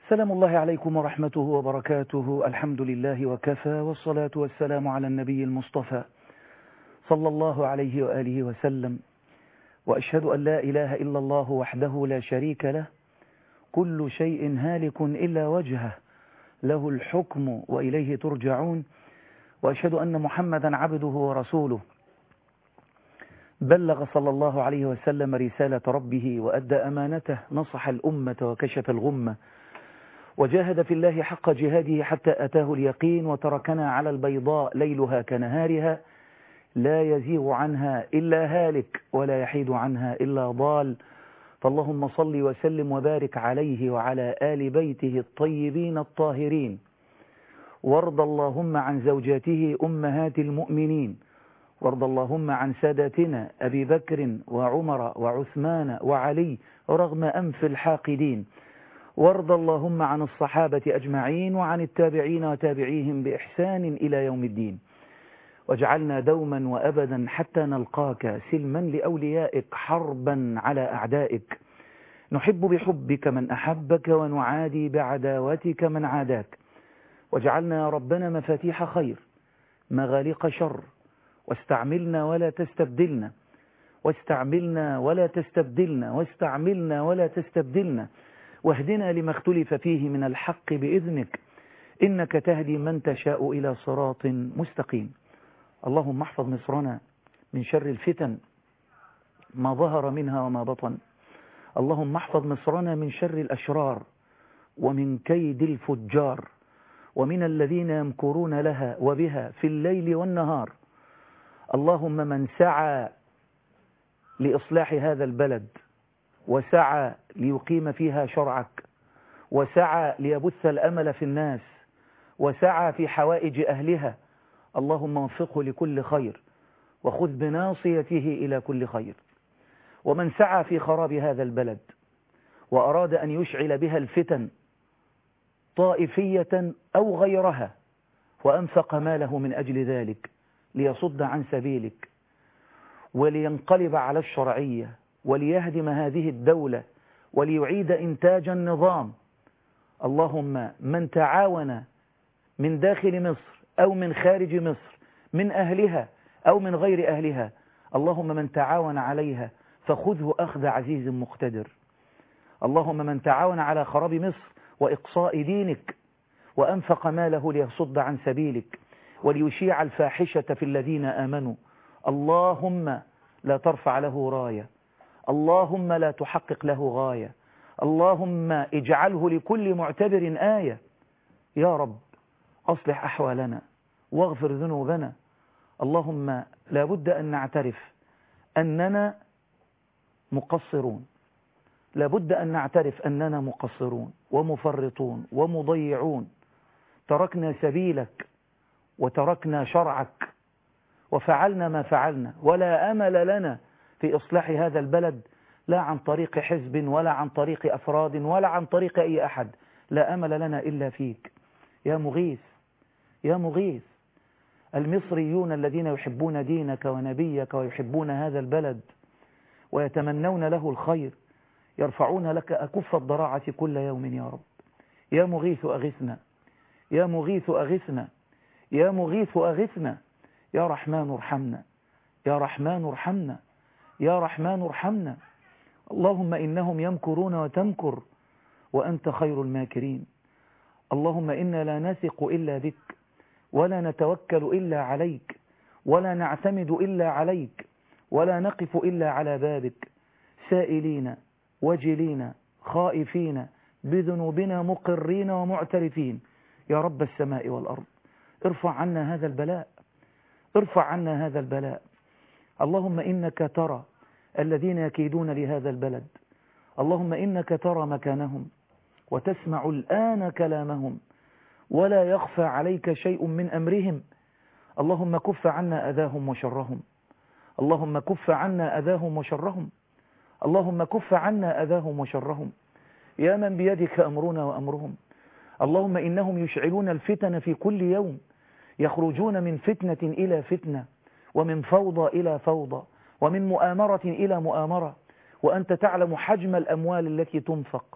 سلام الله عليكم ورحمته وبركاته الحمد لله وكفى والصلاة والسلام على النبي المصطفى صلى الله عليه وآله وسلم وأشهد أن لا إله إلا الله وحده لا شريك له كل شيء هالك إلا وجهه له الحكم وإليه ترجعون وأشهد أن محمدا عبده ورسوله بلغ صلى الله عليه وسلم رسالة ربه وأدى أمانته نصح الأمة وكشف الغمة وجاهد في الله حق جهاده حتى أتاه اليقين وتركنا على البيضاء ليلها كنهارها لا يزيغ عنها إلا هالك ولا يحيد عنها إلا ضال فاللهم صل وسلم وبارك عليه وعلى آل بيته الطيبين الطاهرين وارض اللهم عن زوجاته أمهات المؤمنين وارض اللهم عن ساداتنا أبي بكر وعمر وعثمان وعلي رغم أنف الحاقدين وارض اللهم عن الصحابة أجمعين وعن التابعين وتابعيهم بإحسان إلى يوم الدين واجعلنا دوما وأبدا حتى نلقاك سلما لأوليائك حربا على أعدائك نحب بحبك من أحبك ونعادي بعداوتك من عاداك واجعلنا يا ربنا مفاتيح خير مغاليق شر واستعملنا ولا تستبدلنا واستعملنا ولا تستبدلنا واستعملنا ولا تستبدلنا واهدنا لما اختلف فيه من الحق بإذنك إنك تهدي من تشاء إلى صراط مستقيم اللهم احفظ مصرنا من شر الفتن ما ظهر منها وما بطن اللهم احفظ مصرنا من شر الأشرار ومن كيد الفجار ومن الذين يمكرون لها وبها في الليل والنهار اللهم من سعى لإصلاح هذا البلد وسعى ليقيم فيها شرعك وسعى ليبث الأمل في الناس وسعى في حوائج أهلها اللهم وفقه لكل خير وخذ بناصيته إلى كل خير ومن سعى في خراب هذا البلد وأراد أن يشعل بها الفتن طائفية أو غيرها وأنفق ماله من أجل ذلك ليصد عن سبيلك ولينقلب على الشرعية وليهدم هذه الدولة وليعيد إنتاج النظام اللهم من تعاون من داخل مصر أو من خارج مصر من أهلها أو من غير أهلها اللهم من تعاون عليها فخذه أخذ عزيز مقتدر اللهم من تعاون على خراب مصر وإقصاء دينك وأنفق ماله ليصد عن سبيلك وليشيع الفاحشة في الذين آمنوا اللهم لا ترفع له راية اللهم لا تحقق له غاية اللهم اجعله لكل معتبر آية يا رب أصلح أحوالنا واغفر ذنوبنا اللهم لا بد أن نعترف أننا مقصرون لا بد أن نعترف أننا مقصرون ومفرطون ومضيعون تركنا سبيلك وتركنا شرعك وفعلنا ما فعلنا ولا أمل لنا في إصلاح هذا البلد لا عن طريق حزب ولا عن طريق أفراد ولا عن طريق أي أحد لا أمل لنا إلا فيك يا مغيث يا مغيث المصريون الذين يحبون دينك ونبيك ويحبون هذا البلد ويتمنون له الخير يرفعون لك أكف الضراعة كل يوم يا رب يا مغيث أغثنا يا مغيث أغثنا يا مغيث أغثنا يا رحمن ارحمنا يا رحمن ارحمنا يا رحمن ارحمنا اللهم إنهم يمكرون وتمكر وأنت خير الماكرين اللهم إنا لا نثق إلا بك ولا نتوكل إلا عليك ولا نعتمد إلا عليك ولا نقف إلا على بابك سائلين وجلين خائفين بذنوبنا مقرين ومعترفين يا رب السماء والأرض ارفع عنا هذا البلاء ارفع عنا هذا البلاء اللهم إنك ترى الذين يكيدون لهذا البلد اللهم إنك ترى مكانهم وتسمع الآن كلامهم ولا يخفى عليك شيء من أمرهم اللهم كف عنا أذاهم وشرهم اللهم كف عنا أذاهم وشرهم اللهم كف عنا أذاهم وشرهم يا من بيدك أمرنا وأمرهم اللهم إنهم يشعلون الفتن في كل يوم يخرجون من فتنة إلى فتنة ومن فوضى إلى فوضى ومن مؤامرة إلى مؤامرة وأنت تعلم حجم الأموال التي تنفق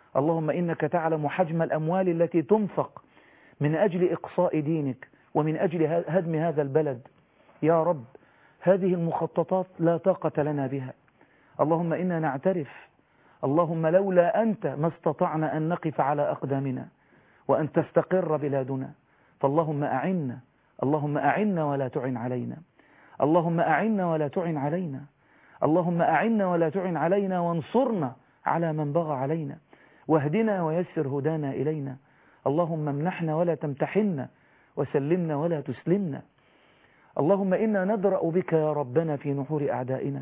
اللهم إنك تعلم حجم الأموال التي تنفق من أجل إقصاء دينك ومن أجل هدم هذا البلد يا رب هذه المخططات لا طاقة لنا بها اللهم إنا نعترف اللهم لولا أنت ما استطعنا أن نقف على أقدامنا وأن تستقر بلادنا فاللهم أعنا اللهم أعنا ولا تعن علينا اللهم أعنا ولا تعن علينا اللهم أعنا ولا تعن علينا وانصرنا على من بغى علينا واهدنا ويسر هدانا إلينا اللهم امنحنا ولا تمتحنا وسلمنا ولا تسلمنا اللهم إنا ندرأ بك يا ربنا في نحور أعدائنا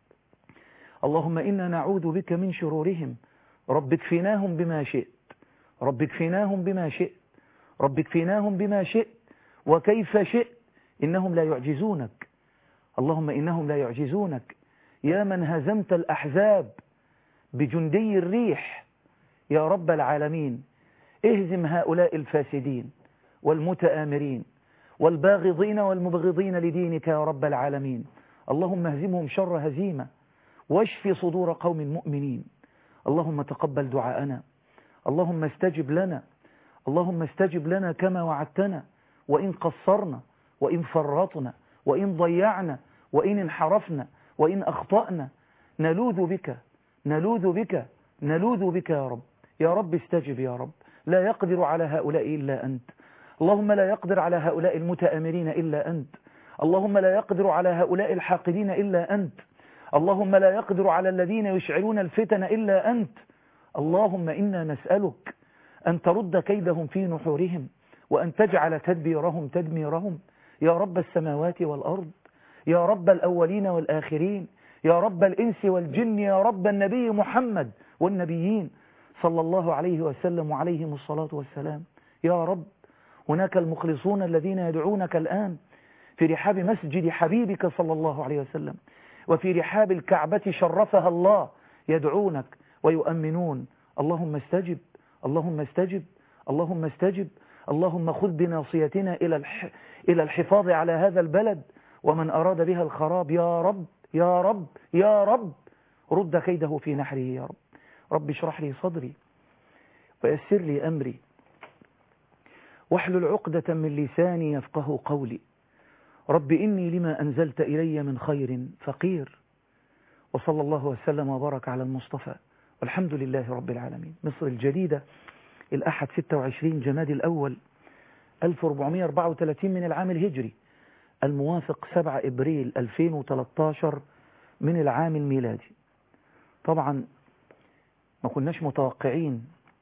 اللهم إنا نعوذ بك من شرورهم رب اكفناهم بما شئت رب اكفناهم بما شئت رب اكفناهم بما شئت وكيف شئت إنهم لا يعجزونك اللهم إنهم لا يعجزونك يا من هزمت الأحزاب بجندي الريح يا رب العالمين اهزم هؤلاء الفاسدين والمتآمرين والباغضين والمبغضين لدينك يا رب العالمين اللهم اهزمهم شر هزيمة واشف صدور قوم مؤمنين اللهم تقبل دعاءنا اللهم استجب لنا اللهم استجب لنا كما وعدتنا وإن قصرنا وإن فرطنا وإن ضيعنا وإن انحرفنا وإن أخطأنا نلوذ بك نلوذ بك نلوذ بك يا رب يا رب استجب يا رب لا يقدر على هؤلاء إلا أنت اللهم لا يقدر على هؤلاء المتآمرين إلا أنت اللهم لا يقدر على هؤلاء الحاقدين إلا أنت اللهم لا يقدر على الذين يشعلون الفتن إلا أنت اللهم إنا نسألك أن ترد كيدهم في نحورهم وأن تجعل تدبيرهم تدميرهم يا رب السماوات والأرض يا رب الأولين والآخرين يا رب الإنس والجن يا رب النبي محمد والنبيين صلى الله عليه وسلم وعليهم الصلاة والسلام يا رب هناك المخلصون الذين يدعونك الآن في رحاب مسجد حبيبك صلى الله عليه وسلم وفي رحاب الكعبة شرفها الله يدعونك ويؤمنون اللهم استجب اللهم استجب اللهم استجب اللهم خذ بناصيتنا إلى إلى الحفاظ على هذا البلد ومن أراد بها الخراب يا رب يا رب يا رب رد كيده في نحره يا رب رب اشرح لي صدري ويسر لي أمري واحلل عقدة من لساني يفقه قولي رب إني لما أنزلت إلي من خير فقير وصلى الله وسلم وبارك على المصطفى والحمد لله رب العالمين مصر الجديدة الأحد 26 جماد الأول 1434 من العام الهجري الموافق 7 إبريل 2013 من العام الميلادي طبعا ما كناش متوقعين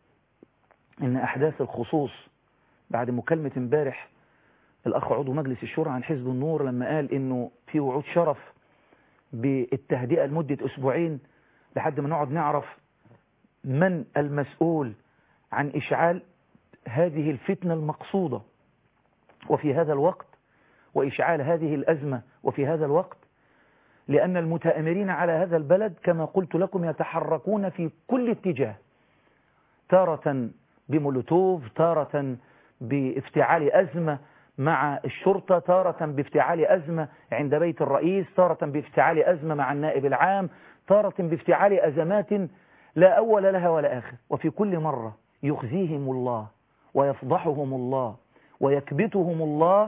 ان أحداث الخصوص بعد مكالمة امبارح الأخ عضو مجلس الشورى عن حزب النور لما قال إنه في وعود شرف بالتهدئة لمدة أسبوعين لحد ما نقعد نعرف من المسؤول عن إشعال هذه الفتنة المقصودة وفي هذا الوقت وإشعال هذه الأزمة وفي هذا الوقت لأن المتآمرين على هذا البلد كما قلت لكم يتحركون في كل اتجاه تارة بمولوتوف تارة بافتعال أزمة مع الشرطة تارة بافتعال أزمة عند بيت الرئيس تارة بافتعال أزمة مع النائب العام تارة بافتعال أزمات لا أول لها ولا آخر وفي كل مرة يخزيهم الله ويفضحهم الله ويكبتهم الله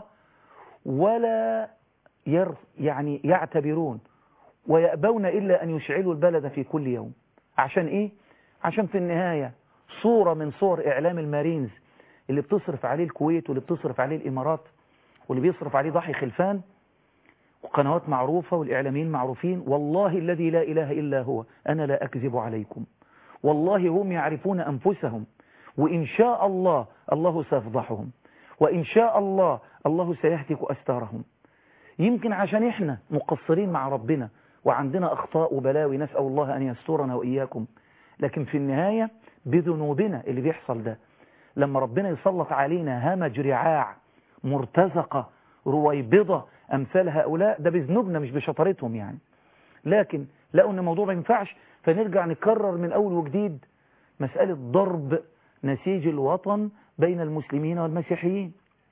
ولا ير يعني يعتبرون ويأبون إلا أن يشعلوا البلد في كل يوم عشان إيه؟ عشان في النهاية صورة من صور إعلام المارينز اللي بتصرف عليه الكويت واللي بتصرف عليه الإمارات واللي بيصرف عليه ضحي خلفان وقنوات معروفة والإعلاميين معروفين والله الذي لا إله إلا هو أنا لا أكذب عليكم والله هم يعرفون أنفسهم وإن شاء الله الله سيفضحهم وإن شاء الله الله سيهتك أستارهم يمكن عشان إحنا مقصرين مع ربنا وعندنا أخطاء وبلاوي نسأل الله أن يسترنا وإياكم لكن في النهاية بذنوبنا اللي بيحصل ده لما ربنا يسلط علينا همج رعاع مرتزقة رويبضة أمثال هؤلاء ده بذنوبنا مش بشطارتهم يعني لكن لقوا أن الموضوع ما ينفعش فنرجع نكرر من أول وجديد مسألة ضرب نسيج الوطن بين المسلمين والمسيحيين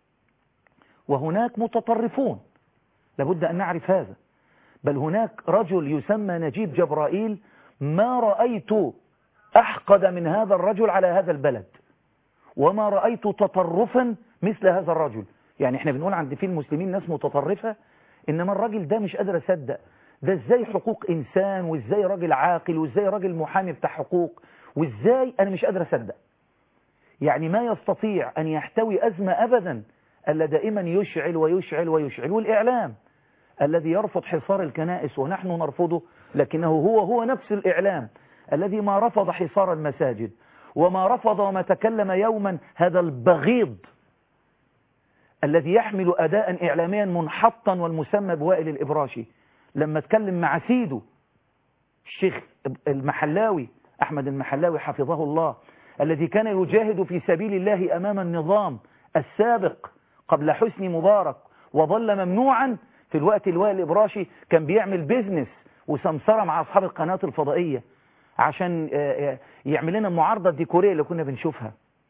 وهناك متطرفون لابد أن نعرف هذا بل هناك رجل يسمى نجيب جبرائيل ما رأيت أحقد من هذا الرجل على هذا البلد وما رأيت تطرفا مثل هذا الرجل يعني احنا بنقول عند في المسلمين ناس متطرفة إنما الراجل ده مش قادر أصدق ده ازاي حقوق إنسان وازاي راجل عاقل وازاي راجل محامي بتاع حقوق وازاي أنا مش قادر أصدق يعني ما يستطيع أن يحتوي أزمة أبدا ألا دائما يشعل ويشعل ويشعل والإعلام الذي يرفض حصار الكنائس ونحن نرفضه لكنه هو هو نفس الإعلام الذي ما رفض حصار المساجد وما رفض وما تكلم يوما هذا البغيض الذي يحمل أداء إعلاميا منحطا والمسمى بوائل الإبراشي لما اتكلم مع سيده الشيخ المحلاوي أحمد المحلاوي حفظه الله الذي كان يجاهد في سبيل الله أمام النظام السابق قبل حسني مبارك وظل ممنوعا في الوقت الوائل الإبراشي كان بيعمل بيزنس وسمسرة مع أصحاب القناة الفضائية عشان يعمل لنا المعارضة الديكورية اللي كنا بنشوفها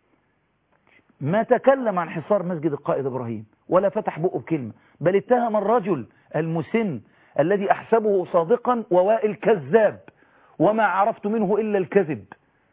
ما تكلم عن حصار مسجد القائد إبراهيم ولا فتح بقه بكلمة بل اتهم الرجل المسن الذي أحسبه صادقا ووائل كذاب وما عرفت منه إلا الكذب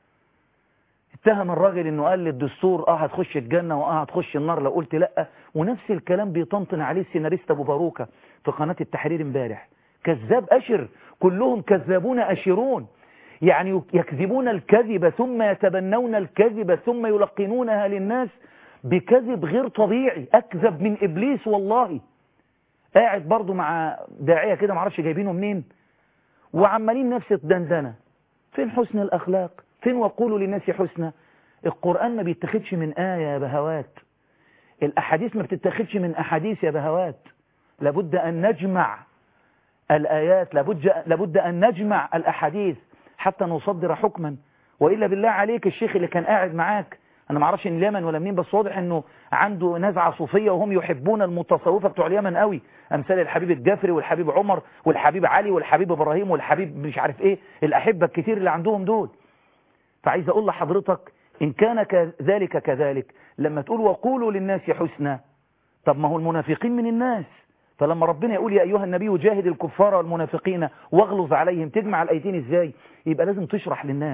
اتهم الراجل انه قال للدستور اه هتخش الجنة واه هتخش النار لو قلت لا ونفس الكلام بيطنطن عليه السيناريست ابو باروكة في قناة التحرير امبارح كذاب اشر كلهم كذابون اشرون يعني يكذبون الكذب ثم يتبنون الكذب ثم يلقنونها للناس بكذب غير طبيعي اكذب من ابليس والله قاعد برضو مع داعية كده معرفش جايبينه منين وعمالين نفس الدندنة فين حسن الاخلاق فين وقولوا للناس حسنى القرآن ما بيتخدش من آية يا بهوات الأحاديث ما بتتخدش من أحاديث يا بهوات لابد أن نجمع الآيات لابد, لابد أن نجمع الأحاديث حتى نصدر حكما وإلا بالله عليك الشيخ اللي كان قاعد معاك أنا ما اعرفش إن اليمن ولا منين بس واضح إنه عنده نزعة صوفية وهم يحبون المتصوفة بتوع اليمن قوي أمثال الحبيب الجافري والحبيب عمر والحبيب علي والحبيب إبراهيم والحبيب مش عارف إيه الأحبة الكتير اللي عندهم دول فعايز أقول لحضرتك إن كان كذلك كذلك لما تقول وقولوا للناس حسنا طب ما هو المنافقين من الناس فلما ربنا يقول يا أيها النبي جاهد الكفار والمنافقين واغلظ عليهم تجمع الأيتين إزاي يبقى لازم تشرح للناس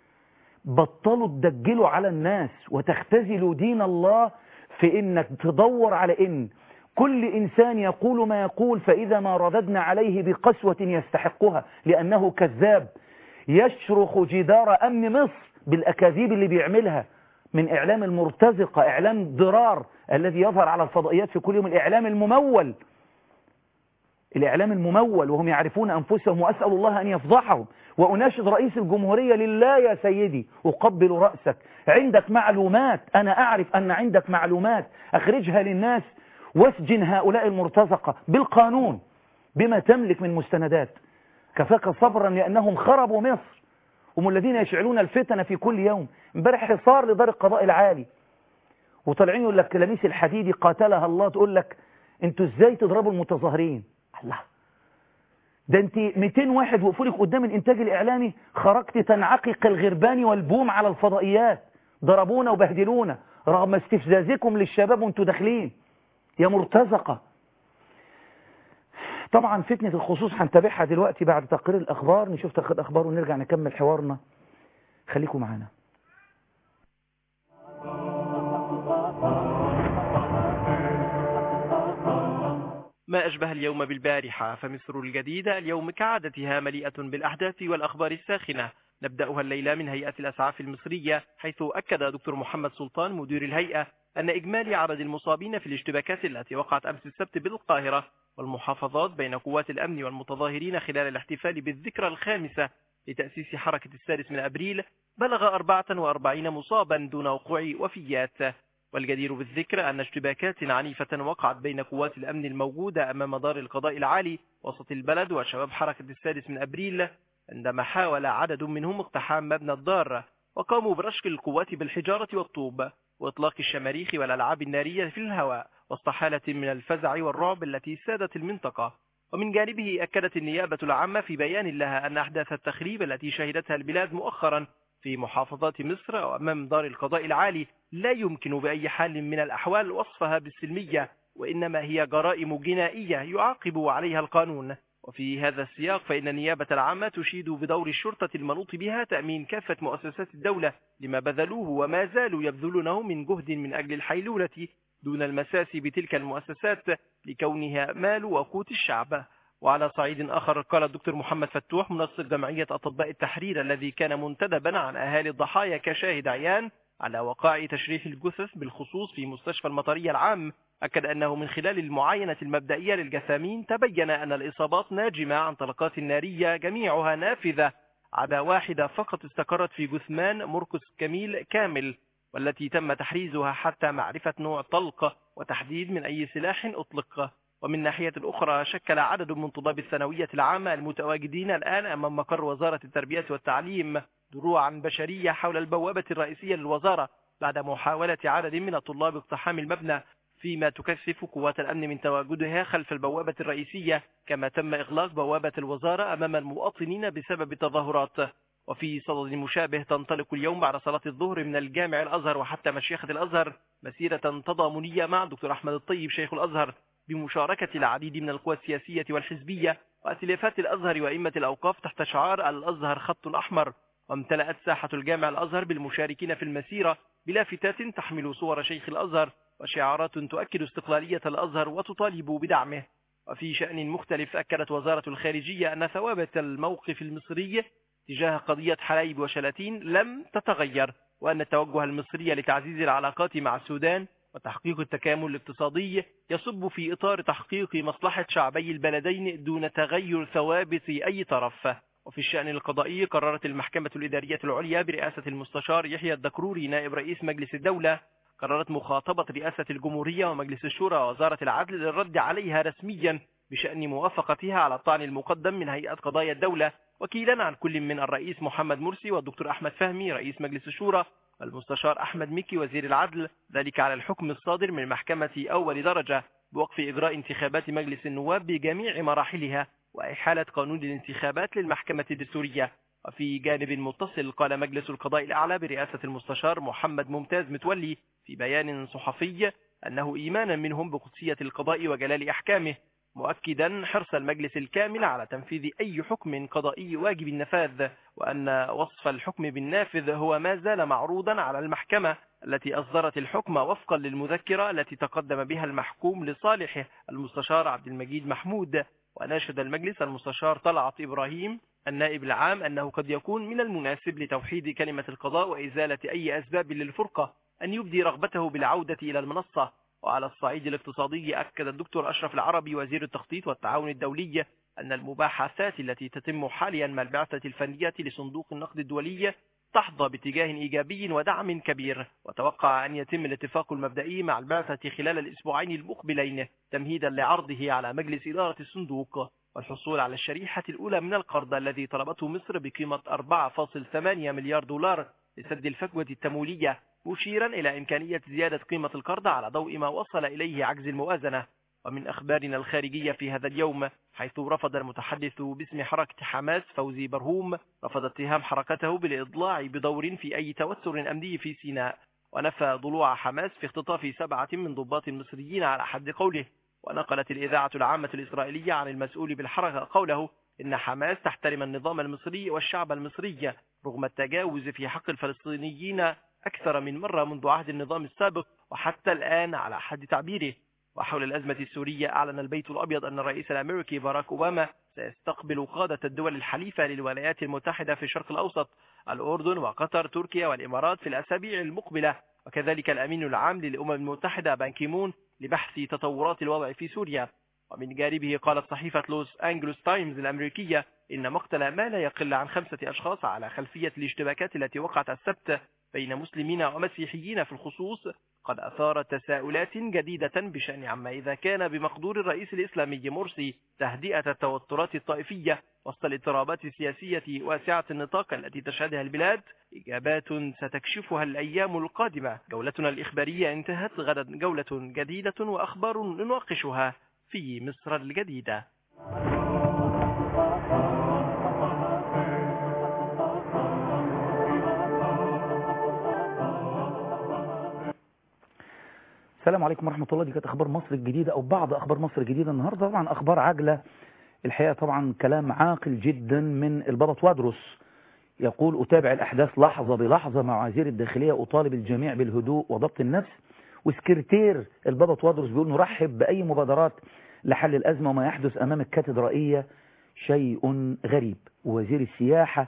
بطلوا تدجلوا على الناس وتختزلوا دين الله في إنك تدور على إن كل إنسان يقول ما يقول فإذا ما رددنا عليه بقسوة يستحقها لأنه كذاب يشرخ جدار أمن مصر بالأكاذيب اللي بيعملها من إعلام المرتزقة إعلام ضرار الذي يظهر على الفضائيات في كل يوم الإعلام الممول الإعلام الممول وهم يعرفون أنفسهم وأسأل الله أن يفضحهم وأناشد رئيس الجمهورية لله يا سيدي أقبل رأسك عندك معلومات أنا أعرف أن عندك معلومات أخرجها للناس واسجن هؤلاء المرتزقة بالقانون بما تملك من مستندات كفاك صبرا لأنهم خربوا مصر هم الذين يشعلون الفتن في كل يوم امبارح حصار لدار القضاء العالي وطالعين يقول لك لميس الحديدي قاتلها الله تقول لك انتوا ازاي تضربوا المتظاهرين الله ده انت 200 واحد وقفوا لك قدام الانتاج الاعلامي خرجت تنعقق الغربان والبوم على الفضائيات ضربونا وبهدلونا رغم استفزازكم للشباب وانتوا داخلين يا مرتزقه طبعا فتنة الخصوص هنتابعها دلوقتي بعد تقرير الأخبار نشوف تقرير الأخبار ونرجع نكمل حوارنا خليكم معنا ما أشبه اليوم بالبارحة فمصر الجديدة اليوم كعادتها مليئة بالأحداث والأخبار الساخنة نبدأها الليلة من هيئة الأسعاف المصرية حيث أكد دكتور محمد سلطان مدير الهيئة أن إجمالي عدد المصابين في الاشتباكات التي وقعت أمس السبت بالقاهرة والمحافظات بين قوات الأمن والمتظاهرين خلال الاحتفال بالذكرى الخامسة لتأسيس حركة السادس من أبريل بلغ 44 مصابا دون وقوع وفيات والجدير بالذكر أن اشتباكات عنيفة وقعت بين قوات الأمن الموجودة أمام دار القضاء العالي وسط البلد وشباب حركة السادس من أبريل عندما حاول عدد منهم اقتحام مبنى الدار وقاموا برشق القوات بالحجارة والطوب وإطلاق الشماريخ والألعاب النارية في الهواء وسط حالة من الفزع والرعب التي سادت المنطقة ومن جانبه أكدت النيابة العامة في بيان لها أن أحداث التخريب التي شهدتها البلاد مؤخرا في محافظات مصر وأمام دار القضاء العالي لا يمكن بأي حال من الأحوال وصفها بالسلمية وإنما هي جرائم جنائية يعاقب عليها القانون وفي هذا السياق فإن النيابة العامة تشيد بدور الشرطة المنوط بها تأمين كافة مؤسسات الدولة لما بذلوه وما زالوا يبذلونه من جهد من أجل الحيلولة دون المساس بتلك المؤسسات لكونها مال وقوت الشعب وعلى صعيد آخر قال الدكتور محمد فتوح منسق جمعية أطباء التحرير الذي كان منتدبا عن أهالي الضحايا كشاهد عيان على وقائع تشريح الجثث بالخصوص في مستشفى المطرية العام أكد أنه من خلال المعاينة المبدئية للجثامين تبين أن الإصابات ناجمة عن طلقات نارية جميعها نافذة عدا واحدة فقط استقرت في جثمان مركز كميل كامل والتي تم تحريزها حتى معرفة نوع طلق وتحديد من أي سلاح أطلق ومن ناحية أخرى شكل عدد من طلاب الثانوية العامة المتواجدين الآن أمام مقر وزارة التربية والتعليم دروعا بشرية حول البوابة الرئيسية للوزارة بعد محاولة عدد من الطلاب اقتحام المبنى فيما تكثف قوات الأمن من تواجدها خلف البوابة الرئيسية كما تم إغلاق بوابة الوزارة أمام المواطنين بسبب التظاهرات وفي صدد مشابه تنطلق اليوم بعد صلاة الظهر من الجامع الأزهر وحتى مشيخة الأزهر مسيرة تضامنية مع الدكتور أحمد الطيب شيخ الأزهر بمشاركة العديد من القوى السياسية والحزبية وأتلافات الأزهر وإمة الأوقاف تحت شعار الأزهر خط أحمر وامتلأت ساحة الجامع الأزهر بالمشاركين في المسيرة بلافتات تحمل صور شيخ الأزهر وشعارات تؤكد استقلالية الأزهر وتطالب بدعمه وفي شأن مختلف أكدت وزارة الخارجية أن ثوابت الموقف المصري تجاه قضية حلايب وشلاتين لم تتغير وأن التوجه المصري لتعزيز العلاقات مع السودان وتحقيق التكامل الاقتصادي يصب في إطار تحقيق مصلحة شعبي البلدين دون تغير ثوابت أي طرف وفي الشأن القضائي قررت المحكمة الإدارية العليا برئاسة المستشار يحيى الدكروري نائب رئيس مجلس الدولة قررت مخاطبة رئاسة الجمهورية ومجلس الشورى ووزارة العدل للرد عليها رسميا بشأن موافقتها على الطعن المقدم من هيئة قضايا الدولة وكيلا عن كل من الرئيس محمد مرسي والدكتور أحمد فهمي رئيس مجلس الشورى والمستشار أحمد مكي وزير العدل ذلك على الحكم الصادر من محكمة أول درجة بوقف إجراء انتخابات مجلس النواب بجميع مراحلها وإحالة قانون الانتخابات للمحكمة الدستورية وفي جانب متصل قال مجلس القضاء الأعلى برئاسة المستشار محمد ممتاز متولي في بيان صحفي أنه إيمانا منهم بقدسية القضاء وجلال أحكامه مؤكدا حرص المجلس الكامل على تنفيذ أي حكم قضائي واجب النفاذ وأن وصف الحكم بالنافذ هو ما زال معروضا على المحكمة التي أصدرت الحكم وفقا للمذكرة التي تقدم بها المحكوم لصالحه المستشار عبد المجيد محمود وناشد المجلس المستشار طلعت إبراهيم النائب العام أنه قد يكون من المناسب لتوحيد كلمة القضاء وإزالة أي أسباب للفرقة أن يبدي رغبته بالعودة إلى المنصة وعلى الصعيد الاقتصادي أكد الدكتور أشرف العربي وزير التخطيط والتعاون الدولي أن المباحثات التي تتم حاليا مع البعثة الفنية لصندوق النقد الدولي تحظى باتجاه إيجابي ودعم كبير وتوقع أن يتم الاتفاق المبدئي مع البعثة خلال الأسبوعين المقبلين تمهيدا لعرضه على مجلس إدارة الصندوق والحصول على الشريحة الأولى من القرض الذي طلبته مصر بقيمة 4.8 مليار دولار لسد الفجوة التمويلية مشيرا إلى إمكانية زيادة قيمة القرض على ضوء ما وصل إليه عجز الموازنة ومن أخبارنا الخارجية في هذا اليوم حيث رفض المتحدث باسم حركة حماس فوزي برهوم رفض اتهام حركته بالإضلاع بدور في أي توتر أمني في سيناء ونفى ضلوع حماس في اختطاف سبعة من ضباط مصريين على حد قوله ونقلت الإذاعة العامة الإسرائيلية عن المسؤول بالحركة قوله إن حماس تحترم النظام المصري والشعب المصري رغم التجاوز في حق الفلسطينيين أكثر من مرة منذ عهد النظام السابق وحتى الآن على حد تعبيره وحول الأزمة السورية أعلن البيت الأبيض أن الرئيس الأمريكي باراك أوباما سيستقبل قادة الدول الحليفة للولايات المتحدة في الشرق الأوسط الأردن وقطر تركيا والإمارات في الأسابيع المقبلة وكذلك الأمين العام للأمم المتحدة بانكيمون لبحث تطورات الوضع في سوريا ومن جانبه قالت صحيفة لوس أنجلوس تايمز الأمريكية إن مقتل ما لا يقل عن خمسة أشخاص على خلفية الاشتباكات التي وقعت السبت بين مسلمين ومسيحيين في الخصوص قد أثارت تساؤلات جديدة بشأن عما إذا كان بمقدور الرئيس الإسلامي مرسي تهدئة التوترات الطائفية وسط الاضطرابات السياسية واسعة النطاق التي تشهدها البلاد إجابات ستكشفها الأيام القادمة جولتنا الإخبارية انتهت غدا جولة جديدة وأخبار نناقشها في مصر الجديدة السلام عليكم ورحمة الله دي كانت أخبار مصر الجديدة أو بعض أخبار مصر الجديدة النهاردة طبعا أخبار عاجلة الحقيقة طبعا كلام عاقل جدا من البابا توادرس يقول أتابع الأحداث لحظة بلحظة مع وزير الداخلية أطالب الجميع بالهدوء وضبط النفس وسكرتير البابا توادرس بيقول نرحب بأي مبادرات لحل الأزمة وما يحدث أمام الكاتدرائية شيء غريب ووزير السياحة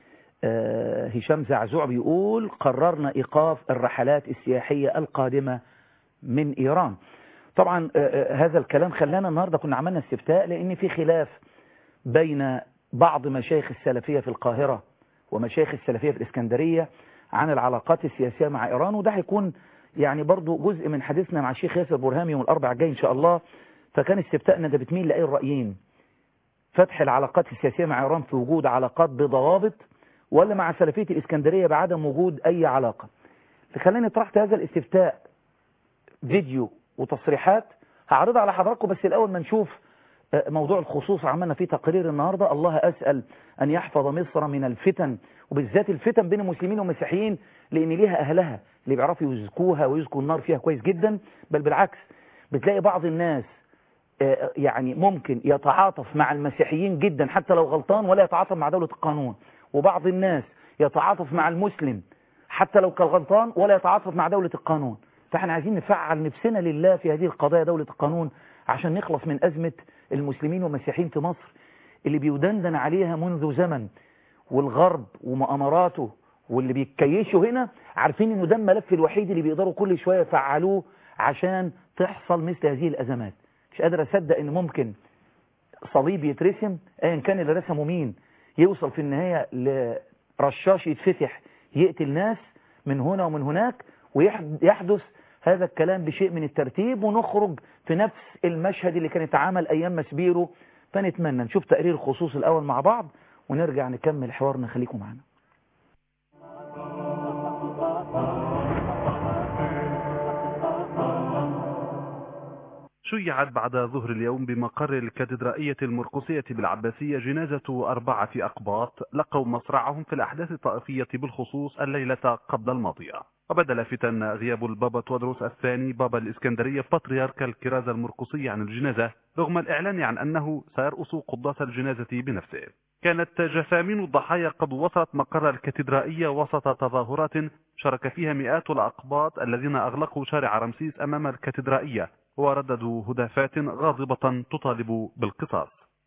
آه، هشام زعزوع بيقول قررنا إيقاف الرحلات السياحية القادمة من إيران طبعا آه، آه، هذا الكلام خلانا النهاردة كنا عملنا استفتاء لأن في خلاف بين بعض مشايخ السلفية في القاهرة ومشايخ السلفية في الإسكندرية عن العلاقات السياسية مع إيران وده هيكون يعني برضو جزء من حديثنا مع الشيخ ياسر برهامي يوم الأربع الجاي إن شاء الله فكان استفتاءنا ده بتميل لأي الرأيين فتح العلاقات السياسية مع إيران في وجود علاقات بضوابط ولا مع سلفية الإسكندرية بعدم وجود أي علاقة فخليني طرحت هذا الاستفتاء فيديو وتصريحات هعرضها على حضراتكم بس الأول ما نشوف آه، موضوع الخصوص عملنا فيه تقرير النهاردة الله أسأل أن يحفظ مصر من الفتن وبالذات الفتن بين المسلمين والمسيحيين لأن ليها أهلها اللي بيعرفوا يزكوها ويزكوا النار فيها كويس جدا بل بالعكس بتلاقي بعض الناس آه، يعني ممكن يتعاطف مع المسيحيين جدا حتى لو غلطان ولا يتعاطف مع دولة القانون وبعض الناس يتعاطف مع المسلم حتى لو كان غلطان ولا يتعاطف مع دولة القانون فاحنا عايزين نفعل نفسنا لله في هذه القضايا دولة القانون عشان نخلص من أزمة المسلمين والمسيحيين في مصر اللي بيدندن عليها منذ زمن والغرب ومؤامراته واللي بيتكيشوا هنا عارفين انه ده الملف الوحيد اللي بيقدروا كل شوية يفعلوه عشان تحصل مثل هذه الأزمات مش قادر أصدق ان ممكن صليب يترسم ايا كان اللي رسمه مين يوصل في النهاية لرشاش يتفتح يقتل ناس من هنا ومن هناك ويحدث هذا الكلام بشيء من الترتيب ونخرج في نفس المشهد اللي كان اتعمل أيام مسبيرو فنتمنى نشوف تقرير الخصوص الأول مع بعض ونرجع نكمل حوارنا خليكم معنا شيعت بعد ظهر اليوم بمقر الكاتدرائية المرقسية بالعباسية جنازة أربعة أقباط لقوا مصرعهم في الأحداث الطائفية بالخصوص الليلة قبل الماضية وبدل فتن غياب البابا تودروس الثاني بابا الإسكندرية بطريرك الكرازة المرقسية عن الجنازة رغم الإعلان عن أنه سيرأس قداس الجنازة بنفسه كانت جثامين الضحايا قد وصلت مقر الكاتدرائية وسط تظاهرات شارك فيها مئات الأقباط الذين أغلقوا شارع رمسيس أمام الكاتدرائية ورددوا هدافات غاضبة تطالب بالقصاص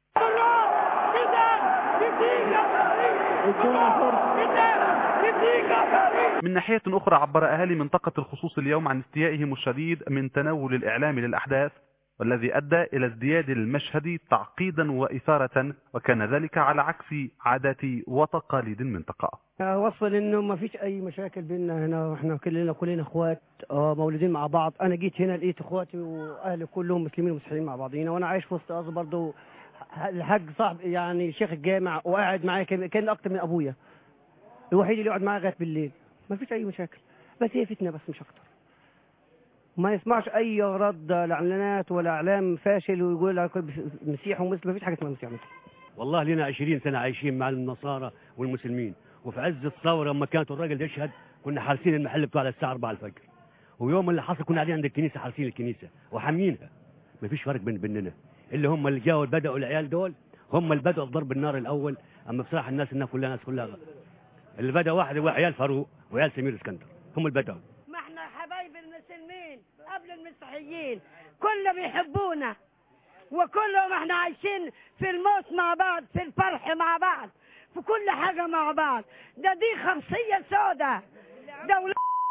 من ناحية أخرى عبر أهالي منطقة الخصوص اليوم عن استيائهم الشديد من تناول الإعلام للأحداث والذي أدى إلى ازدياد المشهد تعقيدا وإثارة وكان ذلك على عكس عادات وتقاليد المنطقة وصل انه ما فيش اي مشاكل بيننا هنا واحنا كلنا كلنا اخوات آه، مولودين مع بعض انا جيت هنا لقيت اخواتي واهلي كلهم مسلمين ومسيحيين مع بعضينا وانا عايش في وسط ارض برضه الحاج صاحب يعني شيخ الجامع وقاعد معايا كان كان اكتر من ابويا الوحيد اللي يقعد معايا لغايه بالليل ما فيش اي مشاكل بس هي فتنه بس مش اكتر ما يسمعش اي رد لاعلانات ولا اعلام فاشل ويقول لك مسيح ومسلم ما فيش حاجه اسمها مسيح ومسلم والله لنا 20 سنة عايشين مع النصارى والمسلمين وفي عز الثورة لما كانت الراجل ده يشهد كنا حارسين المحل بتاعه على الساعة 4 الفجر ويوم اللي حصل كنا قاعدين عند الكنيسة حارسين الكنيسة وحامينها مفيش فرق بين بيننا اللي هم اللي جاوا بدأوا العيال دول هم اللي بدأوا بضرب النار الأول أما بصراحة الناس إنها كلها ناس كلها غ- اللي بدأ واحد هو عيال فاروق وعيال سمير اسكندر هم اللي بدأوا ما احنا حبايب المسلمين قبل المسيحيين كله بيحبونا وكلهم احنا عايشين في الموت مع بعض في الفرح مع بعض في كل حاجة مع بعض ده دي خمسية سودة دولة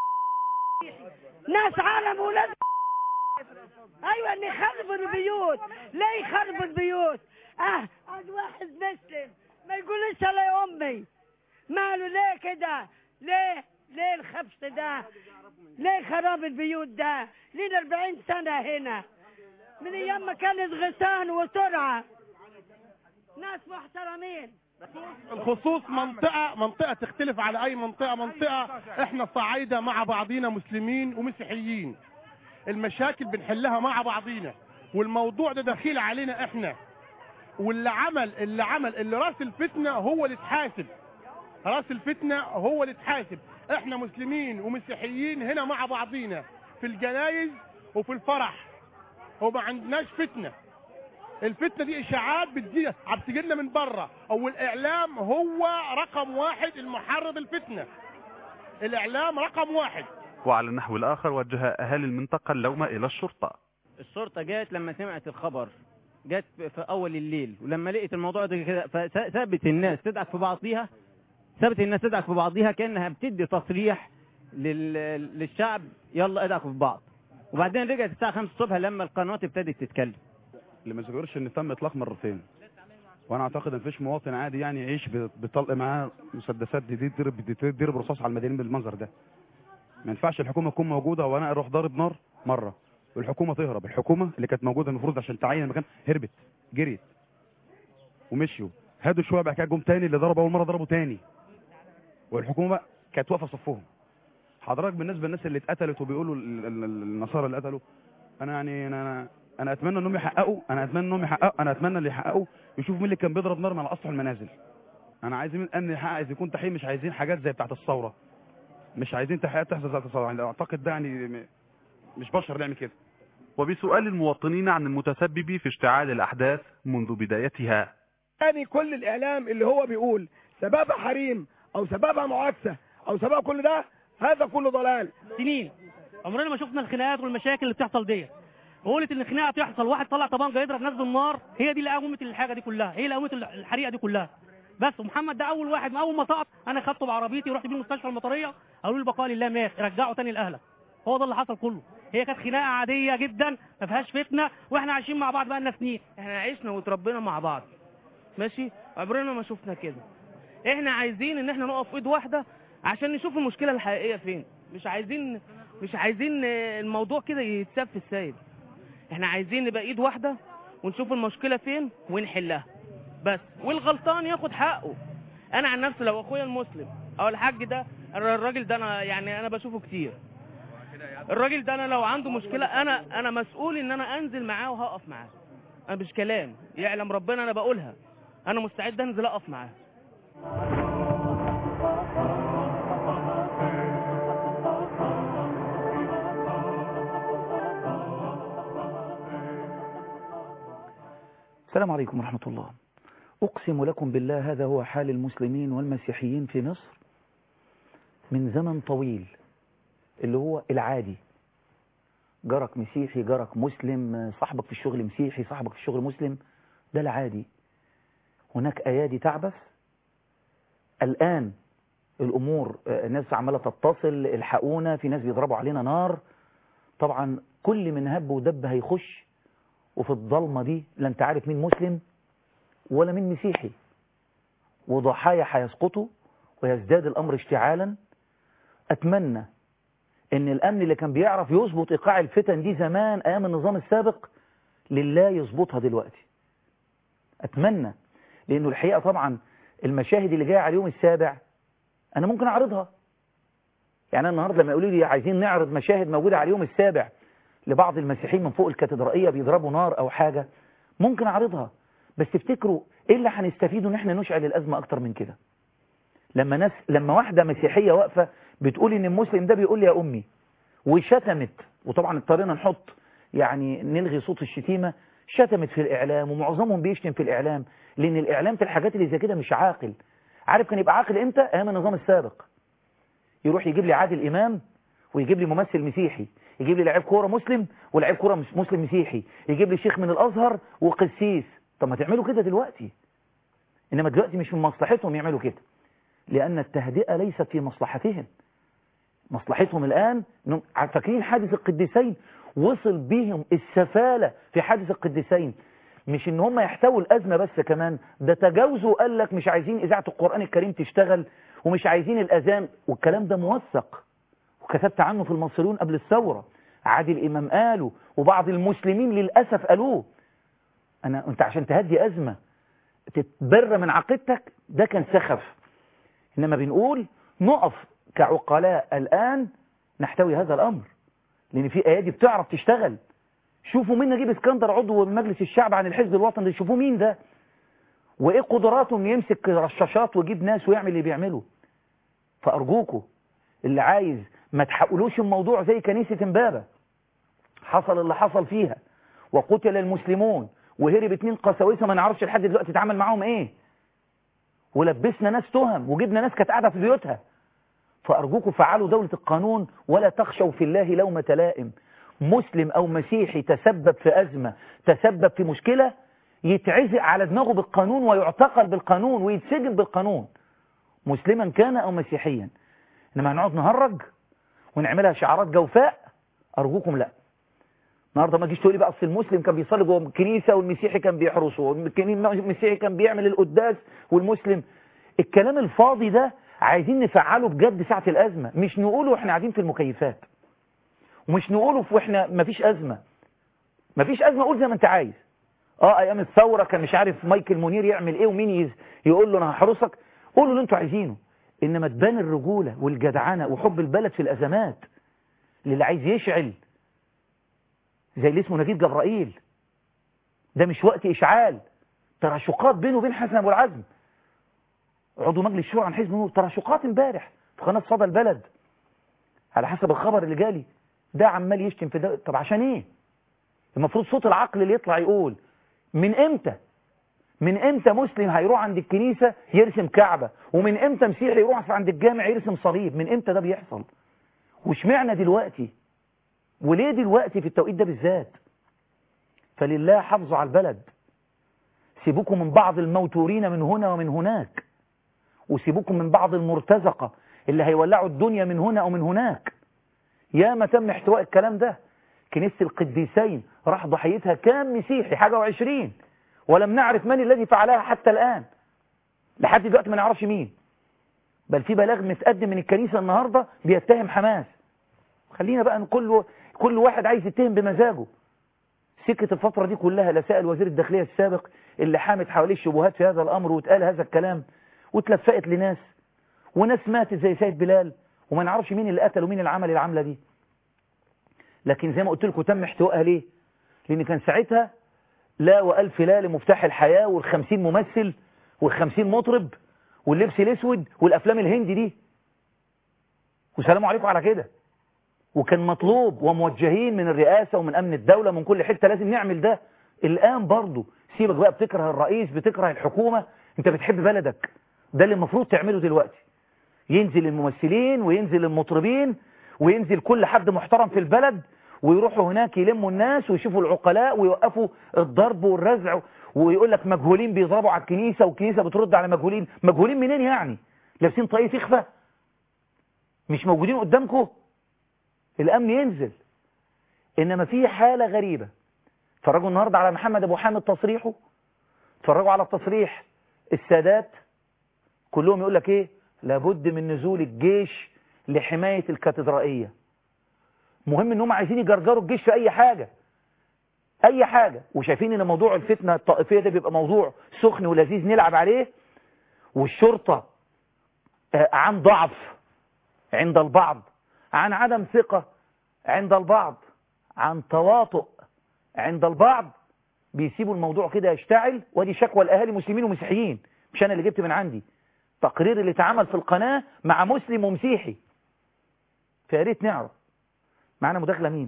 ناس عالم ولاد ايوه ان يخربوا البيوت ليه يخربوا البيوت اه عاد واحد مسلم ما يقولش انا يا امي ماله ليه كده ليه ليه الخبث ده ليه خراب البيوت ده لينا 40 سنة هنا من ايام ما كانت غسان وسرعة ناس محترمين الخصوص منطقة منطقة تختلف على أي منطقة منطقة إحنا صعايدة مع بعضينا مسلمين ومسيحيين المشاكل بنحلها مع بعضينا والموضوع ده دخيل علينا إحنا واللي عمل اللي عمل اللي راس الفتنة هو اللي اتحاسب راس الفتنة هو اللي اتحاسب إحنا مسلمين ومسيحيين هنا مع بعضينا في الجنايز وفي الفرح وما عندناش فتنة الفتنه دي اشاعات بتجي عم تجي لنا من بره او الاعلام هو رقم واحد المحرض الفتنه الاعلام رقم واحد وعلى النحو الآخر وجه أهالي المنطقة اللوم إلى الشرطة الشرطة جت لما سمعت الخبر جت في أول الليل ولما لقيت الموضوع ده كده فسابت الناس تدعك في بعضيها سابت الناس تدعك في بعضيها كأنها بتدي تصريح لل... للشعب يلا ادعكوا في بعض وبعدين رجعت الساعة 5 الصبح لما القنوات ابتدت تتكلم اللي ما ذكرش ان تم اطلاق مرتين وانا اعتقد ان مفيش مواطن عادي يعني يعيش ب- بيطلق معاه مسدسات دي دي تضرب دي تضرب رصاص على المدنيين بالمنظر ده ما ينفعش الحكومه تكون موجوده وانا اروح ضارب نار مره والحكومه تهرب الحكومه اللي كانت موجوده المفروض عشان تعين المكان هربت جريت ومشيوا هادوا شويه بعد كده جم تاني اللي ضرب اول مره ضربوا تاني والحكومه بقى كانت واقفه صفهم حضرتك بالنسبه للناس اللي اتقتلت وبيقولوا ال- ال- ال- النصارى اللي قتلوا انا يعني انا انا, أنا اتمنى انهم يحققوا انا اتمنى انهم يحققوا انا اتمنى اللي يحققوا يشوفوا مين اللي كان بيضرب نار على اسطح المنازل انا عايزين من الامن يحقق اذا يكون تحقيق مش عايزين حاجات زي بتاعه الثوره مش عايزين تحقيقات تحصل زي الثوره يعني اعتقد ده يعني م- مش بشر اللي يعمل كده وبسؤال المواطنين عن المتسبب في اشتعال الأحداث منذ بدايتها يعني كل الاعلام اللي هو بيقول سببها حريم او سببها معاكسه او سببها كل ده هذا كله ضلال سنين عمرنا ما شفنا الخناقات والمشاكل اللي بتحصل ديت قولت ان الخناقه تحصل واحد طلع طبنجه يضرب ناس بالنار هي دي اللي قومت الحاجه دي كلها هي اللي قومت الحريقه دي كلها بس ومحمد ده اول واحد من اول ما سقط انا خدته بعربيتي ورحت بيه المستشفى المطريه قالوا لي بقاء لله مات رجعه تاني لاهلك هو ده اللي حصل كله هي كانت خناقه عاديه جدا ما فيهاش فتنه واحنا عايشين مع بعض بقى لنا سنين احنا عشنا وتربينا مع بعض ماشي عمرنا ما شفنا كده احنا عايزين ان احنا نقف ايد واحده عشان نشوف المشكله الحقيقيه فين مش عايزين مش عايزين آه، الموضوع كده يتساب في السايب احنا عايزين نبقى ايد واحده ونشوف المشكله فين ونحلها بس والغلطان ياخد حقه انا عن نفسي لو اخويا المسلم او الحاج ده الراجل ده انا يعني انا بشوفه كتير الراجل ده انا لو عنده مشكله انا انا مسؤول ان انا انزل معاه وهقف معاه انا مش كلام يعلم ربنا انا بقولها انا مستعد انزل اقف معاه السلام عليكم ورحمة الله أقسم لكم بالله هذا هو حال المسلمين والمسيحيين في مصر من زمن طويل اللي هو العادي جارك مسيحي جارك مسلم صاحبك في الشغل مسيحي صاحبك في الشغل مسلم ده العادي هناك أيادي تعبث الآن الأمور آه، الناس عمالة تتصل الحقونا في ناس بيضربوا علينا نار طبعا كل من هب ودب هيخش وفي الضلمة دي لا انت عارف مين مسلم ولا مين مسيحي وضحايا هيسقطوا ويزداد الأمر اشتعالا أتمنى ان الأمن اللي كان بيعرف يظبط إيقاع الفتن دي زمان أيام النظام السابق لله يظبطها دلوقتي أتمنى لأنه الحقيقة طبعا المشاهد اللي جاية على اليوم السابع أنا ممكن أعرضها يعني أنا النهاردة لما يقولوا لي عايزين نعرض مشاهد موجودة على اليوم السابع لبعض المسيحيين من فوق الكاتدرائية بيضربوا نار أو حاجة ممكن أعرضها بس تفتكروا إيه اللي هنستفيده إن إحنا نشعل الأزمة أكتر من كده لما ناس لما واحدة مسيحية واقفة بتقول إن المسلم ده بيقول لي يا أمي وشتمت وطبعا اضطرينا نحط يعني نلغي صوت الشتيمة شتمت في الإعلام ومعظمهم بيشتم في الإعلام لأن الإعلام في الحاجات اللي زي كده مش عاقل عارف كان يبقى عاقل إمتى أيام النظام السابق يروح يجيب لي عادل إمام ويجيب لي ممثل مسيحي يجيب لي لعيب كوره مسلم ولاعيب كوره مس- مسلم مسيحي يجيب لي شيخ من الازهر وقسيس طب ما تعملوا كده دلوقتي انما دلوقتي مش من مصلحتهم يعملوا كده لان التهدئه ليست في مصلحتهم مصلحتهم الان إنهم ع- فاكرين حادث القديسين وصل بيهم السفاله في حادث القديسين مش ان هم يحتووا الازمه بس كمان ده تجاوزوا وقال لك مش عايزين اذاعه القران الكريم تشتغل ومش عايزين الاذان والكلام ده موثق وكتبت عنه في المصريون قبل الثورة عادل إمام قاله وبعض المسلمين للأسف قالوه أنا أنت عشان تهدي أزمة تتبر من عقيدتك ده كان سخف إنما بنقول نقف كعقلاء الآن نحتوي هذا الأمر لأن في أيادي بتعرف تشتغل شوفوا مين نجيب اسكندر عضو مجلس الشعب عن الحزب الوطني ده شوفوا مين ده وإيه قدراته إنه يمسك رشاشات ويجيب ناس ويعمل اللي بيعمله فأرجوكوا اللي عايز ما تحولوش الموضوع زي كنيسة امبابة حصل اللي حصل فيها وقتل المسلمون وهرب اتنين قساوسه ما نعرفش لحد دلوقتي اتعامل معاهم ايه ولبسنا ناس تهم وجبنا ناس كانت قاعده في بيوتها فارجوكم فعلوا دوله القانون ولا تخشوا في الله لومه لائم مسلم او مسيحي تسبب في ازمه تسبب في مشكله يتعزق على دماغه بالقانون ويعتقل بالقانون ويتسجن بالقانون مسلما كان او مسيحيا انما هنقعد نهرج ونعملها شعارات جوفاء ارجوكم لا النهارده ما تجيش تقولي بقى اصل المسلم كان بيصلي جوه الكنيسه والمسيحي كان بيحرسه والمسيحي كان بيعمل القداس والمسلم الكلام الفاضي ده عايزين نفعله بجد ساعه الازمه مش نقوله واحنا قاعدين في المكيفات ومش نقوله في واحنا مفيش ازمه مفيش ازمه قول زي ما انت عايز اه ايام الثوره كان مش عارف مايكل منير يعمل ايه ومين يز... يقول له انا هحرسك قولوا اللي انتوا عايزينه انما تبان الرجوله والجدعنه وحب البلد في الازمات للي عايز يشعل زي اللي اسمه نجيب جبرائيل ده مش وقت اشعال تراشقات بينه وبين حسن ابو العزم عضو مجلس الشورى عن حزب نور تراشقات امبارح في قناه صدى البلد على حسب الخبر اللي جالي ده عمال يشتم في ده طب عشان ايه المفروض صوت العقل اللي يطلع يقول من امتى من امتى مسلم هيروح عند الكنيسة يرسم كعبة ومن امتى مسيحي يروح عند الجامع يرسم صليب من امتى ده بيحصل واشمعنى دلوقتي وليه دلوقتي في التوقيت ده بالذات فلله حافظوا على البلد سيبوكم من بعض الموتورين من هنا ومن هناك وسيبوكم من بعض المرتزقة اللي هيولعوا الدنيا من هنا ومن هناك يا ما تم احتواء الكلام ده كنيسة القديسين راح ضحيتها كام مسيحي حاجة وعشرين ولم نعرف من الذي فعلها حتى الآن لحد دلوقتي ما نعرفش مين بل في بلاغ متقدم من الكنيسة النهاردة بيتهم حماس خلينا بقى كل كل واحد عايز يتهم بمزاجه سكة الفترة دي كلها لا سأل وزير الداخلية السابق اللي حامد حواليه الشبهات في هذا الأمر واتقال هذا الكلام واتلفقت لناس وناس ماتت زي سيد بلال وما نعرفش مين اللي قتل ومين اللي عمل العملة دي لكن زي ما قلت لكم تم احتوائها ليه لأن كان ساعتها لا وألف لا لمفتاح الحياة والخمسين ممثل والخمسين مطرب واللبس الأسود والأفلام الهندي دي وسلام عليكم على كده وكان مطلوب وموجهين من الرئاسة ومن أمن الدولة من كل حتة لازم نعمل ده الآن برضو سيبك بقى بتكره الرئيس بتكره الحكومة انت بتحب بلدك ده اللي المفروض تعمله دلوقتي ينزل الممثلين وينزل المطربين وينزل كل حد محترم في البلد ويروحوا هناك يلموا الناس ويشوفوا العقلاء ويوقفوا الضرب والرزع ويقول لك مجهولين بيضربوا على الكنيسة والكنيسة بترد على مجهولين مجهولين منين يعني لابسين طاقية إخفاء مش موجودين قدامكم الأمن ينزل إنما في حالة غريبة اتفرجوا النهاردة على محمد أبو حامد تصريحه اتفرجوا على التصريح السادات كلهم يقول لك ايه لابد من نزول الجيش لحماية الكاتدرائية مهم انهم عايزين يجرجروا الجيش في اي حاجة اي حاجة وشايفين ان موضوع الفتنة الطائفية ده بيبقى موضوع سخن ولذيذ نلعب عليه والشرطة عن ضعف عند البعض عن عدم ثقة عند البعض عن تواطؤ عند البعض بيسيبوا الموضوع كده يشتعل ودي شكوى الاهالي مسلمين ومسيحيين مش انا اللي جبت من عندي تقرير اللي اتعمل في القناة مع مسلم ومسيحي فيا ريت نعرف معانا مداخله مين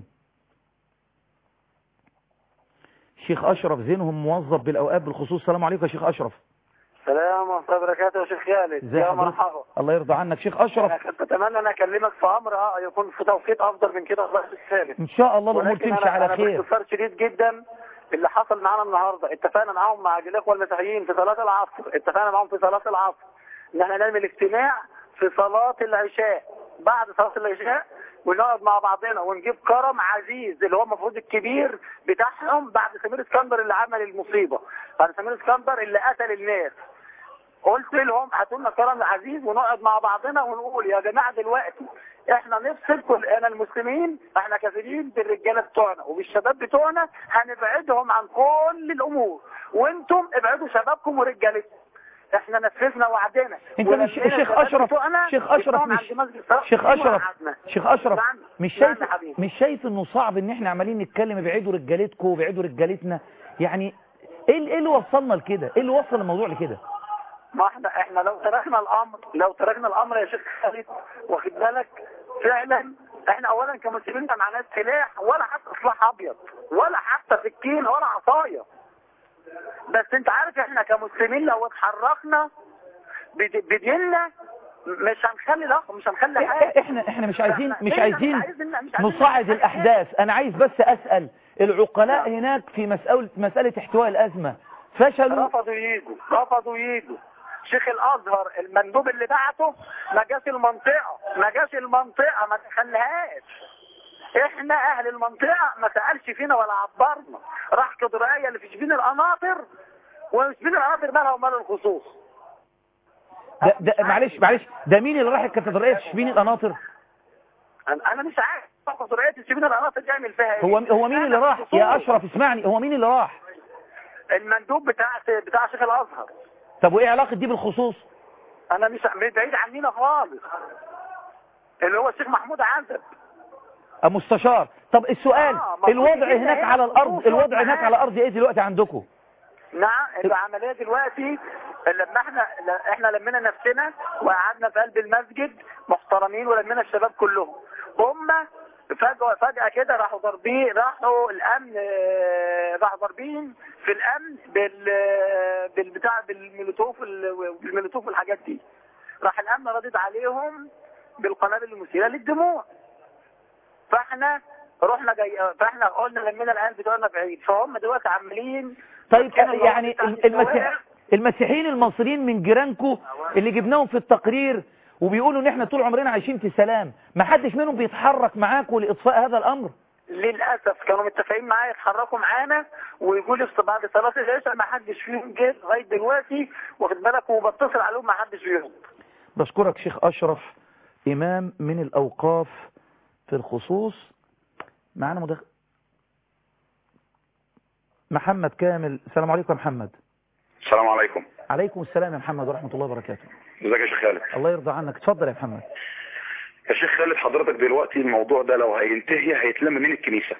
شيخ اشرف زينهم موظف بالاوقات بالخصوص السلام عليكم يا شيخ اشرف السلام ورحمة الله وبركاته يا شيخ خالد ازي يا حضرتك مرحبا الله يرضى عنك شيخ اشرف انا كنت اتمنى ان اكلمك في امر اه يكون في توقيت افضل من كده الله يشفيك خالد ان شاء الله الامور ولكن تمشي أنا على أنا خير باختصار شديد جدا اللي حصل معانا النهارده اتفقنا معاهم مع الاخوه المسيحيين في صلاه العصر اتفقنا معاهم في صلاه العصر ان احنا نعمل اجتماع في صلاه العشاء بعد صلاه العشاء ونقعد مع بعضنا ونجيب كرم عزيز اللي هو المفروض الكبير بتاعهم بعد سمير اسكندر اللي عمل المصيبه بعد سمير اسكندر اللي قتل الناس قلت لهم هاتوا لنا كرم عزيز ونقعد مع بعضنا ونقول يا جماعه دلوقتي احنا نفصل كل انا المسلمين احنا كافرين بالرجاله بتوعنا وبالشباب بتوعنا هنبعدهم عن كل الامور وانتم ابعدوا شبابكم ورجالتكم احنا نفذنا وعدنا انت مش شيخ اشرف شيخ اشرف مش شيخ اشرف شيخ اشرف مش شايف مش شايف انه صعب ان احنا عمالين نتكلم ابعدوا رجالتكم وابعدوا رجالتنا يعني ايه ايه اللي وصلنا لكده ايه اللي وصل الموضوع لكده ما احنا احنا لو تركنا الامر لو تركنا الامر يا شيخ خالد واخد بالك فعلا احنا اولا كمسلمين ما معناش سلاح ولا حتى سلاح ابيض ولا حتى سكين ولا عصايه بس انت عارف احنا كمسلمين لو اتحركنا بد- بديننا مش هنخلي لا مش هنخلي حاجه احنا احنا مش عايزين مش إحنا عايزين عايزين- مش عايزين نصعد الاحداث انا عايز بس اسال العقلاء هناك في مساله مساله احتواء الازمه فشلوا رفضوا ييجوا رفضوا ييجوا شيخ الازهر المندوب اللي بعته ما جاش المنطقه ما جاش المنطقه ما دخلهاش احنا اهل المنطقه ما سالش فينا ولا عبرنا راح كدرائيه اللي في شبين القناطر وشبين القناطر مالها ومال الخصوص ده, ده معلش معلش ده مين اللي راح الكاتدرائيه في شبين القناطر انا أنا مش عارف كدرائيه شبين القناطر تعمل فيها ايه هو هو مين اللي راح يا اشرف اسمعني هو مين اللي راح المندوب بتاع بتاع شيخ الازهر طب وايه علاقه دي بالخصوص انا مش بعيد عننا خالص اللي هو الشيخ محمود عزب مستشار طب السؤال آه، المفروض الوضع يجينا هناك هنا على الارض خصوص الوضع هناك معاه. على الارض ايه دلوقتي عندكم نعم العمليه دلوقتي لما احنا ل- احنا لمينا نفسنا وقعدنا في قلب المسجد محترمين ولمينا الشباب كلهم هم فجأة فجأة كده راحوا ضاربين راحوا الأمن آه، راحوا ضاربين في الأمن بال بالبتاع بالملوتوف ال- بالملوتوف والحاجات دي راح الأمن ردد عليهم بالقنابل المثيرة للدموع فاحنا رحنا جاي فاحنا قلنا لمينا العيال بتوعنا بعيد فهم دلوقتي عاملين طيب كانوا يعني بتاع المسيح الشوارع. المسيحيين المصريين من جيرانكو اللي جبناهم في التقرير وبيقولوا ان احنا طول عمرنا عايشين في سلام ما حدش منهم بيتحرك معاكم لاطفاء هذا الامر للاسف كانوا متفقين معايا يتحركوا معانا ويقولوا في بعد صلاه العشاء ما حدش فيهم جه لغايه دلوقتي واخد بالك وبتصل عليهم ما حدش بيرد بشكرك شيخ اشرف امام من الاوقاف في الخصوص معانا مدخل محمد كامل السلام عليكم يا محمد السلام عليكم عليكم السلام يا محمد ورحمه الله وبركاته ازيك يا شيخ خالد الله يرضى عنك اتفضل يا محمد يا شيخ خالد حضرتك دلوقتي الموضوع ده لو هينتهي هيتلم من الكنيسة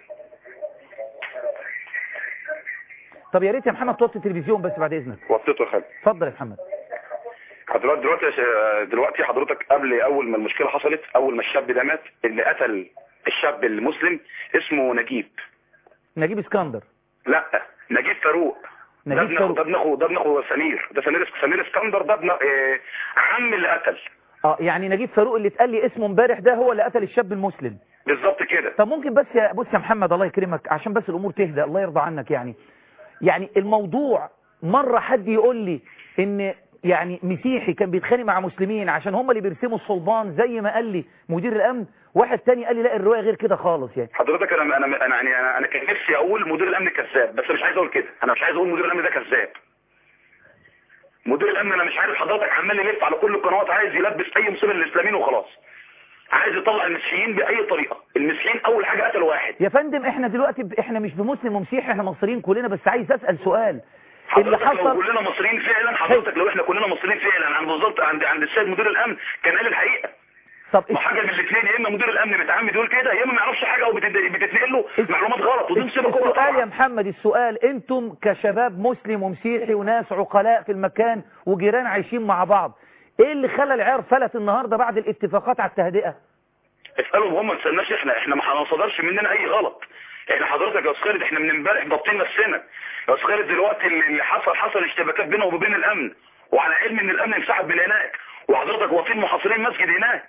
طب يا ريت يا محمد توطي التلفزيون بس بعد اذنك وطيته يا خالد اتفضل يا محمد حضرتك دلوقتي يا ش- دلوقتي حضرتك قبل اول ما المشكلة حصلت اول ما الشاب ده مات اللي قتل الشاب المسلم اسمه نجيب نجيب اسكندر لا نجيب فاروق ده نجيب ابن أخو- فاروق ده ابن اخو ده ابن اخو سمير ده سمير سمير اسكندر ده ابن آه، عم اللي قتل اه يعني نجيب فاروق اللي اتقال لي اسمه امبارح ده هو اللي قتل الشاب المسلم بالظبط كده طب ممكن بس يا بص يا محمد الله يكرمك عشان بس الامور تهدى الله يرضى عنك يعني يعني الموضوع مرة حد يقول لي ان يعني مسيحي كان بيتخانق مع مسلمين عشان هم اللي بيرسموا الصلبان زي ما قال لي مدير الامن واحد تاني قال لي لا الرواية غير كده خالص يعني حضرتك انا انا انا يعني انا, أنا كان نفسي اقول مدير الامن كذاب بس مش عايز اقول كده انا مش عايز اقول مدير الامن ده كذاب مدير الامن انا مش عارف حضرتك عمال يلف على كل القنوات عايز يلبس اي مصيبه للاسلاميين وخلاص عايز يطلع المسيحيين باي طريقه المسيحيين اول حاجه قتلوا واحد يا فندم احنا دلوقتي ب... احنا مش بمسلم ومسيحي احنا مصريين كلنا بس عايز اسال سؤال اللي حضرتك لو حصل كلنا مصريين فعلا حضرتك لو احنا كلنا مصريين فعلا عند بالظبط عند عند السيد مدير الامن كان قال الحقيقه طب ما حاجه من الاثنين يا اما مدير الامن متعمد يقول كده يا اما ما يعرفش حاجه وبتتنقل له معلومات غلط ودي مصيبه كبرى السؤال يا طبعا محمد السؤال انتم كشباب مسلم ومسيحي وناس عقلاء في المكان وجيران عايشين مع بعض ايه اللي خلى العيار فلت النهارده بعد الاتفاقات على التهدئه اسالهم هم ما تسالناش احنا احنا ما صدرش مننا اي غلط احنا حضرتك يا استاذ خالد احنا من امبارح ضابطين نفسنا يا استاذ خالد دلوقتي اللي اللي حصل حصل اشتباكات بينه وبين الامن وعلى علم ان الامن انسحب من هناك وحضرتك واقفين محاصرين مسجد هناك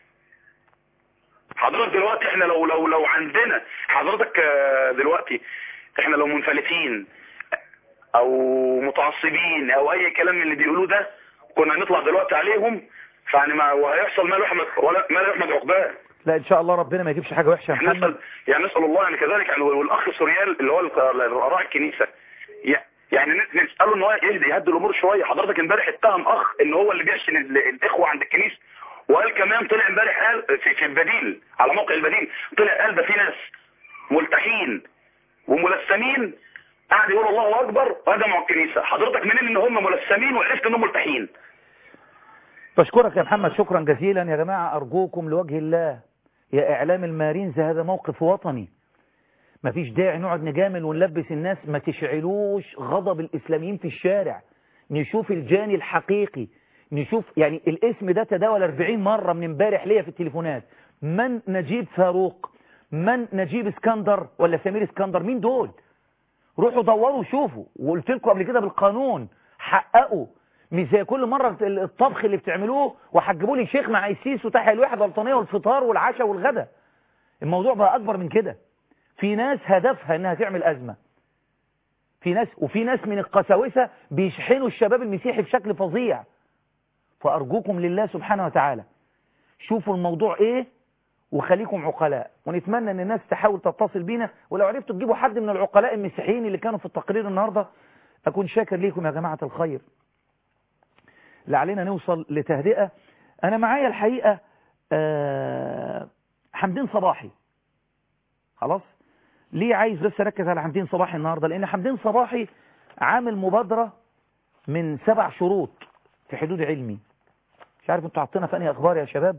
حضرتك دلوقتي احنا لو لو لو عندنا حضرتك آه، دلوقتي احنا لو منفلتين او متعصبين او اي كلام من اللي بيقولوه ده كنا نطلع دلوقتي عليهم فيعني ما وهيحصل ما لا يحمد ولا ما لا يحمد عقباه لا ان شاء الله ربنا ما يجيبش حاجه وحشه يا احنا محمد نسأل يعني نسأل الله يعني كذلك يعني والاخ سوريال اللي هو الق- راعي الكنيسة ي- يعني ن- نسأله ان هو يهدي يهدي الامور شوية حضرتك امبارح اتهم اخ ان هو اللي بيحسن ال- الاخوة عند الكنيسة وقال كمان طلع امبارح قال في, في البديل على موقع البديل طلع قال ده في ناس ملتحين وملثمين قاعد يقول الله اكبر وهدموا الكنيسة حضرتك منين ان هم ملثمين وعرفت انهم ملتحين بشكرك يا محمد شكرا جزيلا يا جماعة أرجوكم لوجه الله يا إعلام المارينز هذا موقف وطني مفيش داعي نقعد نجامل ونلبس الناس ما تشعلوش غضب الإسلاميين في الشارع نشوف الجاني الحقيقي نشوف يعني الاسم ده تداول 40 مرة من امبارح ليا في التليفونات من نجيب فاروق من نجيب اسكندر ولا سمير اسكندر مين دول روحوا دوروا وشوفوا وقلت لكم قبل كده بالقانون حققوا مش زي كل مرة الطبخ اللي بتعملوه وحجبوا لي شيخ مع السيس وتحيا الوحدة الوطنية والفطار والعشاء والغدا الموضوع بقى أكبر من كده في ناس هدفها إنها تعمل أزمة في ناس وفي ناس من القساوسة بيشحنوا الشباب المسيحي بشكل فظيع فأرجوكم لله سبحانه وتعالى شوفوا الموضوع إيه وخليكم عقلاء ونتمنى ان الناس تحاول تتصل بينا ولو عرفتوا تجيبوا حد من العقلاء المسيحيين اللي كانوا في التقرير النهاردة أكون شاكر ليكم يا جماعة الخير لعلينا نوصل لتهدئة أنا معايا الحقيقة آه حمدين صباحي خلاص ليه عايز بس أركز على حمدين صباحي النهاردة لأن حمدين صباحي عامل مبادرة من سبع شروط في حدود علمي مش عارف انتوا حاطينها في انهي اخبار يا شباب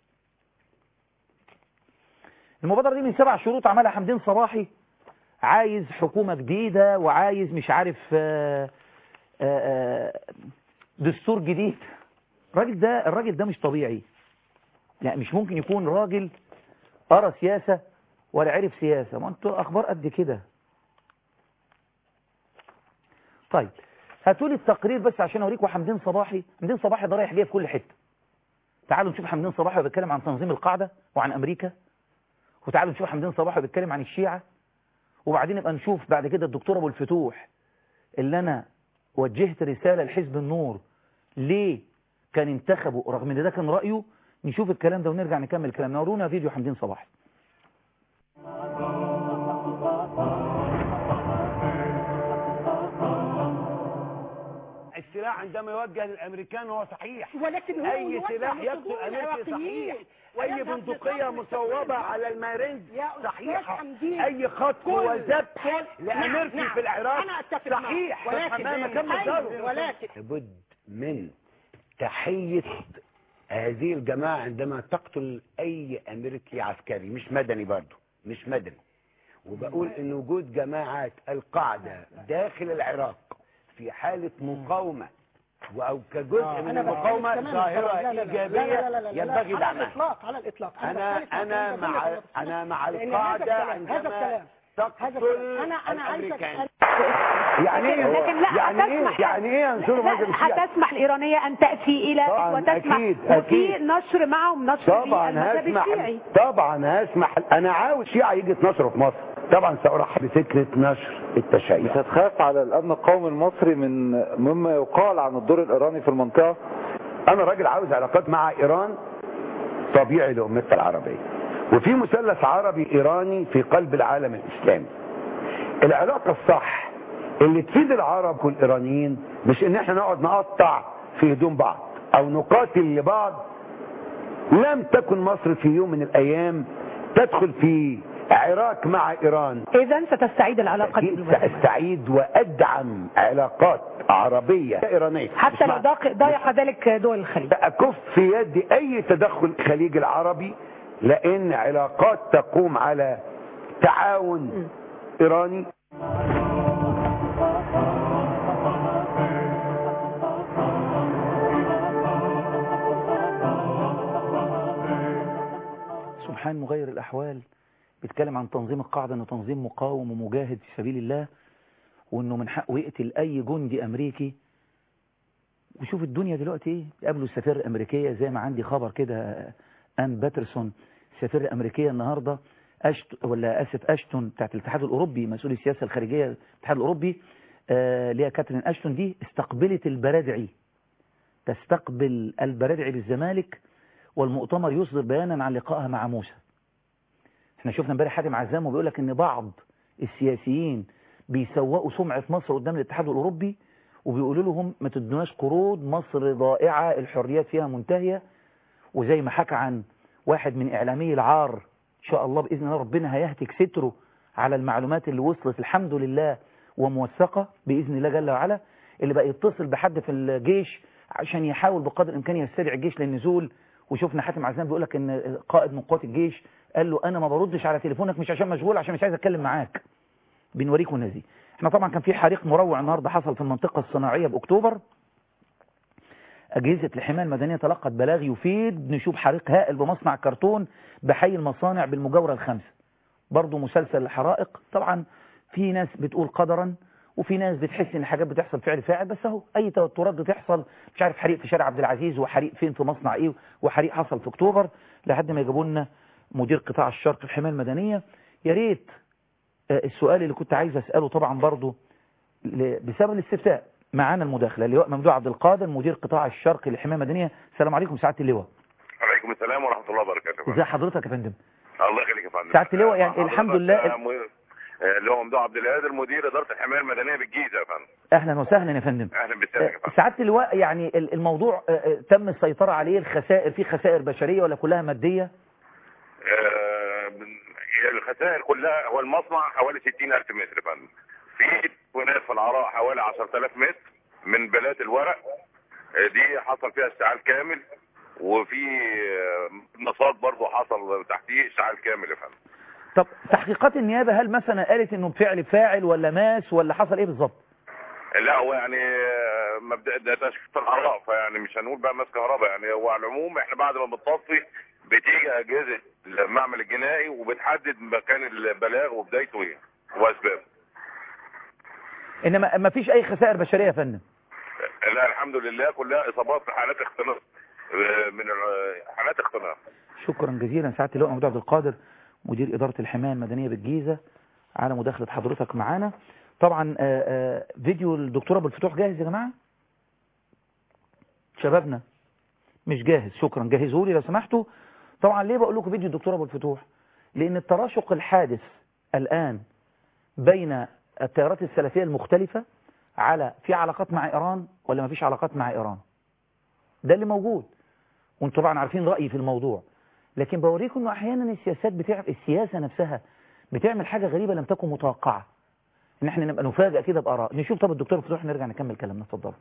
المبادرة دي من سبع شروط عملها حمدين صباحي عايز حكومة جديدة وعايز مش عارف آآ آآ دستور جديد الراجل ده الراجل ده مش طبيعي لا مش ممكن يكون راجل قرا سياسة ولا عرف سياسة ما انتوا اخبار قد كده طيب هاتوا لي التقرير بس عشان اوريكم حمدين صباحي حمدين صباحي ده رايح جاي في كل حته تعالوا نشوف حمدين صباحي وهو بيتكلم عن تنظيم القاعده وعن امريكا وتعالوا نشوف حمدين صباحي وهو بيتكلم عن الشيعه وبعدين نبقى نشوف بعد كده الدكتور ابو الفتوح اللي انا وجهت رساله لحزب النور ليه كان انتخبه رغم ان ده كان رايه نشوف الكلام ده ونرجع نكمل الكلام نورونا فيديو حمدين صباحي السلاح عندما يوجه للامريكان هو صحيح ولكن هو اي يوجه سلاح لصدور يقتل امريكي العراقيين. صحيح اي ويذهب بندقيه لصالح مصوبه السلام. على المارنج يا أستاذ صحيحه حمدين، اي خطف كل- وذبح كل- لامريكي نعم، في العراق أنا أتفق معك. صحيح ولكن- ما كمل أيوة، ضرب. ولكن- لابد من تحيه هذه الجماعه عندما تقتل اي امريكي عسكري مش مدني برضه مش مدني وبقول ان وجود جماعات القاعده داخل العراق في حاله مقاومه او كجزء آه، من أنا بختلف المقاومه تماماً. ظاهره لا، لا، لا، لا، ايجابيه لا، لا، لا، لا، ينبغي على دعمها الإطلاق على الإطلاق انا بختلف معك انا تماماً مع بالتفصيل. انا مع لأن هذا القاعده الكلام- هذا عندما الكلام هذا تقتل الكلام أنا أنا عايزك الامريكان أن- يعني ايه هو؟ لكن لا يعني ايه هتسمح يعني ايه ينشروا لا، مجلس الشيعة؟ هتسمح الإيرانية أن تأتي إلى طبعاً، وتسمح أكيد، وفي أكيد. نشر معهم نشر طبعا المذهب هسمح الشيعي طبعا هسمح انا عاوز شيعة يجي يتنشروا في مصر طبعا سأرحب بفكرة نشر التشيع مش هتخاف على الامن القومي المصري من مما يقال عن الدور الايراني في المنطقه انا راجل عاوز علاقات مع ايران طبيعي لامتنا العربية وفي مثلث عربي ايراني في قلب العالم الاسلامي العلاقة الصح اللي تفيد العرب والايرانيين مش ان احنا نقعد نقطع في هدوم بعض او نقاتل لبعض لم تكن مصر في يوم من الايام تدخل في عراك مع ايران إذا ستستعيد العلاقة سأستعيد وأدعم علاقات عربية إيرانية حتى مش لو مع- ضاق- ضايق ذلك دول الخليج أكف في يد أي تدخل الخليج العربي لأن علاقات تقوم على تعاون إيراني سبحان مغير الأحوال بيتكلم عن تنظيم القاعدة أنه تنظيم مقاوم ومجاهد في سبيل الله وأنه من حقه يقتل أي جندي أمريكي وشوف الدنيا دلوقتي إيه قابلوا السفير الأمريكية زي ما عندي خبر كده آن باترسون سفير الأمريكية النهاردة أشت ولا آسف أشتون بتاعت الاتحاد الأوروبي مسؤول السياسة الخارجية الاتحاد الأوروبي آه، اللي هي كاترين أشتون دي استقبلت البرادعي تستقبل البرادعي بالزمالك والمؤتمر يصدر بيانا عن لقائها مع موسى احنا شفنا امبارح حاتم عزام وبيقول لك ان بعض السياسيين بيسوقوا سمعة مصر قدام الاتحاد الاوروبي وبيقولوا لهم ما تدوناش قروض مصر ضائعة الحريات فيها منتهية وزي ما حكى عن واحد من اعلامي العار ان شاء الله باذن الله ربنا هيهتك ستره على المعلومات اللي وصلت الحمد لله وموثقة باذن الله جل وعلا اللي بقى يتصل بحد في الجيش عشان يحاول بقدر الامكان يستدعي الجيش للنزول وشفنا حاتم عزام بيقول لك ان قائد من قوات الجيش قال له انا ما بردش على تليفونك مش عشان مشغول عشان مش عايز اتكلم معاك بنوريكم نازي احنا طبعا كان في حريق مروع النهارده حصل في المنطقه الصناعيه باكتوبر أجهزة الحماية المدنية تلقت بلاغ يفيد نشوب حريق هائل بمصنع كرتون بحي المصانع بالمجاورة الخمسة برضو مسلسل الحرائق طبعا في ناس بتقول قدرا وفي ناس بتحس ان حاجات بتحصل فعل فاعل بس اهو اي توترات بتحصل مش عارف حريق في شارع عبد العزيز وحريق فين في مصنع ايه وحريق حصل في اكتوبر لحد ما يجيبوا لنا مدير قطاع الشرق في الحمايه المدنيه يا ريت آه، السؤال اللي كنت عايز اساله طبعا برضو ل- بسبب الاستفتاء معانا المداخله اللواء ممدوح عبد القادر مدير قطاع الشرق للحمايه المدنيه السلام عليكم سعاده اللواء عليكم السلام ورحمة الله وبركاته ازي حضرتك يا فندم الله يخليك يا فندم سعاده اللواء يعني حضرتك، الحمد لله آه، م- آه، اللي هو ممدوح عبد القادر مدير إدارة الحماية المدنية بالجيزة يا فندم اهلا وسهلا يا فندم أهلا بالسلامة يا فندم سعاده اللواء يعني ال- الموضوع آه، آه، تم السيطره عليه الخسائر في خسائر بشريه ولا كلها ماديه آه، من- هي الخسائر كلها هو المصنع حوالي 60000 متر يا فندم في تكوينات في العراء حوالي 10000 متر من بلاد الورق آه، دي حصل فيها اشتعال كامل وفي آه، نصات برضه حصل تحتيه اشتعال كامل يا فندم طب تحقيقات النيابه هل مثلا قالت انه بفعل فاعل ولا ماس ولا حصل ايه بالظبط لا هو يعني آه، مبدا ده تشخيص العراء فيعني مش هنقول بقى ماس كهرباء يعني هو على العموم احنا بعد ما بنطفي بتيجي اجهزه المعمل الجنائي وبتحدد مكان البلاغ وبدايته ايه واسبابه انما ما فيش اي خسائر بشريه يا فندم لا الحمد لله كلها اصابات في حالات اختناق آه، من ال- حالات اختناق شكرا جزيلا سعاده اللواء ممدوح عبد القادر مدير اداره الحمايه المدنيه بالجيزه على مداخله حضرتك معانا طبعا آه، آه، فيديو الدكتور ابو الفتوح جاهز يا جماعه شبابنا مش جاهز شكرا جهزوا لي لو سمحتوا طبعا ليه بقول لكم فيديو الدكتور ابو الفتوح لان التراشق الحادث الان بين التيارات السلفيه المختلفه على في علاقات مع ايران ولا ما فيش علاقات مع ايران ده اللي موجود وانتم طبعا عارفين رايي في الموضوع لكن بوريكم انه احيانا السياسات بتعمل السياسه نفسها بتعمل حاجه غريبه لم تكن متوقعه ان احنا نبقى نفاجئ كده باراء نشوف طب الدكتور فتوح نرجع نكمل كلامنا اتفضلوا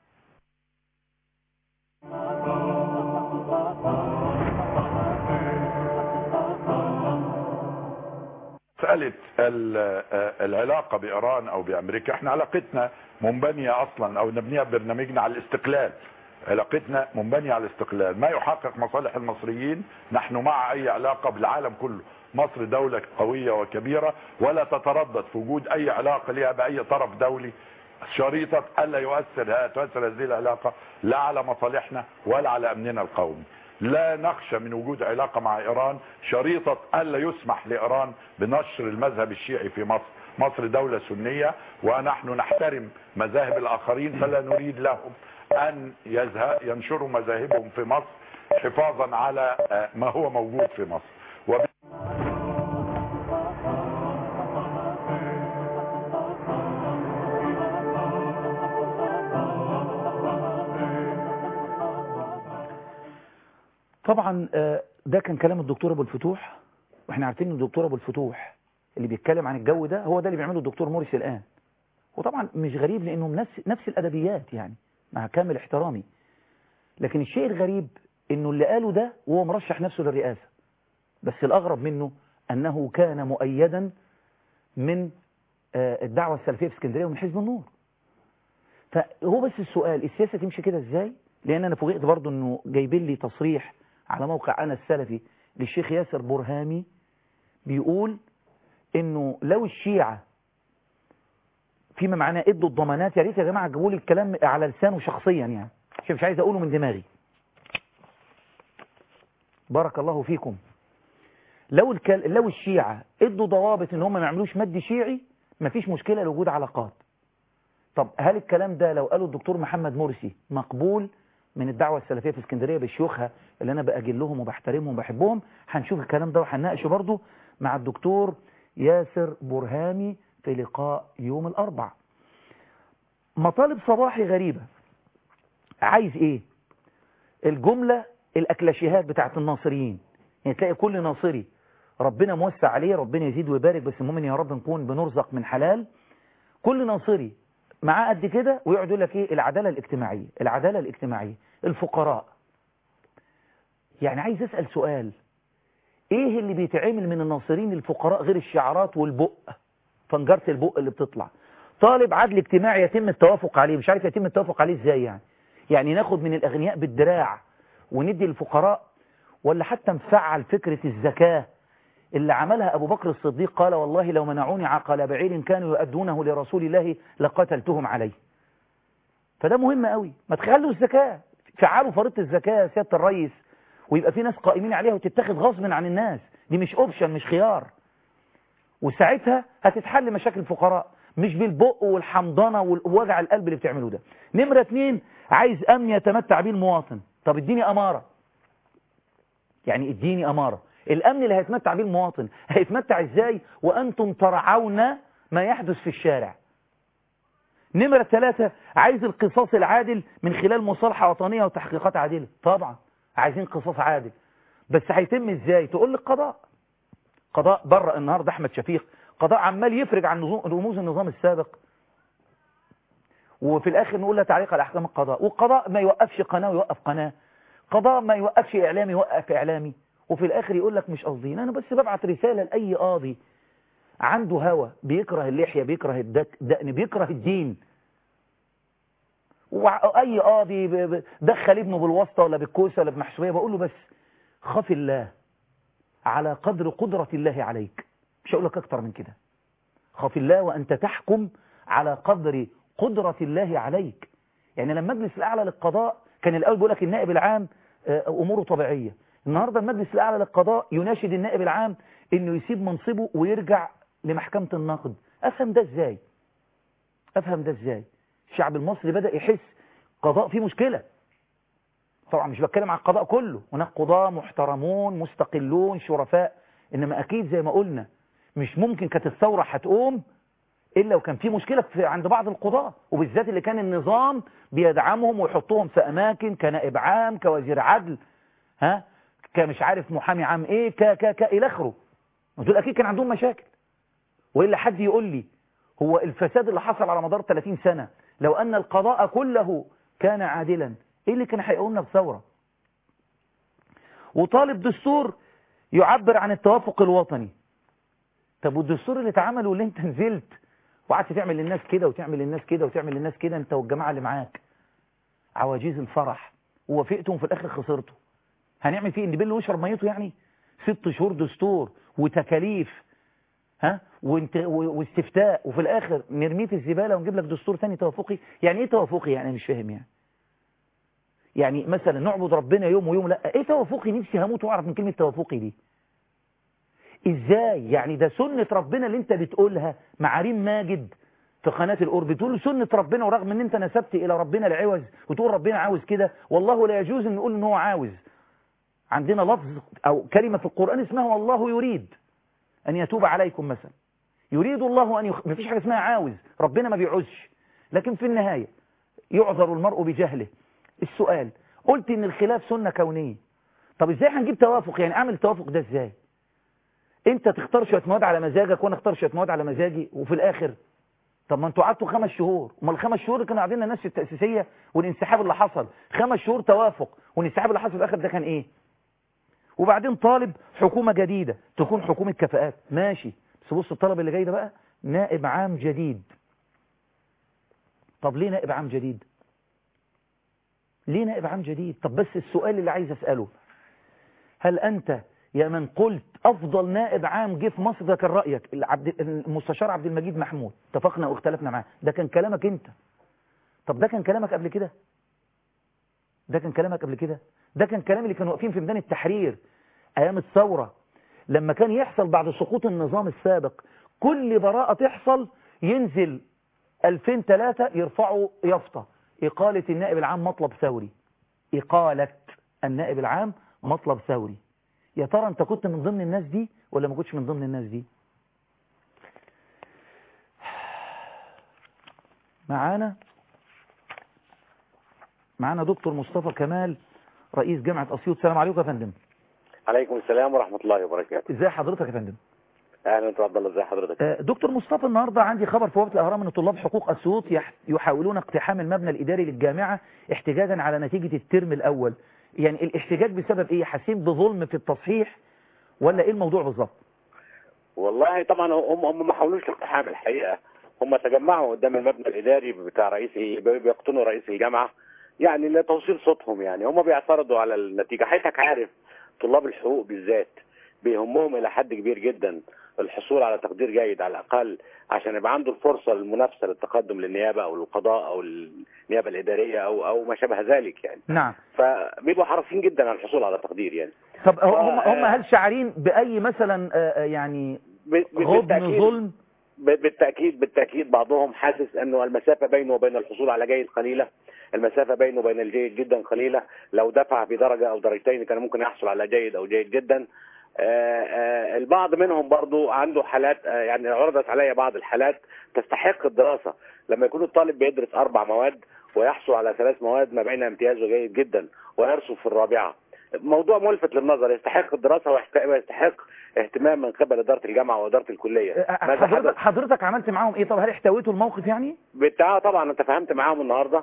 مسألة ال- آه، العلاقة بإيران أو بأمريكا احنا علاقتنا منبنية أصلا أو نبنيها برنامجنا على الاستقلال علاقتنا منبنية على الاستقلال ما يحقق مصالح المصريين نحن مع أي علاقة بالعالم كله مصر دولة قوية وكبيرة ولا تتردد في وجود أي علاقة لها بأي طرف دولي شريطة ألا يؤثر تؤثر هذه العلاقة لا على مصالحنا ولا على أمننا القومي لا نخشى من وجود علاقة مع إيران شريطة ألا يسمح لإيران بنشر المذهب الشيعي في مصر مصر دولة سنية ونحن نحترم مذاهب الآخرين فلا نريد لهم أن يزه- ينشروا مذاهبهم في مصر حفاظا على آه، ما هو موجود في مصر وب... طبعا آه، ده كان كلام الدكتور ابو الفتوح واحنا عارفين ان الدكتور ابو الفتوح اللي بيتكلم عن الجو ده هو ده اللي بيعمله الدكتور مرسي الان وطبعا مش غريب لانهم نفس نفس الادبيات يعني مع كامل احترامي لكن الشيء الغريب انه اللي قاله ده وهو مرشح نفسه للرئاسه بس الاغرب منه انه كان مؤيدا من آه، الدعوه السلفيه في اسكندريه ومن حزب النور فهو بس السؤال السياسه تمشي كده ازاي لان انا فوجئت برضو انه جايبين لي تصريح على موقع انا السلفي للشيخ ياسر برهامي بيقول انه لو الشيعة فيما معناه ادوا الضمانات يا ريت يا جماعه تجيبوا لي الكلام على لسانه شخصيا يعني عشان مش عايز اقوله من دماغي بارك الله فيكم لو الكل... لو الشيعة ادوا ضوابط ان هم ما يعملوش مد شيعي مفيش مشكلة لوجود علاقات طب هل الكلام ده لو قاله الدكتور محمد مرسي مقبول من الدعوة السلفية في اسكندرية بشيوخها اللي انا باجلهم وبحترمهم وبحبهم هنشوف الكلام ده وهنناقشه برضه مع الدكتور ياسر برهامي في لقاء يوم الاربع مطالب صباحي غريبة عايز ايه الجملة الاكلاشيهات بتاعت الناصريين يعني تلاقي كل ناصري ربنا موسع عليه ربنا يزيد ويبارك بس المهم ان يا رب نكون بنرزق من حلال كل ناصري معاه قد كده ويقعد يقول لك ايه العداله الاجتماعيه العداله الاجتماعيه الفقراء يعني عايز اسال سؤال ايه اللي بيتعمل من الناصرين الفقراء غير الشعارات والبق فنجره البق اللي بتطلع طالب عدل اجتماعي يتم التوافق عليه مش عارف يتم التوافق عليه ازاي يعني يعني ناخد من الاغنياء بالدراع وندي للفقراء ولا حتى نفعل فكره الزكاه اللي عملها أبو بكر الصديق قال والله لو منعوني عقل بعير كانوا يؤدونه لرسول الله لقتلتهم عليه فده مهم قوي ما تخلوا الزكاة فعلوا فريضة الزكاة يا سيادة الرئيس ويبقى في ناس قائمين عليها وتتخذ غصب عن الناس دي مش اوبشن مش خيار وساعتها هتتحل مشاكل الفقراء مش بالبق والحمضنة ووجع القلب اللي بتعملوه ده نمرة اتنين عايز امن يتمتع بيه المواطن طب اديني امارة يعني اديني امارة الامن اللي هيتمتع بيه المواطن هيتمتع ازاي وانتم ترعون ما يحدث في الشارع نمرة ثلاثة عايز القصاص العادل من خلال مصالحة وطنية وتحقيقات عادلة طبعا عايزين قصاص عادل بس هيتم ازاي تقول لي القضاء قضاء بره النهارده احمد شفيق قضاء عمال يفرج عن نظام- رموز النظام السابق وفي الاخر نقول له تعليق على احكام القضاء والقضاء ما يوقفش قناه ويوقف قناه قضاء ما يوقفش اعلامي يوقف اعلامي وفي الاخر يقول لك مش قاصدين انا بس ببعت رساله لاي قاضي عنده هوى بيكره اللحيه بيكره الدك- الدقن بيكره الدين واي قاضي ب- ب- دخل ابنه بالواسطه ولا بالكوسه ولا بمحسوبيه بقول له بس خاف الله على قدر قدرة الله عليك مش هقول لك أكتر من كده خاف الله وأنت تحكم على قدر قدرة الله عليك يعني لما المجلس الأعلى للقضاء كان الأول بيقول لك النائب العام آه، أموره طبيعية النهاردة المجلس الأعلى للقضاء يناشد النائب العام إنه يسيب منصبه ويرجع لمحكمة النقد أفهم ده إزاي أفهم ده إزاي الشعب المصري بدأ يحس قضاء فيه مشكلة طبعا مش بتكلم عن القضاء كله هناك قضاة محترمون مستقلون شرفاء إنما أكيد زي ما قلنا مش ممكن كانت الثورة هتقوم إلا وكان في مشكلة في عند بعض القضاة وبالذات اللي كان النظام بيدعمهم ويحطهم في أماكن كنائب عام كوزير عدل ها كمش عارف محامي عام إيه ك ك ك إلى آخره دول أكيد كان عندهم مشاكل وإلا حد يقول لي هو الفساد اللي حصل على مدار 30 سنة لو أن القضاء كله كان عادلا إيه اللي كان هيقولنا بثورة وطالب دستور يعبر عن التوافق الوطني طب والدستور اللي اتعمل واللي انت نزلت وقعدت تعمل للناس كده وتعمل للناس كده وتعمل للناس كده انت والجماعة اللي معاك عواجيز الفرح ووافقتم وفي الاخر خسرتوا هنعمل فيه ان بيل ويشرب ميته يعني ست شهور دستور وتكاليف ها وانت و- واستفتاء وفي الاخر نرميه في الزباله ونجيب لك دستور تاني توافقي يعني ايه توافقي يعني أنا مش فاهم يعني يعني مثلا نعبد ربنا يوم ويوم لا ايه توافقي نفسي هموت واعرف من كلمه توافقي دي ازاي يعني ده سنة ربنا اللي انت بتقولها مع ريم ماجد في قناة القرب بتقول سنة ربنا ورغم ان انت نسبت الى ربنا العوز وتقول ربنا عاوز كده والله لا يجوز ان نقول ان هو عاوز عندنا لفظ او كلمة في القرآن اسمها والله يريد ان يتوب عليكم مثلا يريد الله ان يخ... مفيش حاجة اسمها عاوز ربنا ما بيعوزش لكن في النهاية يعذر المرء بجهله السؤال قلت ان الخلاف سنة كونية طب ازاي هنجيب توافق يعني اعمل التوافق ده ازاي انت تختار شويه مواد على مزاجك وانا اختار شويه مواد على مزاجي وفي الاخر طب ما انتوا قعدتوا خمس شهور امال الخمس شهور اللي كانوا قاعدين الناس في التاسيسيه والانسحاب اللي حصل خمس شهور توافق والانسحاب اللي حصل في الاخر ده كان ايه وبعدين طالب حكومه جديده تكون حكومه كفاءات ماشي بس بص الطلب اللي جاي ده بقى نائب عام جديد طب ليه نائب عام جديد ليه نائب عام جديد طب بس السؤال اللي عايز اساله هل انت يا من قلت افضل نائب عام جه في مصر ده كان رايك العبد المستشار عبد المجيد محمود اتفقنا واختلفنا معاه ده كان كلامك انت طب ده كان كلامك قبل كده ده كان كلامك قبل كده ده كان كلام اللي كانوا واقفين في ميدان التحرير ايام الثوره لما كان يحصل بعد سقوط النظام السابق كل براءه تحصل ينزل 2003 يرفعوا يافطه اقاله النائب العام مطلب ثوري اقاله النائب العام مطلب ثوري يا ترى انت كنت من ضمن الناس دي ولا ما كنتش من ضمن الناس دي معانا معانا دكتور مصطفى كمال رئيس جامعة أسيوط السلام عليكم يا فندم عليكم السلام ورحمة الله وبركاته ازاي حضرتك يا فندم اهلا انت عبد الله ازي حضرتك آه، دكتور مصطفى النهارده عندي خبر في وقت الأهرام ان طلاب حقوق أسيوط يح- يحاولون اقتحام المبنى الإداري للجامعة احتجاجا على نتيجة الترم الأول يعني الاحتجاج بسبب ايه حاسين بظلم في التصحيح ولا ايه الموضوع بالظبط والله طبعا هم هم ما حاولوش الاقتحام الحقيقة هم تجمعوا قدام المبنى الإداري بتاع رئيس بي- بيقتنوا رئيس الجامعة يعني لتوصيل صوتهم يعني هم بيعترضوا على النتيجة حيثك عارف طلاب الحقوق بالذات بيهمهم الى حد كبير جدا الحصول على تقدير جيد على الاقل عشان يبقى عنده الفرصه المنافسه للتقدم للنيابه او للقضاء او النيابه الاداريه او او ما شابه ذلك يعني نعم فبيبقوا حريصين جدا على الحصول على تقدير يعني طب هم ف- هم هل شاعرين باي مثلا آه، آه، يعني ب- غضن بالتأكيد- ظلم ب- بالتاكيد بالتاكيد بعضهم حاسس انه المسافه بينه وبين الحصول على جيد قليله المسافه بينه وبين الجيد جدا قليله لو دفع بدرجه او درجتين كان ممكن يحصل على جيد او جيد جدا آه، آه، البعض منهم برضو عنده حالات آه، يعني عرضت علي بعض الحالات تستحق الدراسه لما يكون الطالب بيدرس اربع مواد ويحصل على ثلاث مواد ما بين امتياز وجيد جدا ويرسب في الرابعه موضوع ملفت للنظر يستحق الدراسه ويحت- ويستحق اهتمام من قبل اداره الجامعه واداره الكليه آه، ماذا حدث حضرتك حضرتك عملت معاهم ايه طب هل احتويتوا الموقف يعني بالتعاون طبعا انت فهمت معاهم النهارده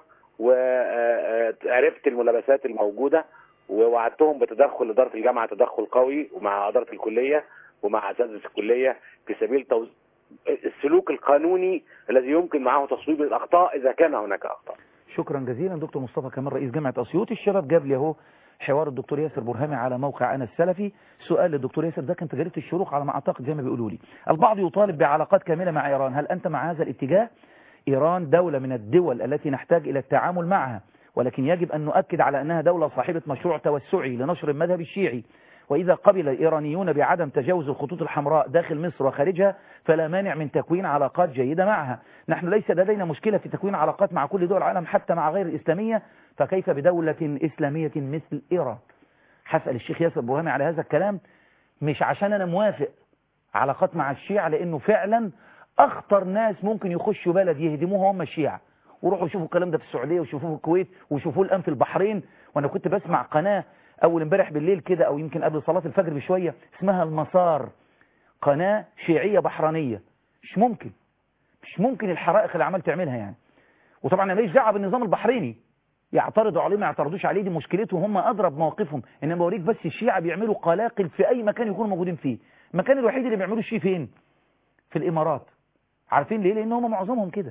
وعرفت الملابسات الموجوده ووعدتهم بتدخل اداره الجامعه تدخل قوي ومع اداره الكليه ومع اساتذه الكليه في سبيل توز... السلوك القانوني الذي يمكن معه تصويب الاخطاء اذا كان هناك اخطاء. شكرا جزيلا دكتور مصطفى كمال رئيس جامعة أسيوط الشباب جاب لي اهو حوار الدكتور ياسر برهامي على موقع أنا السلفي سؤال للدكتور ياسر ده كان في جريدة الشروق على ما أعتقد زي ما بيقولوا لي البعض يطالب بعلاقات كاملة مع إيران هل أنت مع هذا الاتجاه إيران دولة من الدول التي نحتاج إلى التعامل معها ولكن يجب أن نؤكد على أنها دولة صاحبة مشروع توسعي لنشر المذهب الشيعي وإذا قبل الإيرانيون بعدم تجاوز الخطوط الحمراء داخل مصر وخارجها فلا مانع من تكوين علاقات جيدة معها نحن ليس لدينا مشكلة في تكوين علاقات مع كل دول العالم حتى مع غير الإسلامية فكيف بدولة إسلامية مثل إيران هسأل الشيخ ياسر برهامي على هذا الكلام مش عشان أنا موافق علاقات مع الشيعة لأنه فعلا أخطر ناس ممكن يخشوا بلد يهدموها هم الشيعة وروحوا شوفوا الكلام ده في السعودية وشوفوه في الكويت وشوفوه الآن في البحرين وأنا كنت بسمع قناة أول امبارح بالليل كده أو يمكن قبل صلاة الفجر بشوية اسمها المسار قناة شيعية بحرانية مش ممكن مش ممكن الحرائق اللي عمال تعملها يعني وطبعا انا ماليش دعوه بالنظام البحريني يعترضوا عليه ما يعترضوش عليه دي مشكلتهم هم اضرب مواقفهم انما بوريك بس الشيعة بيعملوا قلاقل في اي مكان يكونوا موجودين فيه المكان الوحيد اللي بيعملوا الشيء فين في الامارات عارفين ليه لان هم معظمهم كده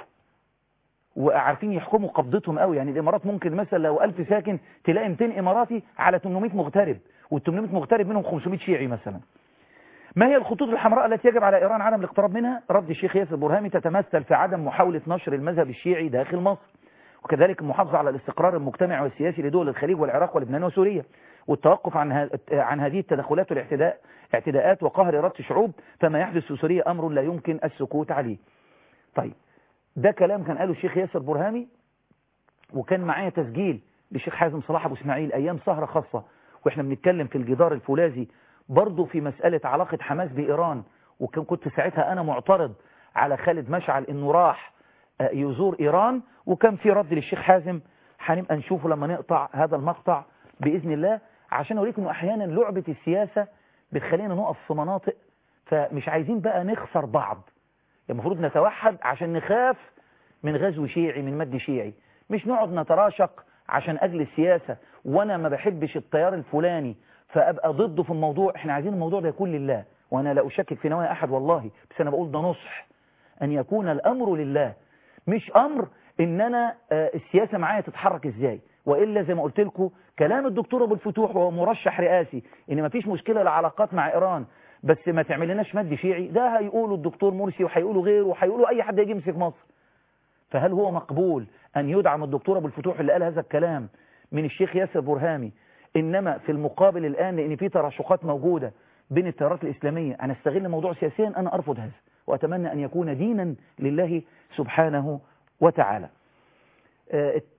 وعارفين يحكموا قبضتهم قوي يعني الامارات ممكن مثلا لو 1000 ساكن تلاقي 200 اماراتي على 800 مغترب وال 800 مغترب منهم 500 شيعي مثلا ما هي الخطوط الحمراء التي يجب على إيران عدم الاقتراب منها رد الشيخ ياسر برهامي تتمثل في عدم محاولة نشر المذهب الشيعي داخل مصر وكذلك المحافظة على الاستقرار المجتمعي والسياسي لدول الخليج والعراق ولبنان وسوريا والتوقف عن ه- عن هذه التدخلات والاعتداء اعتداءات وقهر إرادة الشعوب فما يحدث في سوريا أمر لا يمكن السكوت عليه طيب ده كلام كان قاله الشيخ ياسر برهامي وكان معايا تسجيل للشيخ حازم صلاح أبو إسماعيل أيام سهرة خاصة وإحنا بنتكلم في الجدار الفولاذي برضه في مسألة علاقة حماس بإيران وكان كنت ساعتها أنا معترض على خالد مشعل إنه راح آه، يزور إيران وكان في رد للشيخ حازم هنبقى نشوفه لما نقطع هذا المقطع بإذن الله عشان أوريكم إنه أحيانا لعبة السياسة بتخلينا نقف في مناطق فمش عايزين بقى نخسر بعض المفروض نتوحد عشان نخاف من غزو شيعي من مد شيعي مش نقعد نتراشق عشان أجل السياسة وأنا ما بحبش التيار الفلاني فأبقى ضده في الموضوع احنا عايزين الموضوع ده يكون لله وأنا لا أشكك في نوايا أحد والله بس أنا بقول ده نصح أن يكون الأمر لله مش أمر إن أنا آه، السياسة معايا تتحرك إزاي وإلا زي ما قلت لكم كلام الدكتور أبو الفتوح وهو مرشح رئاسي إن ما فيش مشكلة العلاقات مع إيران بس ما تعمل لناش مد شيعي ده هيقوله الدكتور مرسي وهيقوله غيره وهيقوله أي حد يجي يمسك مصر فهل هو مقبول أن يدعم الدكتور أبو الفتوح اللي قال هذا الكلام من الشيخ ياسر برهامي إنما في المقابل الآن لأن في تراشقات موجودة بين التيارات الإسلامية أنا استغل الموضوع سياسيا أنا أرفض هذا وأتمنى أن يكون دينا لله سبحانه وتعالى آه، الت-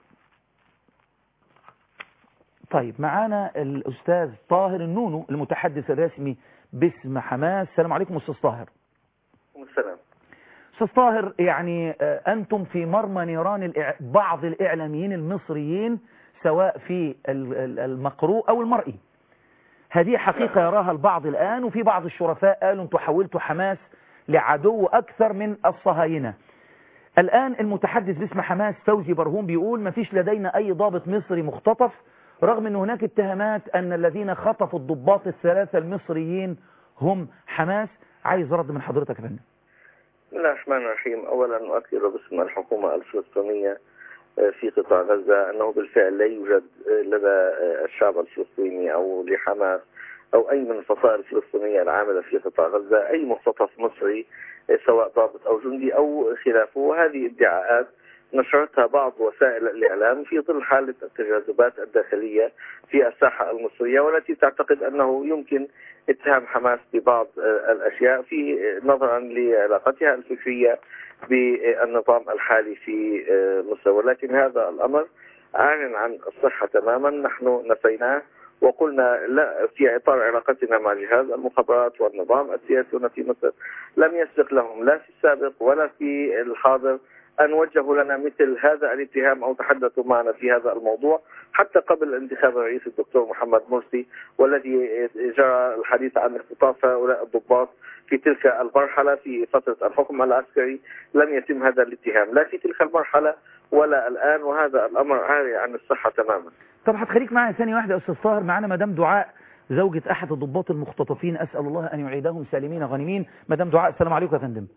طيب معانا الأستاذ طاهر النونو المتحدث الرسمي باسم حماس السلام عليكم أستاذ طاهر السلام أستاذ طاهر يعني آه، أنتم في مرمى نيران الإع- بعض الإعلاميين المصريين سواء في ال- ال- المقروء أو المرئي هذه حقيقة يراها البعض الآن وفي بعض الشرفاء قالوا أنتم حولتوا حماس لعدو أكثر من الصهاينة الآن المتحدث باسم حماس فوزي برهوم بيقول ما فيش لدينا أي ضابط مصري مختطف رغم أن هناك اتهامات أن الذين خطفوا الضباط الثلاثة المصريين هم حماس عايز رد من حضرتك يا فندم بسم الله الرحمن الرحيم أولا أؤكد باسم الحكومة الفلسطينية آه، في قطاع غزة أنه بالفعل لا يوجد آه، لدى آه، الشعب الفلسطيني أو لحماس أو أي من الفصائل الفلسطينية العاملة في قطاع غزة أي مختطف مصري سواء ضابط أو جندي أو خلافه وهذه ادعاءات نشرتها بعض وسائل الإعلام في ظل حالة التجاذبات الداخلية في الساحة المصرية والتي تعتقد أنه يمكن اتهام حماس ببعض آه، الأشياء في نظرا لعلاقتها الفكرية بالنظام الحالي في آه، مصر ولكن هذا الأمر عار عن الصحة تماما نحن نفيناه وقلنا لا في اطار علاقتنا مع جهاز المخابرات والنظام السياسي هنا في مصر لم يسبق لهم لا في السابق ولا في الحاضر ان وجهوا لنا مثل هذا الاتهام او تحدثوا معنا في هذا الموضوع حتى قبل انتخاب الرئيس الدكتور محمد مرسي والذي جرى الحديث عن اختطاف هؤلاء الضباط في تلك المرحله في فتره الحكم العسكري لم يتم هذا الاتهام لا في تلك المرحله ولا الان وهذا الامر عاري عن الصحه تماما. طب هتخليك معايا ثانية واحدة يا أستاذ طاهر معانا مدام دعاء زوجة أحد الضباط المختطفين أسأل الله أن يعيدهم سالمين غانمين مدام دعاء السلام عليكم يا فندم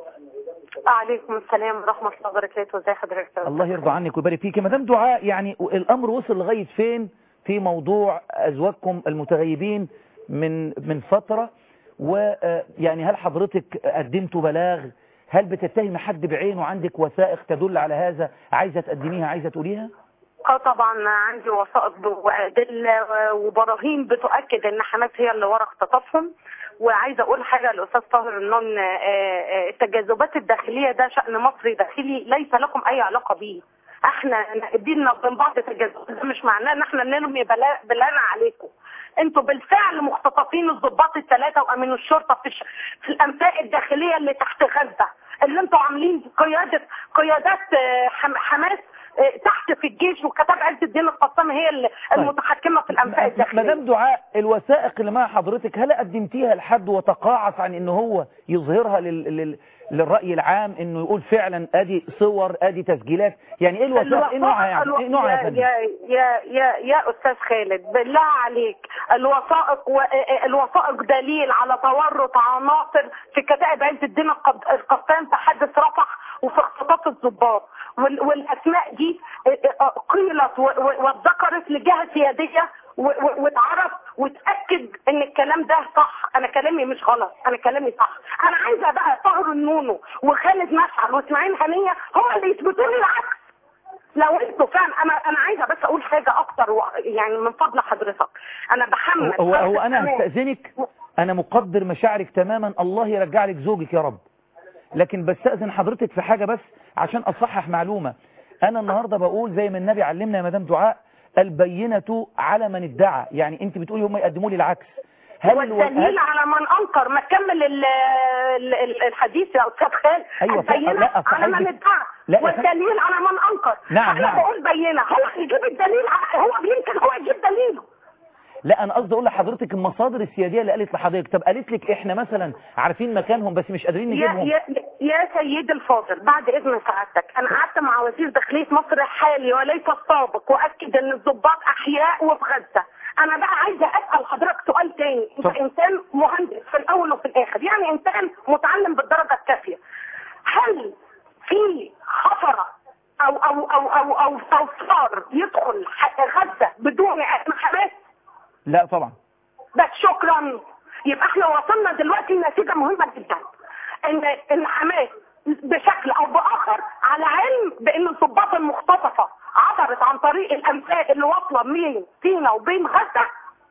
وعليكم السلام ورحمة الله وبركاته ازي حضرتك يا الله يرضى عنك ويبارك فيك مدام دعاء يعني الأمر وصل لغاية فين في موضوع أزواجكم المتغيبين من من فترة ويعني هل حضرتك قدمتوا بلاغ هل بتتهم حد بعينه عندك وثائق تدل على هذا عايزة تقدميها عايزة تقوليها اه طبعا عندي وثائق وادله وبراهين بتؤكد ان حماس هي اللي ورا اختطافهم وعايزه اقول حاجه للاستاذ طاهر ان آه، آه، التجاذبات الداخليه ده شان مصري داخلي ليس لكم اي علاقه بيه احنا ديننا وبين بعض تجاذبات ده مش معناه ان احنا نرمي بلا- بلانا عليكم انتوا بالفعل مختطفين الضباط الثلاثه وامين الشرطه في, الش... في الانفاق الداخليه اللي تحت غزه اللي انتوا عاملين قياده قيادات آه، حم- حماس آه، تحت في الجيش وكتاب عز الدين القسام هي اللي المتحكمه في الانفاق الداخليه مدام دعاء الوثائق اللي مع حضرتك هل قدمتيها لحد وتقاعس عن ان هو يظهرها لل... لل... للرأي العام انه يقول فعلا ادي صور ادي تسجيلات يعني ايه الوثائق ايه نوعها يعني الو- ايه نوعها يا يا فندم يا يا يا, يا استاذ خالد بالله عليك الوثائق و... الوثائق دليل على تورط عناصر في كتائب عز الدين القد- القسام في حادث رفح وفي اختطاف الضباط وال... والاسماء دي قيلت و... و... واتذكرت لجهه سياديه و- و- واتعرف وتاكد ان الكلام ده صح انا كلامي مش غلط انا كلامي صح انا عايزه بقى طاهر النونو وخالد مشعل واسماعيل هنيه هم اللي يثبتوا لي العكس لو انتوا فعلا انا انا عايزه بس اقول حاجه اكتر و... يعني من فضل حضرتك انا بحمل هو, هو فرد انا الأمان. هستأذنك انا مقدر مشاعرك تماما الله يرجع لك زوجك يا رب لكن بستأذن حضرتك في حاجة بس عشان اصحح معلومة انا النهاردة بقول زي ما النبي علمنا يا مدام دعاء البينة على من ادعى يعني انت بتقولي هم يقدموا لي العكس هل الو... والدليل هل... على من انكر ما تكمل ال- ال- ال- الحديث يا استاذ خالد أيوة، فا- البينه لا، أصل على من عايزك- ادعى لا، يا والدليل على من انكر نعم، انا نعم. بقول بينه هو يجيب الدليل على- هو يمكن هو يجيب دليله لا انا قصدي اقول لحضرتك المصادر السيادية اللي قالت لحضرتك طب قالت لك احنا مثلا عارفين مكانهم بس مش قادرين يا, نجيبهم يا, يا سيد الفاضل بعد اذن سعادتك انا قعدت مع وزير داخليه مصر الحالي وليس السابق واكد ان الضباط احياء وفي غزه انا بقى عايزه اسال حضرتك سؤال تاني انت طب. انسان مهندس في الاول وفي الاخر يعني انسان متعلم بالدرجه الكافيه هل في حفره او او او او او صوصار يدخل ح- غزه بدون اذن حماس لا طبعا بس شكرا يبقى احنا وصلنا دلوقتي لنتيجة مهمة جدا ان ان حماس بشكل او باخر على علم بان الضباط المختطفة عبرت عن طريق الانفاق اللي واصلة بين سينا وبين غزة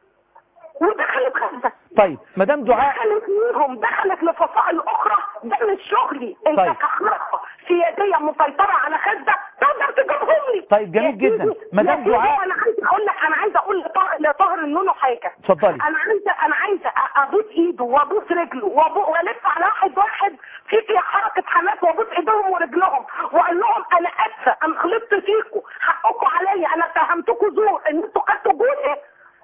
ودخلت غزة طيب مدام دعاء دخلت منهم دخلت لفصائل اخرى ده مش شغلي انت طيب. كحركة سيادية مسيطرة على غزة تقدر تجيبهم لي طيب جميل جدا مدام يا سيدي دعاء انا عايز اقول لك انا عايزه اقول لطاهر لطاهر النونو حاجه اتفضلي. انا عايزه انا عايزه أ- ابوس ايده وابوس رجله وأبو- والف على واحد واحد في في حركه حماس وابوس ايديهم ورجلهم واقول لهم انا اسفه انا غلطت فيكم حقكم عليا انا فهمتكم زور ان انتوا خدتوا جزء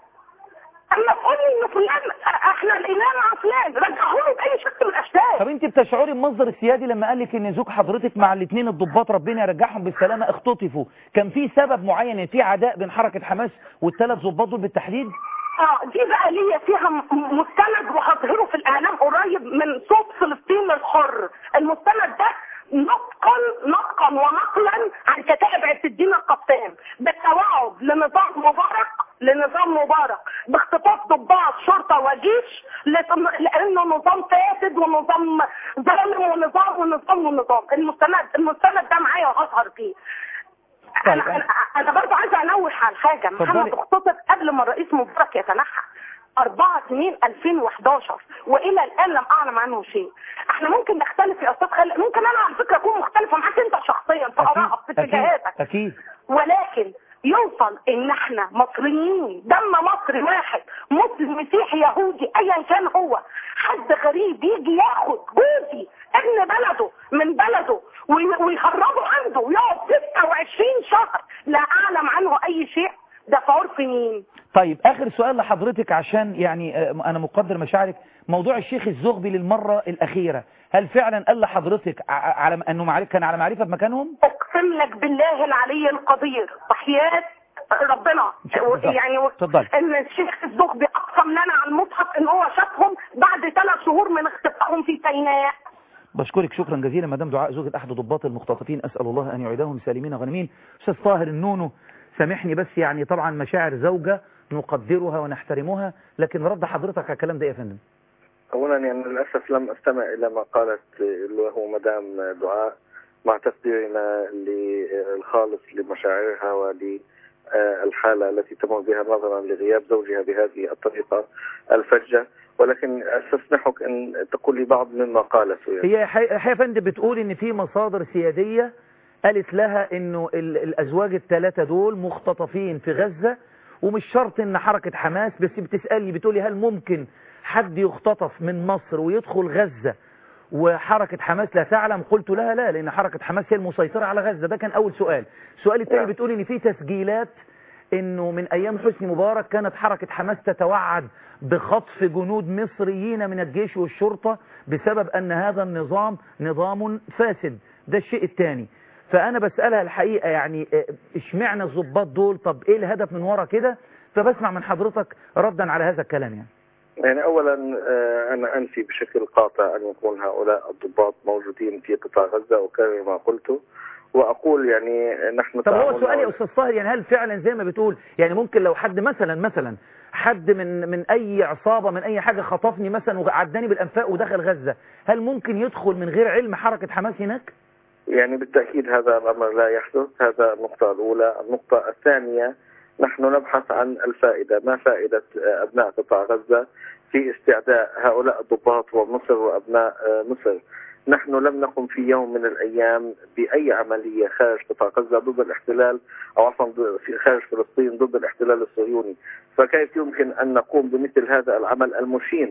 اما تقول لي ان فلان احنا لقيناه مع فلان رجعوا له باي شكل من الاشكال طب انت بتشعري المصدر السيادي لما قال لك ان زوج حضرتك مع الاثنين الضباط ربنا يرجعهم بالسلامه اختطفوا كان في سبب معين ان في عداء بين حركه حماس والثلاث ضباط دول بالتحديد اه دي بقى ليا فيها م- مستند وهظهره في الاعلام قريب من صوت فلسطين الحر المستند ده نطقا نطقا ونقلا عن كتائب عز الدين القسام بالتوعد لنظام مبارك لنظام مبارك باختطاف ضباط شرطه ظالم ونظام ونظام ونظام المستند المستند ده معايا وهظهر فيه انا انا انا برضه عايزه انوه على حاجه محمد اتفضلي. اغتصب قبل ما الرئيس مبارك يتنحى 4 2 2011 والى الان لم اعلم عنه شيء احنا ممكن نختلف يا استاذ خالد ممكن انا على فكره اكون مختلفه معاك انت شخصيا في ارائك في اتجاهاتك اكيد ولكن يوصل ان احنا مصريين دم مصري واحد مسلم مسيحي يهودي ايا كان هو حد غريب يجي ياخد جوزي ابن بلده من بلده وي- ويهربه عنده ويقعد 26 شهر لا اعلم عنه اي شيء ده في عرف مين طيب اخر سؤال لحضرتك عشان يعني آه، انا مقدر مشاعرك موضوع الشيخ الزغبي للمرة الاخيرة هل فعلا قال لحضرتك ع- على انه معرف كان على معرفة بمكانهم اقسم لك بالله العلي القدير وحياة ربنا بالظبط. يعني اتفضل. ان الشيخ الزغبي اقسم لنا على المصحف ان هو شافهم بعد ثلاث شهور من اختفائهم في سيناء بشكرك شكرا جزيلا مدام دعاء زوجة احد ضباط المختطفين اسال الله ان يعيدهم سالمين غانمين استاذ طاهر النونو سامحني بس يعني طبعا مشاعر زوجة نقدرها ونحترمها لكن رد حضرتك على الكلام ده إيه يا فندم اولا يعني للاسف لم استمع الى ما قالت له مدام دعاء مع تقديرنا للخالص لمشاعرها وللحاله التي تمر بها نظرا لغياب زوجها بهذه الطريقه الفجه ولكن استسمحك ان تقول لي بعض مما قالته يعني. هي حقيقة يا فندم بتقول ان في مصادر سيادية قالت لها انه ال- الازواج الثلاثة دول مختطفين في غزة ومش شرط ان حركة حماس بس بتسألي بتقولي هل ممكن حد يختطف من مصر ويدخل غزة وحركة حماس لا تعلم قلت لها لا لان حركة حماس هي المسيطرة على غزة ده كان اول سؤال السؤال الثاني نعم. بتقولي ان في تسجيلات انه من ايام حسني مبارك كانت حركة حماس تتوعد بخطف جنود مصريين من الجيش والشرطة بسبب ان هذا النظام نظام فاسد ده الشيء الثاني فانا بسألها الحقيقة يعني اه، اشمعنى الضباط دول طب ايه الهدف من ورا كده فبسمع من حضرتك ردا على هذا الكلام يعني يعني اولا آه، انا انفي بشكل قاطع ان يكون هؤلاء الضباط موجودين في قطاع غزه واكرر ما قلته واقول يعني نحن طب هو تعاوننا سؤالي يا استاذ طاهر يعني هل فعلا زي ما بتقول يعني ممكن لو حد مثلا مثلا حد من من اي عصابه من اي حاجه خطفني مثلا وعداني بالانفاق ودخل غزه هل ممكن يدخل من غير علم حركه حماس هناك يعني بالتأكيد هذا الأمر لا يحدث هذا النقطة الأولى النقطة الثانية نحن نبحث عن الفائدة ما فائدة آه، أبناء قطاع غزة في استعداء هؤلاء الضباط ومصر وأبناء آه، مصر نحن لم نقم في يوم من الأيام بأي عملية خارج قطاع غزة ضد الاحتلال أو عفوا ضد- في خارج فلسطين ضد الاحتلال الصهيوني فكيف يمكن أن نقوم بمثل هذا العمل المشين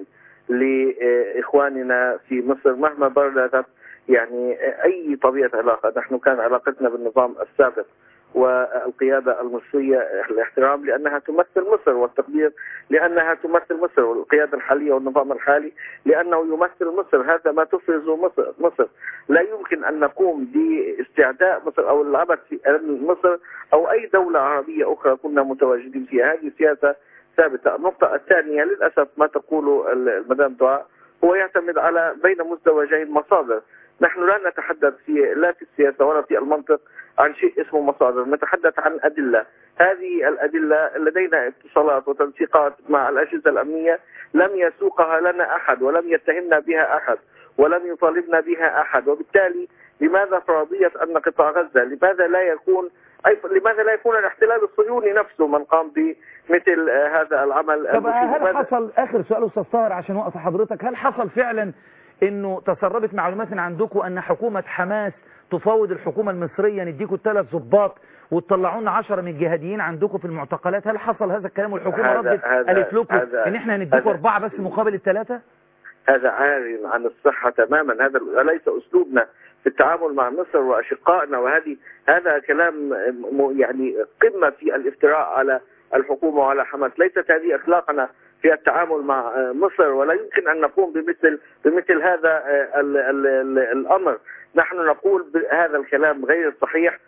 لإخواننا في مصر مهما بلغت يعني أي طبيعة علاقة نحن كان علاقتنا بالنظام السابق والقيادة المصرية الاحترام لأنها تمثل مصر والتقدير لأنها تمثل مصر والقيادة الحالية والنظام الحالي لأنه يمثل مصر هذا ما تفرز مصر مصر لا يمكن أن نقوم باستعداء مصر أو العبث في مصر أو أي دولة عربية أخرى كنا متواجدين فيها هذه سياسة ثابتة النقطة الثانية للأسف ما تقوله المدام دعاء هو يعتمد على بين مزدوجين مصادر نحن لا نتحدث في لا في السياسة ولا في المنطق عن شيء اسمه مصادر نتحدث عن أدلة هذه الأدلة لدينا اتصالات وتنسيقات مع الأجهزة الأمنية لم يسوقها لنا أحد ولم يتهمنا بها أحد ولم يطالبنا بها أحد وبالتالي لماذا فرضية أن قطاع غزة لماذا لا يكون أي لماذا لا يكون الاحتلال الصهيوني نفسه من قام بمثل آه، هذا العمل طب المشين؟ هل وماذا- حصل اخر سؤال استاذ طاهر عشان وقف حضرتك هل حصل فعلا انه تسربت معلومات من عندكم ان حكومة حماس تفاوض الحكومة المصرية نديكم ثلاث ضباط وتطلعوا لنا 10 من الجهاديين عندكم في المعتقلات هل حصل هذا الكلام والحكومة هذا- ردت هذا- قالت لكم هذا- ان احنا هنديكم هذا- اربعة بس مقابل الثلاثة هذا عار عن الصحة تماما هذا ليس أسلوبنا في التعامل مع مصر وأشقائنا وهذه هذا كلام م- يعني قمة في الافتراء على الحكومة وعلى حماس ليست هذه أخلاقنا في التعامل مع آه، مصر ولا يمكن أن نقوم بمثل بمثل هذا آه، ال ال ال الأمر نحن نقول ب- هذا الكلام غير صحيح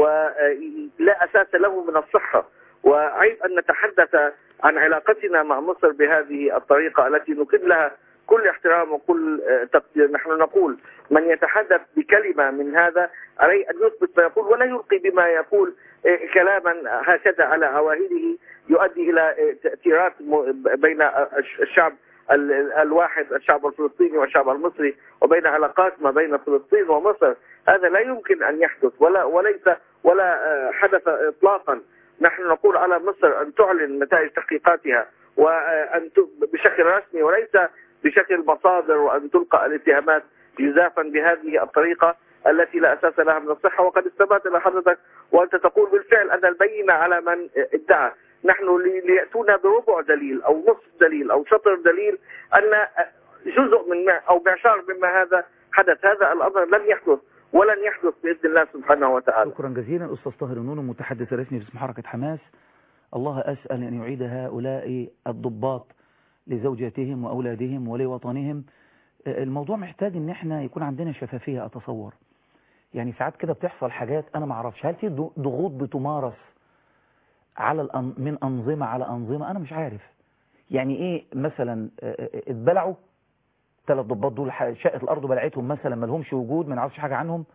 ولا أساس له من الصحة وعيب أن نتحدث عن علاقتنا مع مصر بهذه الطريقة التي نقيم لها كل احترام وكل آه، تقدير نحن نقول من يتحدث بكلمة من هذا عليه أن يثبت ما يقول ولا يلقي بما يقول آه، كلاما هكذا على عواهده يؤدي إلى آه، تأثيرات م- بين الش- الشعب ال- ال- الواحد الشعب الفلسطيني والشعب المصري وبين علاقات ما بين فلسطين ومصر هذا لا يمكن أن يحدث ولا وليس ولا آه، حدث إطلاقا نحن نقول على مصر أن تعلن نتائج تحقيقاتها وأن ت- بشكل رسمي وليس بشكل مصادر وأن تلقى الاتهامات جزافا بهذه الطريقة التي لا أساس لها من الصحة وقد استمعت إلى حضرتك وأنت تقول بالفعل أن البينة على من ادعى نحن لي- ليأتونا بربع دليل أو نصف دليل أو شطر دليل أن جزء من مع- أو معشار مما هذا حدث هذا الأمر لن يحدث ولن يحدث بإذن الله سبحانه وتعالى شكرا جزيلا أستاذ طاهر النون المتحدث الرسمي باسم حركة حماس الله أسأل أن يعيد هؤلاء الضباط لزوجاتهم وأولادهم ولوطنهم آه، الموضوع محتاج ان احنا يكون عندنا شفافية اتصور يعني ساعات كده بتحصل حاجات انا ما اعرفش هل في ض- ضغوط بتمارس على الأن... من انظمة على انظمة انا مش عارف يعني ايه مثلا آه، آه، اتبلعوا ثلاث ضباط دول ح- شقة الارض بلعتهم مثلا ما لهمش وجود ما نعرفش حاجة عنهم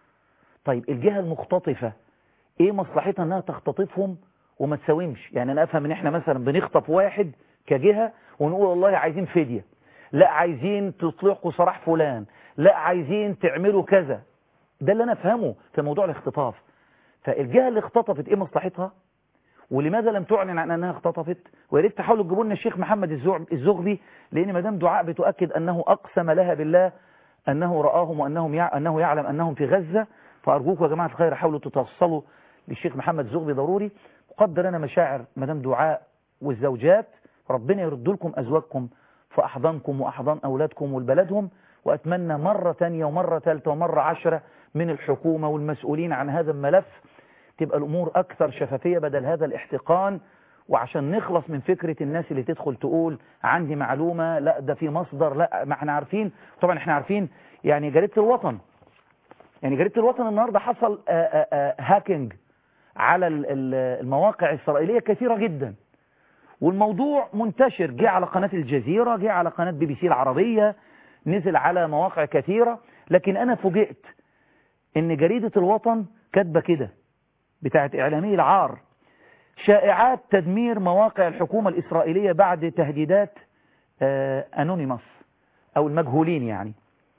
طيب الجهة المختطفة ايه مصلحتها انها تختطفهم وما تساومش يعني انا افهم ان احنا مثلا بنخطف واحد كجهة ونقول والله عايزين فدية لا عايزين تطلقوا سراح فلان لا عايزين تعملوا كذا ده اللي انا افهمه في موضوع الاختطاف فالجهة اللي اختطفت ايه مصلحتها ولماذا لم تعلن عن انها اختطفت ويا ريت تحاولوا تجيبوا لنا الشيخ محمد الزعب- الزغبي لان مدام دعاء بتؤكد انه اقسم لها بالله انه راهم وانهم يع... انه يعلم انهم في غزه فارجوكم يا جماعه الخير حاولوا تتوصلوا للشيخ محمد الزغبي ضروري قدر انا مشاعر مدام دعاء والزوجات ربنا يرد لكم ازواجكم في احضانكم واحضان اولادكم والبلدهم واتمنى مره ثانيه ومره ثالثه ومره عشره من الحكومه والمسؤولين عن هذا الملف تبقى الأمور أكثر شفافية بدل هذا الاحتقان وعشان نخلص من فكرة الناس اللي تدخل تقول عندي معلومة لا ده في مصدر لا ما احنا عارفين طبعا احنا عارفين يعني جريدة الوطن يعني جريدة الوطن النهاردة حصل آه، آه، آه، هاكينج على ال- ال- المواقع الإسرائيلية كثيرة جدا والموضوع منتشر جه على قناة الجزيرة جه على قناة بي بي سي العربية نزل على مواقع كثيرة لكن أنا فوجئت إن جريدة الوطن كاتبة كده بتاعت إعلامي العار شائعات تدمير مواقع الحكومة الإسرائيلية بعد تهديدات أنونيموس أو المجهولين يعني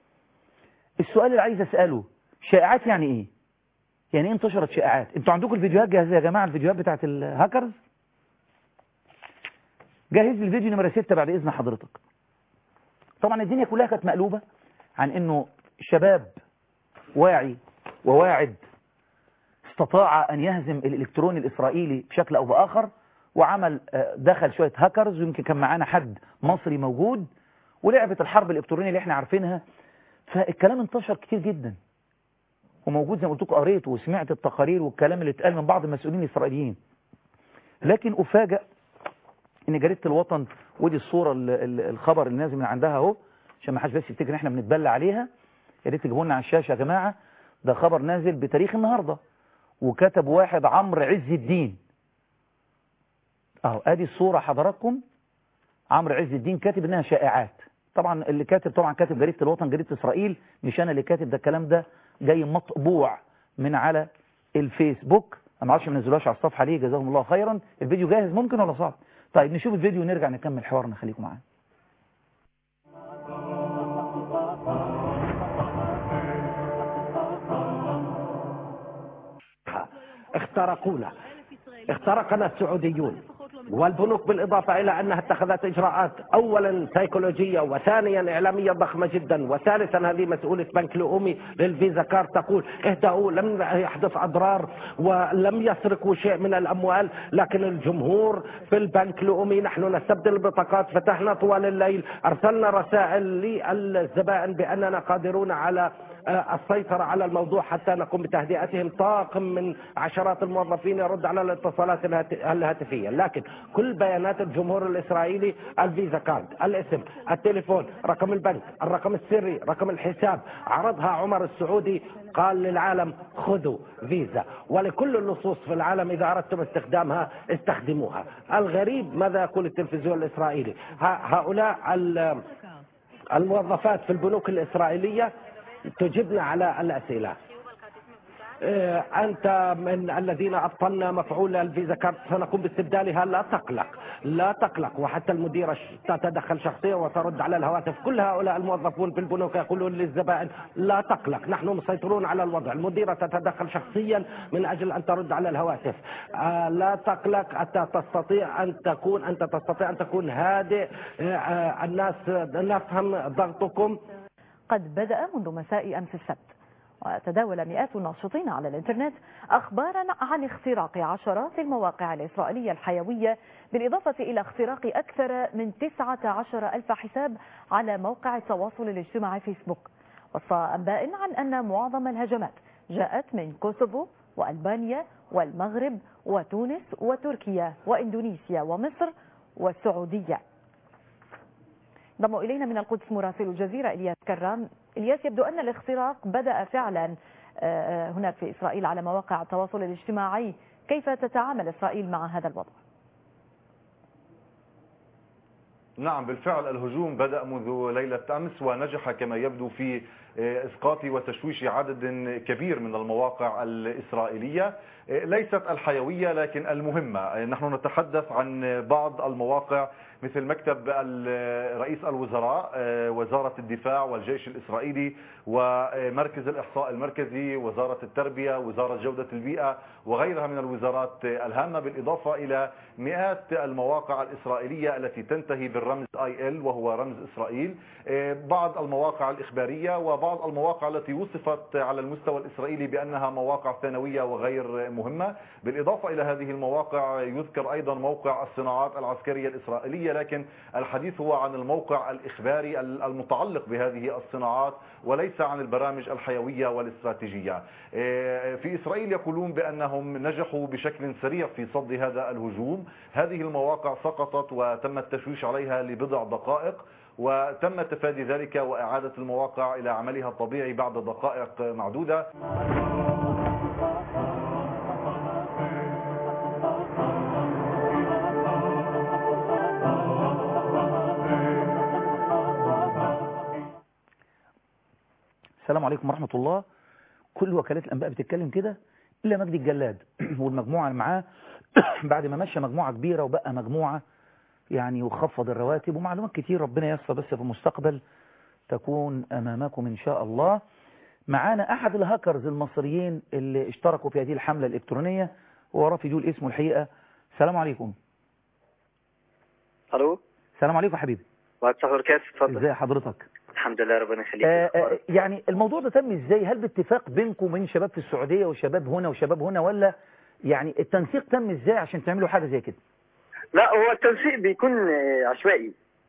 السؤال اللي عايز أسأله شائعات يعني إيه؟ يعني إيه انتشرت شائعات؟ أنتوا عندكم الفيديوهات جاهزة يا جماعة الفيديوهات بتاعت الهاكرز؟ جهز لي الفيديو نمرة 6 بعد إذن حضرتك طبعا الدنيا كلها كانت مقلوبة عن إنه شباب واعي وواعد استطاع أن يهزم الإلكتروني الإسرائيلي بشكل أو بآخر وعمل آه، دخل شوية هاكرز ويمكن كان معانا حد مصري موجود ولعبة الحرب الإلكترونية اللي احنا عارفينها فالكلام انتشر كتير جدا وموجود زي ما قلت لكم قريت وسمعت التقارير والكلام اللي اتقال من بعض المسؤولين الإسرائيليين لكن أفاجأ إن جريدة الوطن ودي الصورة ال- ال- الخبر اللي نازل من عندها أهو عشان ما حدش بس يفتكر إن احنا بنتبلى عليها يا ريت تجيبوا لنا على الشاشة يا جماعة ده خبر نازل بتاريخ النهارده وكتب واحد عمرو عز الدين اهو ادي الصورة حضراتكم عمرو عز الدين كاتب انها شائعات طبعا اللي كاتب طبعا كاتب جريدة الوطن جريدة اسرائيل مش انا اللي كاتب ده الكلام ده جاي مطبوع من على الفيسبوك انا ما اعرفش ما نزلوهاش على الصفحة ليه جزاهم الله خيرا الفيديو جاهز ممكن ولا صعب طيب نشوف الفيديو ونرجع نكمل حوارنا خليكم معانا اخترقونا اخترقنا السعوديون والبنوك بالإضافة إلى أنها اتخذت إجراءات أولا سيكولوجية وثانيا إعلامية ضخمة جدا وثالثا هذه مسؤولة بنك لؤومي للفيزا كارد تقول اهدأوا لم يحدث أضرار ولم يسرقوا شيء من الأموال لكن الجمهور في البنك لؤومي نحن نستبدل البطاقات فتحنا طوال الليل أرسلنا رسائل للزبائن بأننا قادرون على آه، السيطرة على الموضوع حتى نقوم بتهدئتهم طاقم من عشرات الموظفين يرد على الاتصالات الهات- الهاتفية لكن كل بيانات الجمهور الإسرائيلي الفيزا كارد الاسم التليفون رقم البنك الرقم السري رقم الحساب عرضها عمر السعودي قال للعالم خذوا فيزا ولكل اللصوص في العالم إذا أردتم استخدامها استخدموها الغريب ماذا يقول التلفزيون الإسرائيلي ه- هؤلاء ال- الموظفات في البنوك الإسرائيلية تجبنا على الأسئلة آه، أنت من الذين أبطلنا مفعول الفيزا كارت سنقوم باستبدالها لا تقلق لا تقلق وحتى المديرة ش- تتدخل شخصيا وترد على الهواتف كل هؤلاء الموظفون في البنوك يقولون للزبائن لا تقلق نحن مسيطرون على الوضع المديرة تتدخل شخصيا من أجل أن ترد على الهواتف آه، لا تقلق أنت تستطيع أن تكون أنت تستطيع أن تكون هادئ آه، آه، الناس نفهم ضغطكم قد بدأ منذ مساء أمس السبت وتداول مئات الناشطين على الإنترنت أخبارا عن اختراق عشرات المواقع الإسرائيلية الحيوية بالإضافة إلى اختراق أكثر من 19 ألف حساب على موقع التواصل الاجتماعي فيسبوك وسط أنباء عن أن معظم الهجمات جاءت من كوسوفو وألبانيا والمغرب وتونس وتركيا وإندونيسيا ومصر والسعودية انضم إلينا من القدس مراسل الجزيرة إلياس كرام إلياس يبدو أن الاختراق بدأ فعلا آه، هناك في إسرائيل على مواقع التواصل الاجتماعي كيف تتعامل إسرائيل مع هذا الوضع؟ نعم بالفعل الهجوم بدأ منذ ليلة أمس ونجح كما يبدو في إسقاط وتشويش عدد كبير من المواقع الإسرائيلية ليست الحيوية لكن المهمة نحن نتحدث عن بعض المواقع مثل مكتب ال- رئيس الوزراء وزارة الدفاع والجيش الإسرائيلي ومركز الإحصاء المركزي وزارة التربية وزارة جودة البيئة وغيرها من الوزارات الهامة بالإضافة إلى مئات المواقع الإسرائيلية التي تنتهي بالرمز IL وهو رمز إسرائيل بعض المواقع الإخبارية وبعض المواقع التي وصفت على المستوى الإسرائيلي بأنها مواقع ثانوية وغير مهمة بالإضافة إلى هذه المواقع يذكر أيضا موقع الصناعات العسكرية الإسرائيلية لكن الحديث هو عن الموقع الإخباري المتعلق بهذه الصناعات وليس عن البرامج الحيوية والاستراتيجية في إسرائيل يقولون بأنهم نجحوا بشكل سريع في صد هذا الهجوم هذه المواقع سقطت وتم التشويش عليها لبضع دقائق وتم تفادي ذلك وإعادة المواقع إلى عملها الطبيعي بعد دقائق معدودة السلام عليكم ورحمة الله كل وكالات الأنباء بتتكلم كده إلا مجدي الجلاد والمجموعة اللي معاه بعد ما مشى مجموعة كبيرة وبقى مجموعة يعني وخفض الرواتب ومعلومات كتير ربنا يسر بس في المستقبل تكون أمامكم إن شاء الله معانا أحد الهاكرز المصريين اللي اشتركوا في هذه الحملة الإلكترونية هو رافي جول اسمه الحقيقة السلام عليكم الو السلام عليكم حبيبي وعليكم السلام ورحمة اتفضل ازي حضرتك الحمد لله ربنا يخليك آه آه يعني الموضوع ده تم ازاي هل باتفاق بينكم وبين شباب في السعودية وشباب هنا وشباب هنا ولا يعني التنسيق تم ازاي عشان تعملوا حاجة زي كده لا هو التنسيق بيكون آه، عشوائي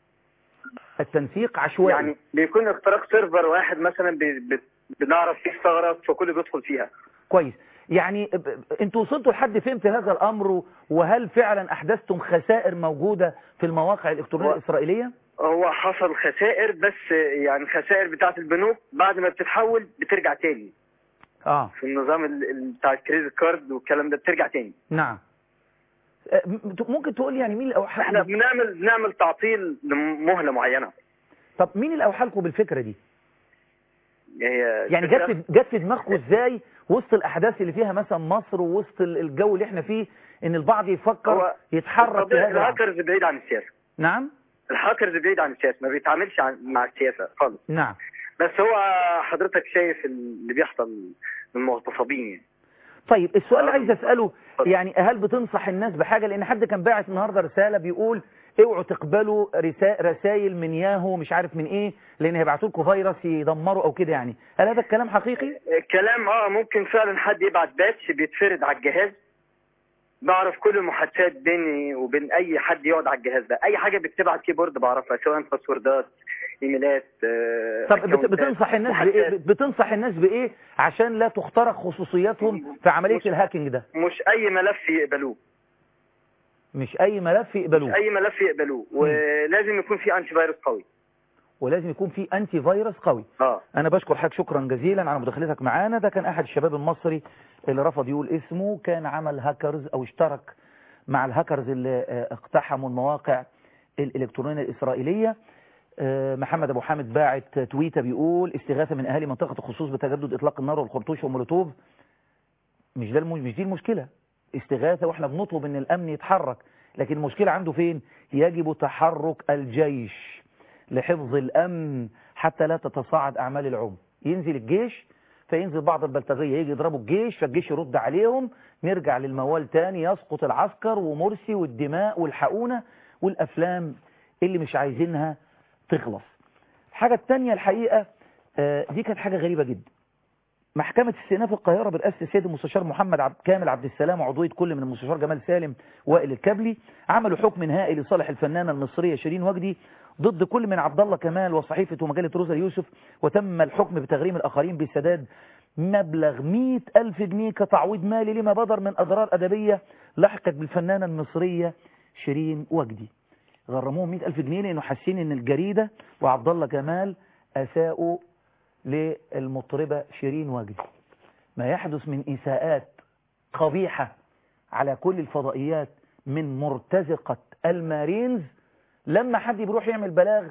التنسيق عشوائي يعني بيكون اختراق سيرفر واحد مثلا بي- بي- بنعرف فيه ثغرة فكله بيدخل فيها كويس يعني ب- ب- انتوا وصلتوا لحد فين في هذا الامر وهل فعلا احدثتم خسائر موجودة في المواقع الالكترونية هو- الاسرائيلية هو حصل خسائر بس آه، يعني الخسائر بتاعة البنوك بعد ما بتتحول بترجع تاني اه في النظام ال- ال- بتاع الكريدت كارد والكلام ده بترجع تاني نعم آه، م- ممكن تقول لي يعني مين اللي احنا اوحى بنعمل بنعمل تعطيل لمهلة معينة طب مين اللي اوحى لكم بالفكرة دي هي يعني جت في- جت في دماغكم ازاي وسط الاحداث اللي فيها مثلا مصر ووسط ال- الجو اللي احنا فيه ان البعض يفكر هو يتحرك في طبيعي هذا العمل. الهاكرز بعيد عن السياسة نعم الهاكرز بعيد عن السياسة ما بيتعاملش عن مع السياسة خالص نعم بس هو حضرتك شايف اللي بيحصل من المغتصبين يعني. طيب السؤال اللي عايز اساله يعني هل بتنصح الناس بحاجه لان حد كان باعت النهارده رساله بيقول اوعوا تقبلوا رسا- رسائل من ياهو مش عارف من ايه لان هيبعتوا لكم فيروس يدمروا او كده يعني هل هذا الكلام حقيقي الكلام اه ممكن فعلا حد يبعت باتش بيتفرد على الجهاز بعرف كل المحادثات بيني وبين اي حد يقعد على الجهاز ده اي حاجه بيكتبها على الكيبورد بعرفها سواء باسوردات ايميلات آه، طب بت- أكونتات، بتنصح الناس بايه محادثات. بتنصح الناس بايه عشان لا تخترق خصوصياتهم في عمليه الهاكينج ده مش اي ملف يقبلوه مش اي ملف يقبلوه اي ملف يقبلوه ولازم يكون في انتي فيروس قوي ولازم يكون في انتي فيروس قوي اه انا بشكر حضرتك شكرا جزيلا على مداخلتك معانا ده كان احد الشباب المصري اللي رفض يقول اسمه كان عمل هاكرز او اشترك مع الهاكرز اللي آه، اقتحموا المواقع الالكترونيه الاسرائيليه آه، محمد ابو حامد باعت تويته بيقول استغاثه من اهالي منطقه الخصوص بتجدد اطلاق النار والخرطوش والمولوتوف مش ده الم- مش دي المشكلة استغاثة واحنا بنطلب ان الامن يتحرك لكن المشكلة عنده فين يجب تحرك الجيش لحفظ الامن حتى لا تتصاعد اعمال العم ينزل الجيش فينزل بعض البلطجية يجي يضربوا الجيش فالجيش يرد عليهم نرجع للموال تاني يسقط العسكر ومرسي والدماء والحقونة والافلام اللي مش عايزينها تخلص الحاجة التانية الحقيقة آه، دي كانت حاجة غريبة جدا محكمة استئناف القاهرة برئاسة السيد المستشار محمد عبد كامل عبد السلام وعضوية كل من المستشار جمال سالم وائل الكبلي عملوا حكم نهائي لصالح الفنانة المصرية شيرين وجدي ضد كل من عبد الله كمال وصحيفة ومجلة روزا يوسف وتم الحكم بتغريم الآخرين بسداد مبلغ 100 ألف جنيه كتعويض مالي لما بدر من أضرار أدبية لحقت بالفنانة المصرية شيرين وجدي غرموهم 100 ألف جنيه لأنه حاسين إن الجريدة وعبد الله كمال أساءوا للمطربة شيرين وجدي ما يحدث من إساءات قبيحة على كل الفضائيات من مرتزقة المارينز لما حد بيروح يعمل بلاغ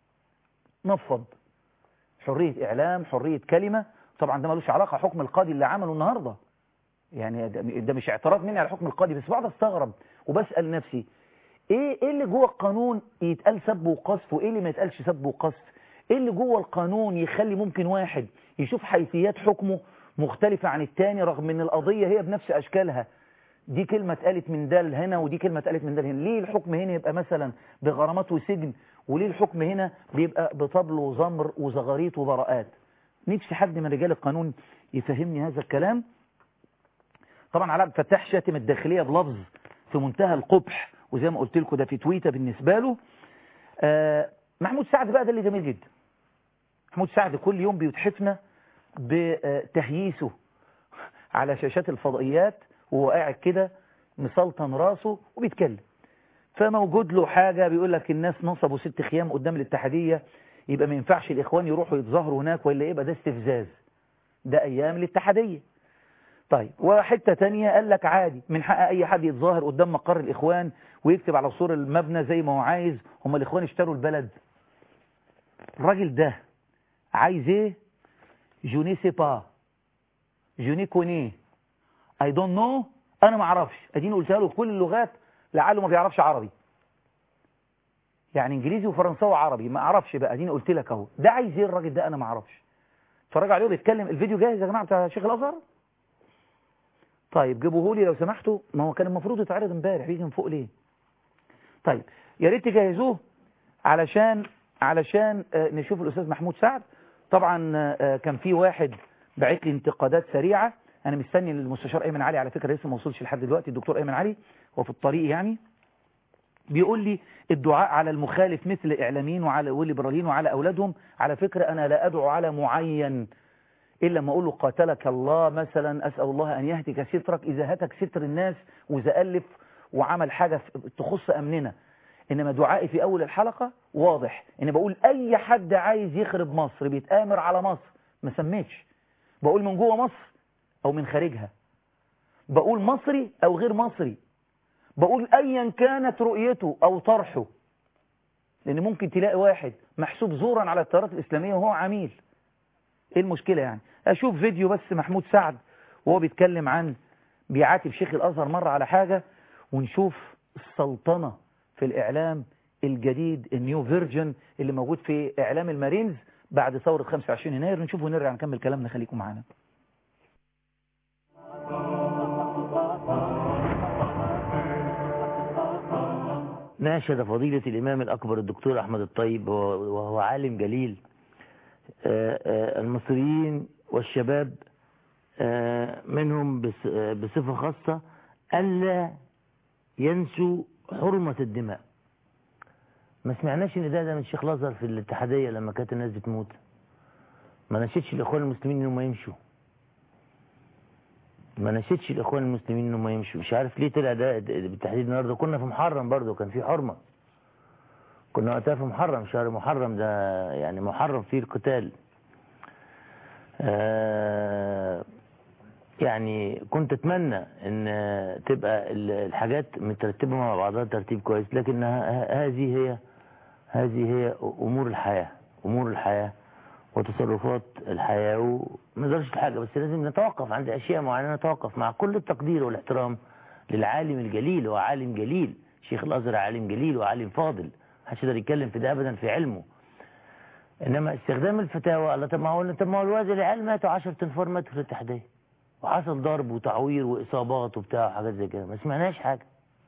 نفض حرية إعلام حرية كلمة طبعا ده ملوش علاقة حكم القاضي اللي عمله النهاردة يعني ده- ده مش اعتراض مني على حكم القاضي بس بقعد استغرب وبسأل نفسي ايه ايه اللي جوه القانون يتقال سب وقذف وايه اللي ما يتقالش سب وقذف ايه اللي جوه القانون يخلي ممكن واحد يشوف حيثيات حكمه مختلفة عن التاني رغم ان القضية هي بنفس اشكالها دي كلمة اتقالت من ده هنا ودي كلمة اتقالت من ده هنا ليه الحكم هنا يبقى مثلا بغرامات وسجن وليه الحكم هنا بيبقى بطبل وزمر وزغاريت وبراءات نفسي حد من رجال القانون يفهمني هذا الكلام طبعا علاء عبد الفتاح شاتم الداخلية بلفظ في منتهى القبح وزي ما قلت لكم ده في تويتر بالنسبة له آه محمود سعد بقى ده اللي جميل جدا محمود سعد كل يوم بيتحفنا بتهييسه على شاشات الفضائيات وهو قاعد كده مسلطن راسه وبيتكلم فموجود له حاجة بيقول لك الناس نصبوا ست خيام قدام الاتحادية يبقى ما ينفعش الإخوان يروحوا يتظاهروا هناك ولا يبقى ده استفزاز ده أيام الاتحادية طيب وحتة تانية قال لك عادي من حق أي حد يتظاهر قدام مقر الإخوان ويكتب على سور المبنى زي ما هو عايز هم الإخوان اشتروا البلد الراجل ده عايز ايه جوني سي با جوني كوني اي دونت نو انا ما اعرفش اديني قلتها له كل اللغات لعله ما بيعرفش عربي يعني انجليزي وفرنساوي وعربي ما اعرفش بقى اديني قلت لك اهو ده عايز ايه الراجل ده انا ما اعرفش اتفرجوا عليه بيتكلم الفيديو جاهز يا جماعه بتاع شيخ الازهر طيب جيبوه لي لو سمحتوا ما هو كان المفروض يتعرض امبارح بيجي من فوق ليه طيب يا ريت تجهزوه علشان علشان آه، نشوف الاستاذ محمود سعد طبعا آه، كان في واحد بعت لي انتقادات سريعه انا مستني المستشار ايمن علي على فكره لسه ما وصلش لحد دلوقتي الدكتور ايمن علي هو في الطريق يعني بيقول لي الدعاء على المخالف مثل الاعلاميين وعلى والليبراليين وعلى اولادهم على فكره انا لا ادعو على معين الا لما اقول له قاتلك الله مثلا اسال الله ان يهتك سترك اذا هتك ستر الناس واذا الف وعمل حاجه في- تخص امننا انما دعائي في اول الحلقه واضح ان بقول اي حد عايز يخرب مصر بيتامر على مصر ما سميتش بقول من جوه مصر او من خارجها بقول مصري او غير مصري بقول ايا كانت رؤيته او طرحه لان ممكن تلاقي واحد محسوب زورا على التيارات الاسلاميه وهو عميل ايه المشكله يعني اشوف فيديو بس محمود سعد وهو بيتكلم عن بيعاتب شيخ الازهر مره على حاجه ونشوف السلطنه في الاعلام الجديد النيو فيرجن اللي موجود في اعلام المارينز بعد ثوره 25 يناير نشوفه ونرجع نكمل كلامنا خليكم معانا ناشد فضيلة الإمام الأكبر الدكتور أحمد الطيب وهو وهو عالم جليل آه، آه، المصريين والشباب آه، منهم بص- آه، بصفة خاصة ألا ينسوا حرمة الدماء ما سمعناش ان ده ده من الشيخ الازهر في الاتحادية لما كانت الناس بتموت ما نشدش الاخوان المسلمين انهم يمشوا ما نشدش الاخوان المسلمين انهم يمشوا مش عارف ليه طلع ده ده بالتحديد النهارده كنا في محرم برضه كان في حرمه كنا وقتها في محرم شهر محرم ده يعني محرم فيه القتال آه يعني كنت اتمنى ان تبقى ال- الحاجات مترتبه مع بعضها ترتيب كويس لكن ه- هذه هي هذه هي امور الحياه امور الحياه وتصرفات الحياة وما نقدرش حاجة بس لازم نتوقف عند أشياء معينة نتوقف مع كل التقدير والاحترام للعالم الجليل هو عالم جليل شيخ الأزهر عالم جليل وعالم فاضل محدش يقدر يتكلم في ده أبدا في علمه إنما استخدام الفتاوى الله طب ما هو طب ما هو الواد العيال ماتوا 10 تنفار ماتوا في الاتحادية وحصل ضرب وتعوير وإصابات وبتاع وحاجات زي كده ما سمعناش حاجة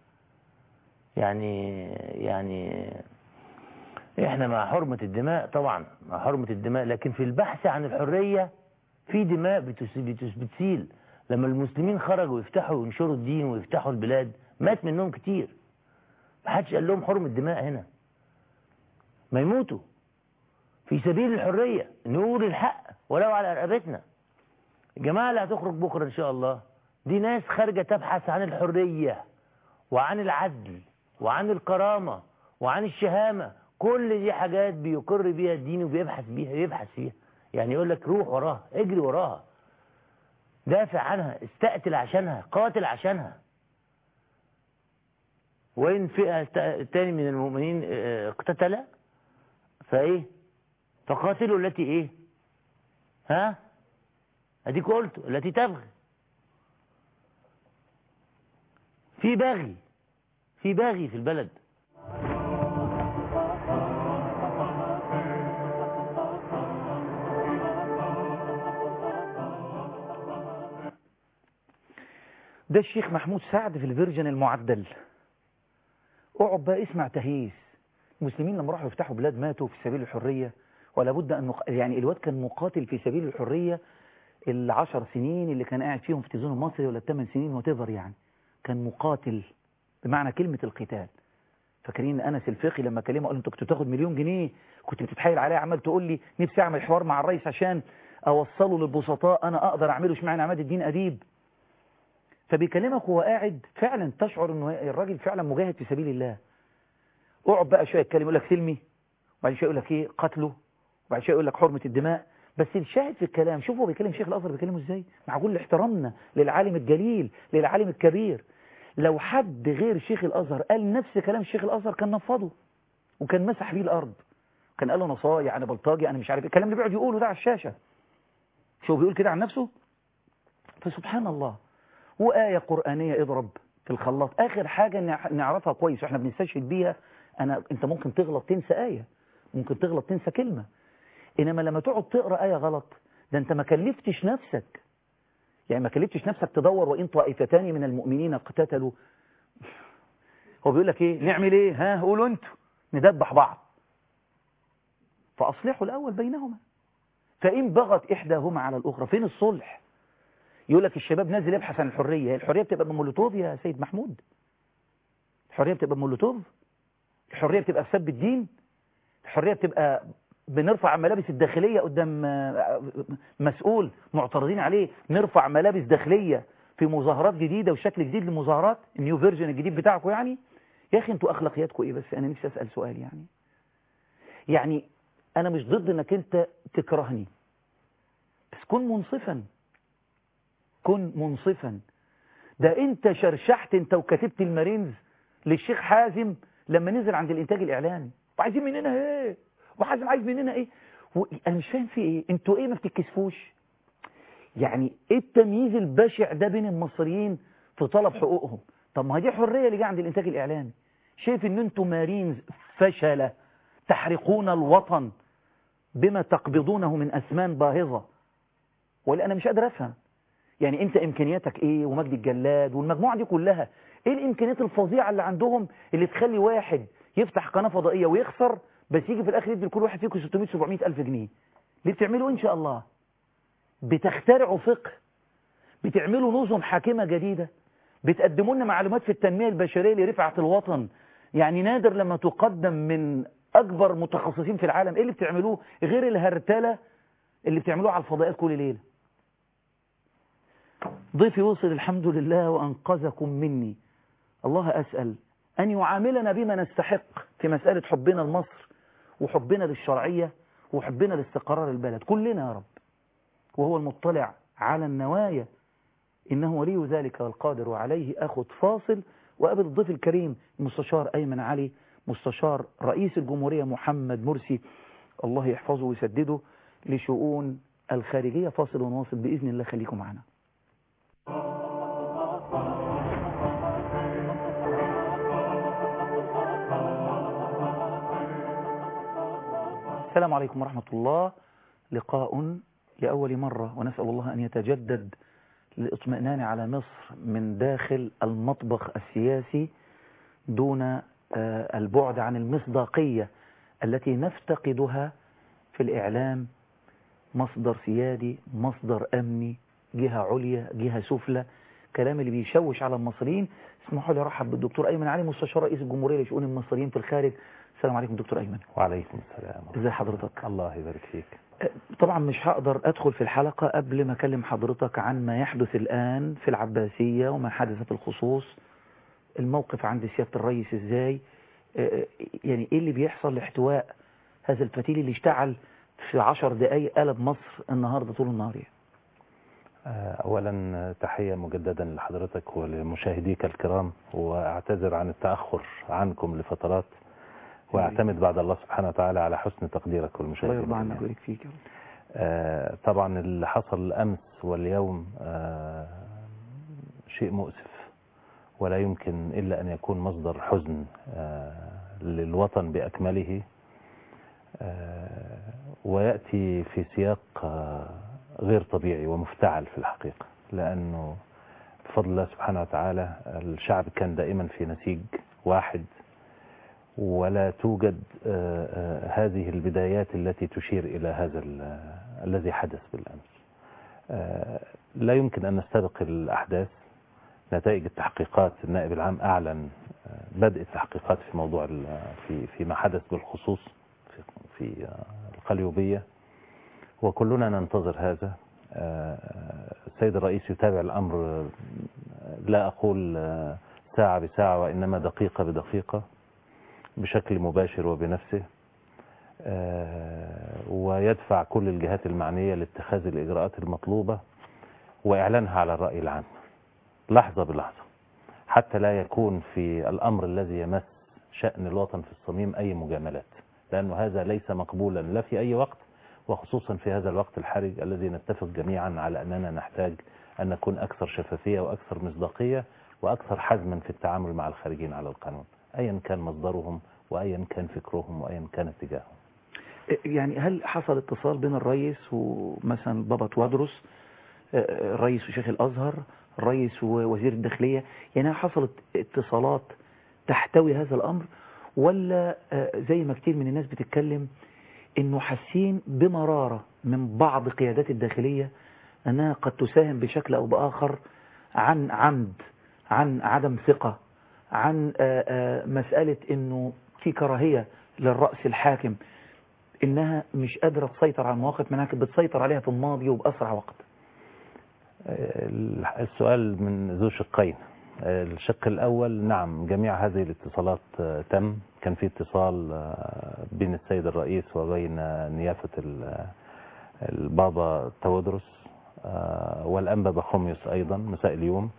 يعني يعني احنا مع حرمة الدماء طبعا مع حرمة الدماء لكن في البحث عن الحرية في دماء بتس- بتس- بتسيل لما المسلمين خرجوا يفتحوا وينشروا الدين ويفتحوا البلاد مات منهم كتير ما حدش قال لهم حرمة دماء هنا ما يموتوا في سبيل الحرية نور الحق ولو على رقبتنا الجماعة اللي هتخرج بكرة إن شاء الله دي ناس خارجة تبحث عن الحرية وعن العدل وعن الكرامة وعن الشهامة كل دي حاجات بيقر بيها الدين وبيبحث بيها بيبحث فيها يعني يقول لك روح وراها اجري وراها دافع عنها استقتل عشانها قاتل عشانها وإن فئة تا- تاني من المؤمنين اه، اقتتل فايه فقاتلوا التي ايه ها اديك قلت التي تبغي في باغي في باغي في البلد ده الشيخ محمود سعد في الفيرجن المعدل اقعد بقى اسمع تهييس المسلمين لما راحوا يفتحوا بلاد ماتوا في سبيل الحرية ولا بد أن نق... يعني الواد كان مقاتل في سبيل الحرية العشر سنين اللي كان قاعد فيهم في التلفزيون المصري ولا الثمان سنين وتفر يعني كان مقاتل بمعنى كلمة القتال فاكرين انس الفقي لما كلمه قال له انت كنت بتاخد مليون جنيه كنت بتتحايل عليا عمال تقول لي نفسي اعمل حوار مع الرئيس عشان اوصله للبسطاء انا اقدر اعمله اشمعنى عماد الدين اديب فبيكلمك وهو قاعد فعلا تشعر انه الراجل فعلا مجاهد في سبيل الله اقعد بقى شويه يتكلم يقول لك سلمي وبعد شويه يقول لك ايه قتله وبعد شويه يقول لك حرمه الدماء بس الشاهد في الكلام شوف هو بيكلم شيخ الازهر بيكلمه ازاي مع كل احترامنا للعالم الجليل للعالم الكبير لو حد غير شيخ الازهر قال نفس كلام شيخ الازهر كان نفضه وكان مسح بيه الارض كان قال له نصايع انا بلطجي انا مش عارف ايه الكلام اللي بيقعد يقوله ده على الشاشه شو بيقول كده عن نفسه فسبحان الله وآية قرآنية اضرب في الخلاط آخر حاجة نع- نعرفها كويس واحنا بنستشهد بيها أنا أنت ممكن تغلط تنسى آية ممكن تغلط تنسى كلمة إنما لما تقعد تقرأ آية غلط ده أنت ما كلفتش نفسك يعني ما كلفتش نفسك تدور وإن طائفتان من المؤمنين اقتتلوا هو بيقول لك إيه نعمل إيه ها قولوا أنتوا ندبح بعض فأصلحوا الأول بينهما فإن بغت إحداهما على الأخرى فين الصلح يقول لك الشباب نازل يبحث عن الحرية هي الحرية بتبقى بمولوتوف يا سيد محمود الحرية بتبقى بمولوتوف الحرية بتبقى بسب الدين الحرية بتبقى بنرفع ملابس الداخلية قدام آه، مسؤول معترضين عليه نرفع ملابس داخلية في مظاهرات جديدة وشكل جديد للمظاهرات النيو فيرجن الجديد بتاعكم يعني يا أخي انتوا أخلاقياتكم إيه بس أنا نفسي أسأل سؤال يعني يعني أنا مش ضد إنك أنت تكرهني بس كن منصفا كن منصفا ده انت شرشحت انت وكتبت المارينز للشيخ حازم لما نزل عند الانتاج الاعلامي وعايزين مننا ايه وحازم عايز مننا ايه و... انا مش فاهم في ايه انتوا ايه ما بتتكسفوش يعني ايه التمييز البشع ده بين المصريين في طلب حقوقهم طب ما هي دي حريه اللي جايه عند الانتاج الاعلامي شايف ان انتوا مارينز فشله تحرقون الوطن بما تقبضونه من اثمان باهظه ولا انا مش قادر افهم يعني انت امكانياتك ايه ومجدي الجلاد والمجموعه دي كلها ايه الامكانيات الفظيعه اللي عندهم اللي تخلي واحد يفتح قناه فضائيه ويخسر بس يجي في الاخر يدي لكل واحد فيكم 600 700 الف جنيه ليه بتعملوا ان شاء الله بتخترعوا فقه بتعملوا نظم حاكمه جديده بتقدموا لنا معلومات في التنميه البشريه لرفعه الوطن يعني نادر لما تقدم من اكبر متخصصين في العالم ايه اللي بتعملوه غير الهرتله اللي بتعملوه على الفضائيات كل ليله ضيفي وصل الحمد لله وأنقذكم مني الله أسأل أن يعاملنا بما نستحق في مسألة حبنا لمصر وحبنا للشرعية وحبنا لاستقرار البلد كلنا يا رب وهو المطلع على النوايا إنه ولي ذلك والقادر عليه أخذ فاصل وقابل الضيف الكريم المستشار أيمن علي مستشار رئيس الجمهورية محمد مرسي الله يحفظه ويسدده لشؤون الخارجية فاصل ونواصل بإذن الله خليكم معنا السلام عليكم ورحمة الله لقاء لأول مرة ونسأل الله أن يتجدد للاطمئنان على مصر من داخل المطبخ السياسي دون آه، البعد عن المصداقية التي نفتقدها في الإعلام مصدر سيادي مصدر أمني جهة عليا جهة سفلى كلام اللي بيشوش على المصريين اسمحوا لي ارحب بالدكتور أيمن علي مستشار رئيس الجمهورية لشؤون المصريين في الخارج السلام عليكم دكتور أيمن وعليكم السلام ازي حضرتك الله يبارك فيك طبعا مش هقدر أدخل في الحلقة قبل ما أكلم حضرتك عن ما يحدث الآن في العباسية وما حدث في الخصوص الموقف عند سيادة الرئيس إزاي آه، يعني إيه اللي بيحصل لاحتواء هذا الفتيل اللي اشتعل في عشر دقايق قلب مصر النهاردة طول النهار يعني. آه، أولا تحية مجددا لحضرتك ولمشاهديك الكرام وأعتذر عن التأخر عنكم لفترات وأعتمد بعد الله سبحانه وتعالى على حسن تقديرك الله والمشاهدين يرضى عنك جميعاً. ويبارك فيك يا رب. آه، طبعا اللي حصل أمس واليوم آه، شيء مؤسف ولا يمكن إلا أن يكون مصدر حزن آه، للوطن بأكمله آه، ويأتي في سياق آه، غير طبيعي ومفتعل في الحقيقة لأنه بفضل الله سبحانه وتعالى الشعب كان دائما في نسيج واحد ولا توجد آه، آه، هذه البدايات التي تشير إلى هذا ال- الذي حدث بالأمس آه، لا يمكن أن نستبق الأحداث نتائج التحقيقات النائب العام أعلن آه، بدء التحقيقات في موضوع ال- في فيما حدث بالخصوص في, في آه، القليوبية وكلنا ننتظر هذا آه، السيد الرئيس يتابع الأمر آه، لا أقول آه، ساعة بساعة وإنما دقيقة بدقيقة بشكل مباشر وبنفسه آه، ويدفع كل الجهات المعنية لاتخاذ الإجراءات المطلوبة وإعلانها على الرأي العام لحظة بلحظة حتى لا يكون في الأمر الذي يمس شأن الوطن في الصميم أي مجاملات لأنه هذا ليس مقبولا لا في أي وقت وخصوصا في هذا الوقت الحرج الذي نتفق جميعا على أننا نحتاج أن نكون أكثر شفافية وأكثر مصداقية وأكثر حزما في التعامل مع الخارجين على القانون أيا كان مصدرهم وأيا كان فكرهم وأيا كان اتجاههم يعني هل حصل اتصال بين الرئيس ومثلا بابا توادرس آه، الرئيس وشيخ الأزهر الرئيس ووزير الداخلية يعني هل حصلت اتصالات تحتوي هذا الأمر ولا آه، زي ما كتير من الناس بتتكلم انه حاسين بمرارة من بعض قيادات الداخلية انها قد تساهم بشكل او باخر عن عمد عن عدم ثقة عن آه، آه، مسألة انه في كراهية للرأس الحاكم انها مش قادرة تسيطر على المواقف منها كانت بتسيطر عليها في الماضي وبأسرع وقت السؤال من ذو شقين الشق الأول نعم جميع هذه الاتصالات آه، تم كان في اتصال آه، بين السيد الرئيس وبين نيافة ال- البابا تودرس آه، والأنبا بخوميوس أيضا مساء اليوم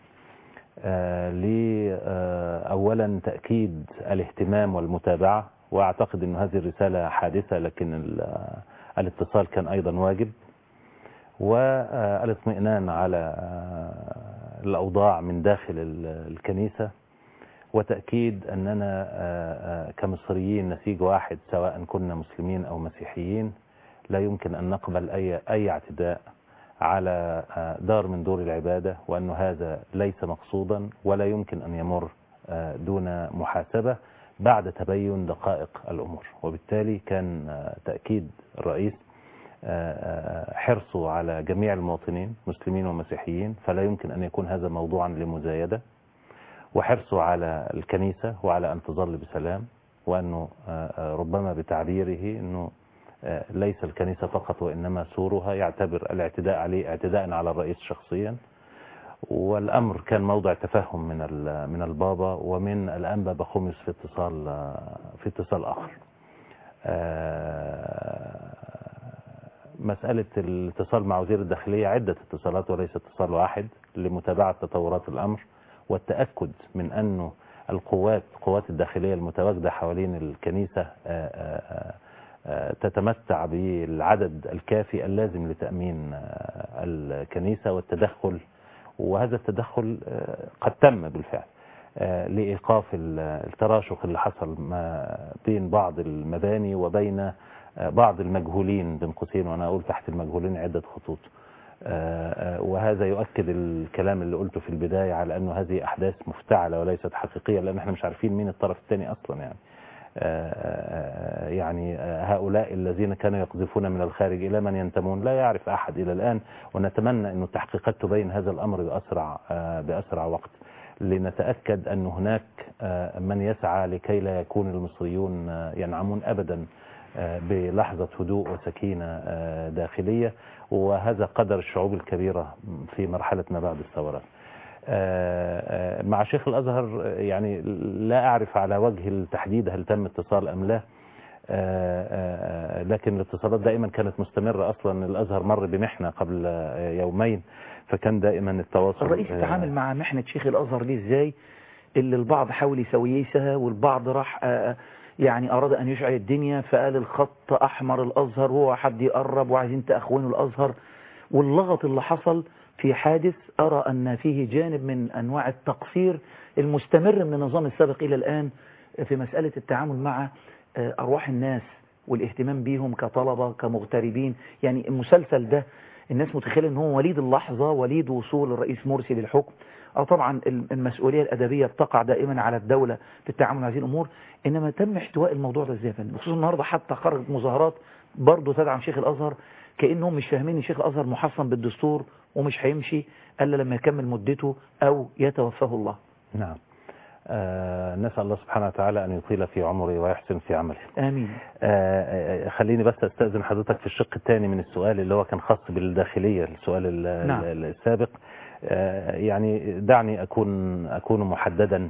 لأولا تأكيد الاهتمام والمتابعة وأعتقد أن هذه الرسالة حادثة لكن ال- الاتصال كان أيضا واجب والاطمئنان على آه، الأوضاع من داخل ال- الكنيسة وتأكيد أننا آه، آه، كمصريين نسيج واحد سواء كنا مسلمين أو مسيحيين لا يمكن أن نقبل أي أي اعتداء على آه، دار من دور العبادة وأن هذا ليس مقصودا ولا يمكن أن يمر آه، دون محاسبة بعد تبين دقائق الأمور وبالتالي كان آه، تأكيد الرئيس آه، آه، حرصه على جميع المواطنين مسلمين ومسيحيين فلا يمكن أن يكون هذا موضوعا لمزايدة وحرصه على الكنيسة وعلى أن تظل بسلام وأنه آه، آه، ربما بتعبيره أنه آه، ليس الكنيسة فقط وإنما سورها يعتبر الاعتداء عليه اعتداء على الرئيس شخصيا والأمر كان موضع تفهم من ال- من البابا ومن الأنبا بخوميس في اتصال آه، في اتصال آخر آه، مسألة الاتصال مع وزير الداخلية عدة اتصالات وليس اتصال واحد لمتابعة تطورات الأمر والتأكد من أنه القوات قوات الداخلية المتواجدة حوالين الكنيسة آه، آه، آه، تتمتع بالعدد الكافي اللازم لتأمين آه، الكنيسة والتدخل وهذا التدخل آه، قد تم بالفعل آه، لإيقاف ال- التراشق اللي حصل ما بين بعض المباني وبين آه، بعض المجهولين بين قوسين وأنا أقول تحت المجهولين عدة خطوط آه، آه، وهذا يؤكد الكلام اللي قلته في البداية على أنه هذه أحداث مفتعلة وليست حقيقية لأن احنا مش عارفين مين الطرف الثاني أصلا يعني آه، آه، يعني آه، هؤلاء الذين كانوا يقذفون من الخارج إلى من ينتمون لا يعرف أحد إلى الآن ونتمنى أن التحقيقات تبين هذا الأمر بأسرع آه، بأسرع وقت لنتأكد أن هناك آه، من يسعى لكي لا يكون المصريون آه، ينعمون أبدا آه، بلحظة هدوء وسكينة آه، داخلية وهذا قدر الشعوب الكبيرة في مرحلة ما بعد الثورات آه، آه، مع شيخ الأزهر آه، يعني لا أعرف على وجه التحديد هل تم اتصال أم لا آه، آه، لكن الاتصالات دائما كانت مستمرة أصلا الأزهر مر بمحنة قبل آه، يومين فكان دائما التواصل الرئيس آه، تعامل مع محنة شيخ الأزهر دي ازاي اللي البعض حاول يسويسها والبعض راح آه، يعني أراد أن يشعل الدنيا فقال الخط أحمر الأزهر وهو حد يقرب وعايزين تأخوينه الأزهر واللغط اللي حصل في حادث أرى أن فيه جانب من أنواع التقصير المستمر من النظام السابق إلى الآن في مسألة التعامل مع آه، أرواح الناس والاهتمام بيهم كطلبة كمغتربين يعني المسلسل ده الناس متخيلة ان هو وليد اللحظة وليد وصول الرئيس مرسي للحكم اه طبعا المسؤولية الأدبية بتقع دائما على الدولة في التعامل مع هذه الأمور إنما تم احتواء الموضوع ده ازاي يا فندم خصوصا النهاردة حتى خرجت مظاهرات برضه تدعم شيخ الأزهر كأنهم مش فاهمين ان شيخ الأزهر محصن بالدستور ومش هيمشي إلا لما يكمل مدته أو يتوفاه الله نعم آه نسأل الله سبحانه وتعالى أن يطيل في عمره ويحسن في عمله آمين آه آه، خليني بس أستأذن حضرتك في الشق الثاني من السؤال اللي هو كان خاص بالداخلية السؤال ال- نعم. ال- السابق آه يعني دعني أكون أكون محددا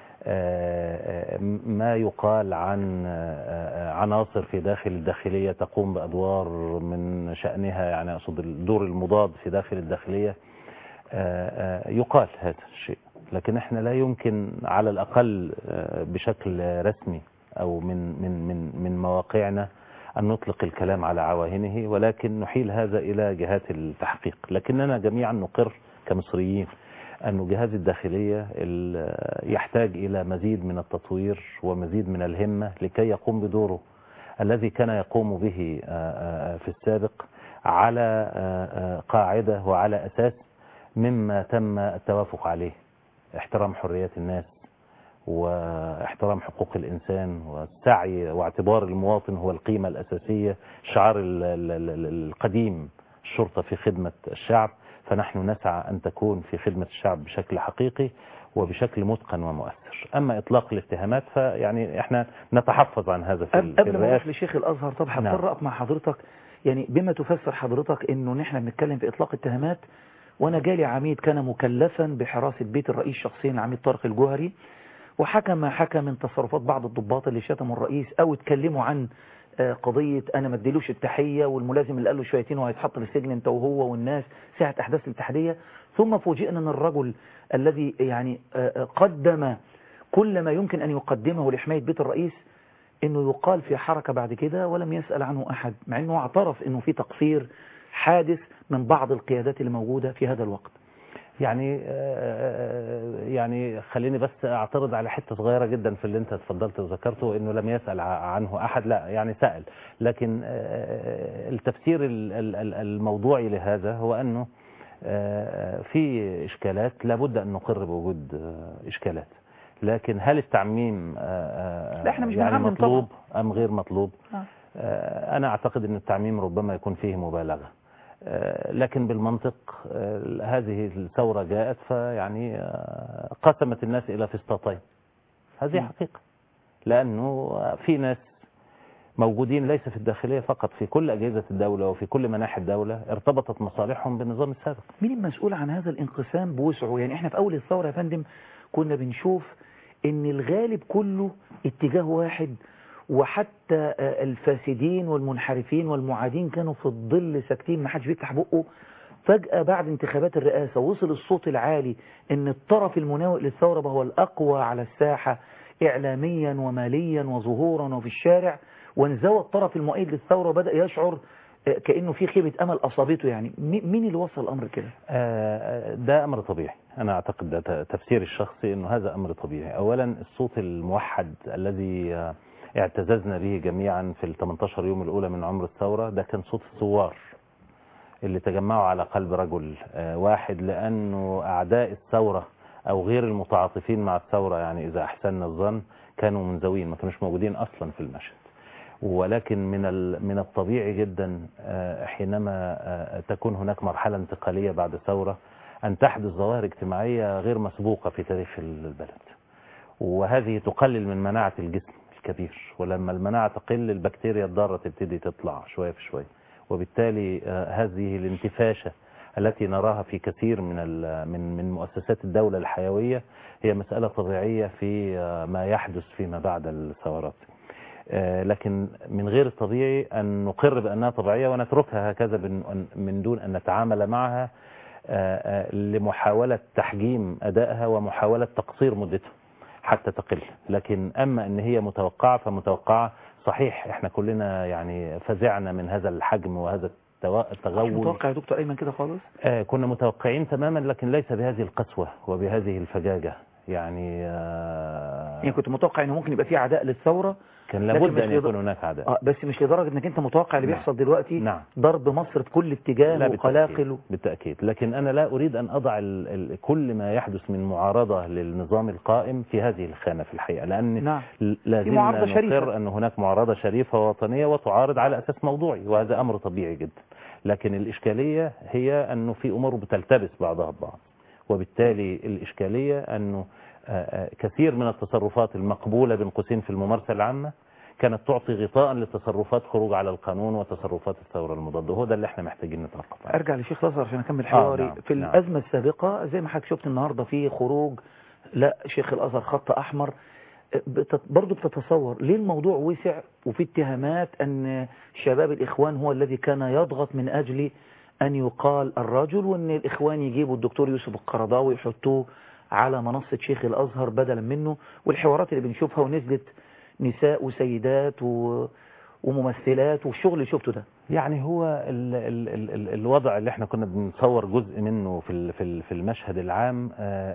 آه، آه، ما يقال عن آه، آه، عناصر في داخل الداخلية تقوم بأدوار من شأنها يعني أقصد الدور المضاد في داخل الداخلية آه، آه، يقال هذا الشيء لكن احنا لا يمكن على الأقل آه، بشكل رسمي أو من من من من مواقعنا أن نطلق الكلام على عواهنه ولكن نحيل هذا إلى جهات التحقيق لكننا جميعا نقر كمصريين أن جهاز الداخلية ال- يحتاج إلى مزيد من التطوير ومزيد من الهمة لكي يقوم بدوره الذي كان يقوم به آه، آه، في السابق على آه، آه، قاعدة وعلى أساس مما تم التوافق عليه احترام حريات الناس واحترام حقوق الإنسان والسعي واعتبار المواطن هو القيمة الأساسية شعار ال- ال- ال- القديم الشرطة في خدمة الشعب فنحن نسعى أن تكون في خدمة الشعب بشكل حقيقي وبشكل متقن ومؤثر أما إطلاق الاتهامات فيعني إحنا نتحفظ عن هذا في, ال- في قبل ما الرئاسة اروح لشيخ الازهر طب نعم. هضطر اقف مع حضرتك يعني بما تفسر حضرتك انه نحن بنتكلم في اطلاق اتهامات وانا جالي عميد كان مكلفا بحراسه بيت الرئيس شخصيا العميد طارق الجوهري وحكى ما حكى من تصرفات بعض الضباط اللي شتموا الرئيس او اتكلموا عن آه، قضية انا ما اديلوش التحية والملازم اللي قال له شويتين وهيتحط للسجن انت وهو والناس ساعة احداث الاتحادية ثم فوجئنا ان الرجل الذي يعني آه، آه، قدم كل ما يمكن ان يقدمه لحماية بيت الرئيس انه يقال في حركة بعد كده ولم يسأل عنه احد مع انه اعترف انه في تقصير حادث من بعض القيادات اللي موجودة في هذا الوقت يعني آه، يعني خليني بس اعترض على حته صغيره جدا في اللي انت اتفضلت وذكرته انه لم يسال ع- عنه احد لا يعني سال لكن آه، التفسير ال- ال- ال- الموضوعي لهذا هو انه آه، في اشكالات لابد ان نقر بوجود آه، اشكالات لكن هل التعميم آه، آه، لا، إحنا مش يعني بنعمم مطلوب ام غير مطلوب آه. آه، أنا أعتقد أن التعميم ربما يكون فيه مبالغة آه، لكن بالمنطق آه، هذه الثورة جاءت فيعني آه، قسمت الناس إلى فسطاطين هذه حقيقة لأنه في ناس موجودين ليس في الداخلية فقط في كل أجهزة الدولة وفي كل مناحي الدولة ارتبطت مصالحهم بالنظام السابق مين المسؤول عن هذا الانقسام بوسعه يعني احنا في اول الثورة يا فندم كنا بنشوف ان الغالب كله اتجاه واحد وحتى آه، الفاسدين والمنحرفين والمعادين كانوا في الظل ساكتين ما حدش بيفتح بقه فجأة بعد انتخابات الرئاسة وصل الصوت العالي ان الطرف المناوئ للثورة هو الأقوى على الساحة إعلاميا وماليا وظهورا وفي الشارع وانزوى الطرف المؤيد للثورة وبدأ يشعر آه، كأنه في خيبة أمل أصابته يعني مي- مين اللي وصل الأمر كده آه، ده أمر طبيعي أنا أعتقد ده ت- تفسيري الشخصي أنه هذا أمر طبيعي أولا الصوت الموحد الذي آه، اعتززنا به جميعا في ال 18 يوم الأولى من عمر الثورة ده كان صوت الثوار اللي تجمعوا على قلب رجل آه، واحد لأنه أعداء الثورة أو غير المتعاطفين مع الثورة يعني إذا أحسننا الظن كانوا منزوين ما كانوش موجودين أصلا في المشهد ولكن من ال- من الطبيعي جدا آه، حينما آه، تكون هناك مرحلة انتقالية بعد ثورة أن تحدث ظواهر اجتماعية غير مسبوقة في تاريخ البلد وهذه تقلل من مناعة الجسم الكبير ولما المناعة تقل البكتيريا الضارة تبتدي تطلع شوية في شوية وبالتالي آه، هذه الانتفاشة التي نراها في كثير من ال- من من مؤسسات الدولة الحيوية هي مسألة طبيعية في آه، ما يحدث فيما بعد الثورات آه، لكن من غير الطبيعي أن نقر بأنها طبيعية ونتركها هكذا بن- من دون أن نتعامل معها آه، آه، لمحاولة تحجيم أدائها ومحاولة تقصير مدتها حتى تقل لكن أما أن هي متوقعة فمتوقعة صحيح احنا كلنا يعني فزعنا من هذا الحجم وهذا التوا- مش التغول متوقع يا دكتور أيمن كده خالص آه، كنا متوقعين تماما لكن ليس بهذه القسوة وبهذه الفجاجة يعني آه، يعني كنت متوقع انه ممكن يبقى في عداء للثورة كان لكن لابد مش أن لدر- يكون هناك عداء آه بس مش لدرجة انك انت متوقع اللي نعم. بيحصل دلوقتي نعم. ضرب مصر في كل اتجاه لا وقلاقل بالتأكيد, بالتأكيد لكن أنا لا أريد أن أضع ال ال كل ما يحدث من معارضة للنظام القائم في هذه الخانة في الحقيقة لأن نعم. لا في معارضة زلنا شريفة. نقر أن هناك معارضة شريفة ووطنية وتعارض على أساس موضوعي وهذا أمر طبيعي جدا لكن الإشكالية هي أنه في أمور بتلتبس بعضها ببعض وبالتالي الإشكالية أنه آه، آه، كثير من التصرفات المقبولة بين قوسين في الممارسة العامة كانت تعطي غطاء لتصرفات خروج على القانون وتصرفات الثورة المضادة وهو ده اللي احنا محتاجين نتوقف عنه ارجع لشيخ الازهر عشان اكمل حواري نعم، في نعم. الازمه السابقه زي ما حضرتك شفت النهارده في خروج لا شيخ الازهر خط احمر بتت... برضه بتتصور ليه الموضوع وسع وفي اتهامات ان شباب الاخوان هو الذي كان يضغط من اجل ان يقال الرجل وان الاخوان يجيبوا الدكتور يوسف القرضاوي ويحطوه على منصه شيخ الازهر بدلا منه والحوارات اللي بنشوفها ونزلت نساء وسيدات و... وممثلات والشغل اللي شفته ده يعني هو ال ال ال ال الوضع اللي احنا كنا بنصور جزء منه في ال- في ال- في المشهد العام آه،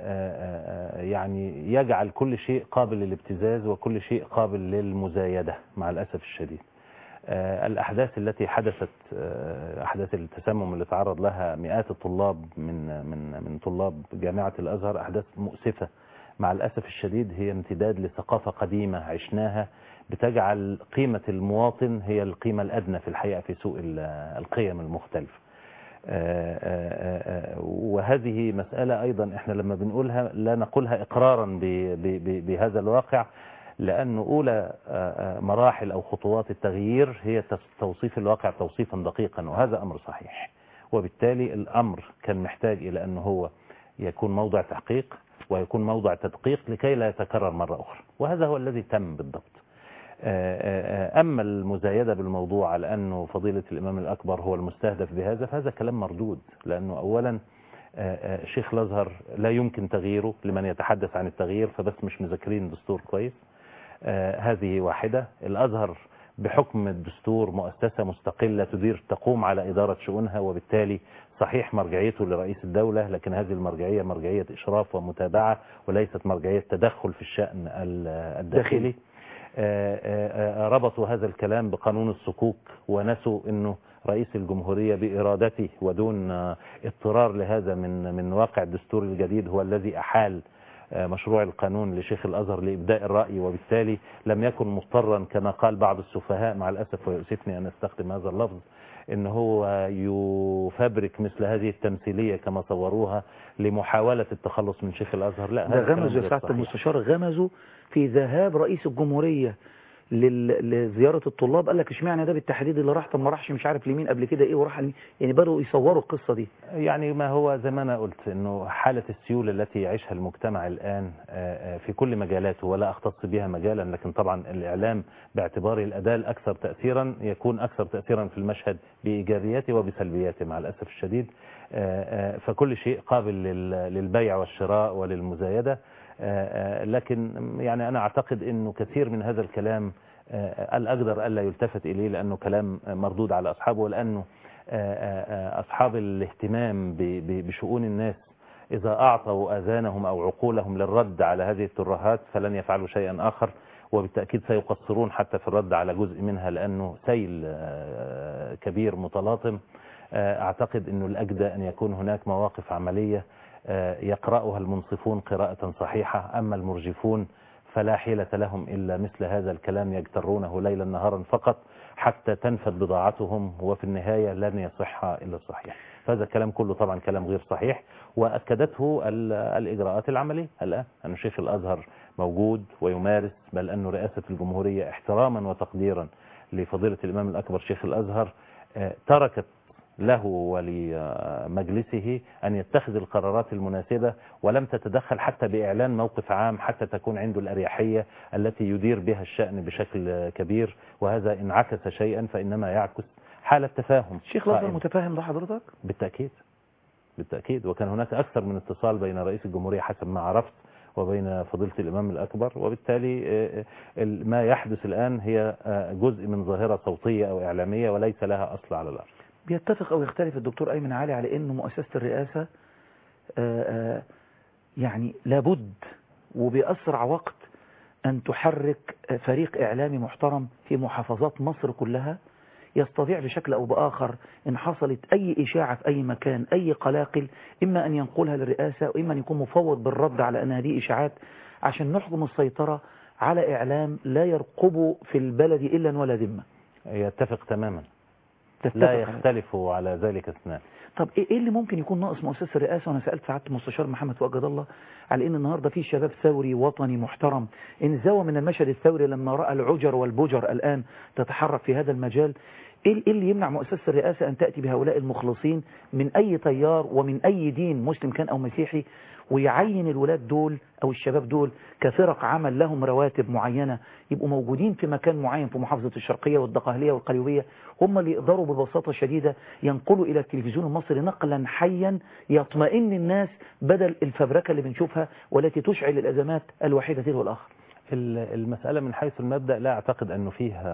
آه، آه، يعني يجعل كل شيء قابل للابتزاز وكل شيء قابل للمزايدة مع الأسف الشديد آه، الأحداث التي حدثت آه، أحداث التسمم اللي تعرض لها مئات الطلاب من من من طلاب جامعة الأزهر أحداث مؤسفة مع الأسف الشديد هي امتداد لثقافة قديمة عشناها بتجعل قيمة المواطن هي القيمة الأدنى في الحقيقة في سوق ال- القيم المختلفة آه، آه، آه، وهذه مسألة أيضا احنا لما بنقولها لا نقولها إقرارا ب- ب- ب- بهذا الواقع لأن أولى آه، آه، مراحل أو خطوات التغيير هي تس- توصيف الواقع توصيفا دقيقا وهذا أمر صحيح وبالتالي الأمر كان محتاج إلى أنه هو يكون موضع تحقيق ويكون موضع تدقيق لكي لا يتكرر مرة أخرى وهذا هو الذي تم بالضبط آه، آه، أما المزايدة بالموضوع على أنه فضيلة الإمام الأكبر هو المستهدف بهذا فهذا كلام مردود لأنه أولا آه، آه، شيخ الأزهر لا يمكن تغييره لمن يتحدث عن التغيير فبس مش مذاكرين دستور كويس آه، هذه واحدة الأزهر بحكم الدستور مؤسسة مستقلة تدير تقوم على إدارة شؤونها وبالتالي صحيح مرجعيته لرئيس الدولة لكن هذه المرجعية مرجعية إشراف ومتابعة وليست مرجعية تدخل في الشأن ال- الداخلي آه، آه، آه، ربطوا هذا الكلام بقانون الصكوك ونسوا أنه رئيس الجمهورية بإرادته ودون آه، اضطرار لهذا من من واقع الدستور الجديد هو الذي أحال آه، مشروع القانون لشيخ الأزهر لإبداء الرأي وبالتالي لم يكن مضطرا كما قال بعض السفهاء مع الأسف ويؤسفني أن أستخدم هذا اللفظ ان هو يفبرك مثل هذه التمثيلية كما صوروها لمحاولة التخلص من شيخ الأزهر لا ده هذا الكلام غمزوا يا غير سعاده صحيح. المستشار غمزوا في ذهاب رئيس الجمهورية لل- لزيارة الطلاب قال لك اشمعنى ده بالتحديد اللي راح طب ما راحش مش عارف لمين قبل كده ايه وراح لمين؟ يعني بدأوا يصوروا القصة دي يعني ما هو زي ما أنا قلت أنه حالة السيولة التي يعيشها المجتمع الآن آه، آه، في كل مجالاته ولا أختص بها مجالا لكن طبعا الإعلام باعتباره الأداة الأكثر تأثيرا يكون أكثر تأثيرا في المشهد بإيجابياته وبسلبياته مع الأسف الشديد آه، آه، فكل شيء قابل لل- للبيع والشراء وللمزايدة آه، آه، لكن يعني أنا أعتقد أنه كثير من هذا الكلام آه، الأقدر ألا يلتفت إليه لأنه كلام مردود على أصحابه ولأنه آه، آه، آه، أصحاب الاهتمام ب- ب- بشؤون الناس إذا أعطوا آذانهم أو عقولهم للرد على هذه الترهات فلن يفعلوا شيئا آخر وبالتأكيد سيقصرون حتى في الرد على جزء منها لأنه سيل آه، كبير متلاطم آه، أعتقد أنه الأجدى أن يكون هناك مواقف عملية آه، يقرأها المنصفون قراءة صحيحة أما المرجفون فلا حيلة لهم إلا مثل هذا الكلام يجترونه ليلا نهارا فقط حتى تنفد بضاعتهم وفي النهاية لن يصح إلا الصحيح فهذا الكلام كله طبعا كلام غير صحيح وأكدته ال- الإجراءات العملية الآن أن شيخ الأزهر موجود ويمارس بل أن رئاسة الجمهورية احتراما وتقديرا لفضيلة الإمام الأكبر شيخ الأزهر آه، تركت له ولمجلسه أن يتخذ القرارات المناسبة ولم تتدخل حتى بإعلان موقف عام حتى تكون عنده الأريحية التي يدير بها الشأن بشكل كبير وهذا إن عكس شيئا فإنما يعكس حالة تفاهم شيخ الأزهر قائمة. متفاهم ده حضرتك بالتأكيد بالتأكيد وكان هناك أكثر من اتصال بين رئيس الجمهورية حسب ما عرفت وبين فضيلة الإمام الأكبر وبالتالي آه، آه، ما يحدث الآن هي آه، جزء من ظاهرة صوتية أو إعلامية وليس لها أصل على الأرض بيتفق أو يختلف الدكتور أيمن علي على أنه مؤسسة الرئاسة آه، آه، يعني لابد وبأسرع وقت أن تحرك آه، فريق إعلامي محترم في محافظات مصر كلها يستطيع بشكل أو بآخر إن حصلت أي إشاعة في أي مكان أي قلاقل إما أن ينقلها للرئاسة وإما أن يكون مفوض بالرد على أن هذه إشاعات عشان نحكم السيطرة على إعلام لا يرقب في البلد إلا ولا ذمة يتفق تماما تتفق لا على- يختلف على ذلك اثنان طب ايه إيه اللي ممكن يكون ناقص مؤسسه الرئاسه وانا سالت سعاده المستشار محمد فؤاد جد الله على ان النهارده في شباب ثوري وطني محترم انزوى من المشهد الثوري لما راى العجر والبجر الان تتحرك في هذا المجال ايه إيه اللي يمنع مؤسسه الرئاسه ان تاتي بهؤلاء المخلصين من اي تيار ومن اي دين مسلم كان او مسيحي ويعين الولاد دول او الشباب دول كفرق عمل لهم رواتب معينه يبقوا موجودين في مكان معين في محافظه الشرقيه والدقهليه والقليوبيه هم اللي يقدروا ببساطه شديده ينقلوا الى التلفزيون المصري نقلا حيا يطمئن الناس بدل الفبركه اللي بنشوفها والتي تشعل الازمات الواحده تلو الاخر ال- المسألة من حيث المبدأ لا أعتقد أنه فيها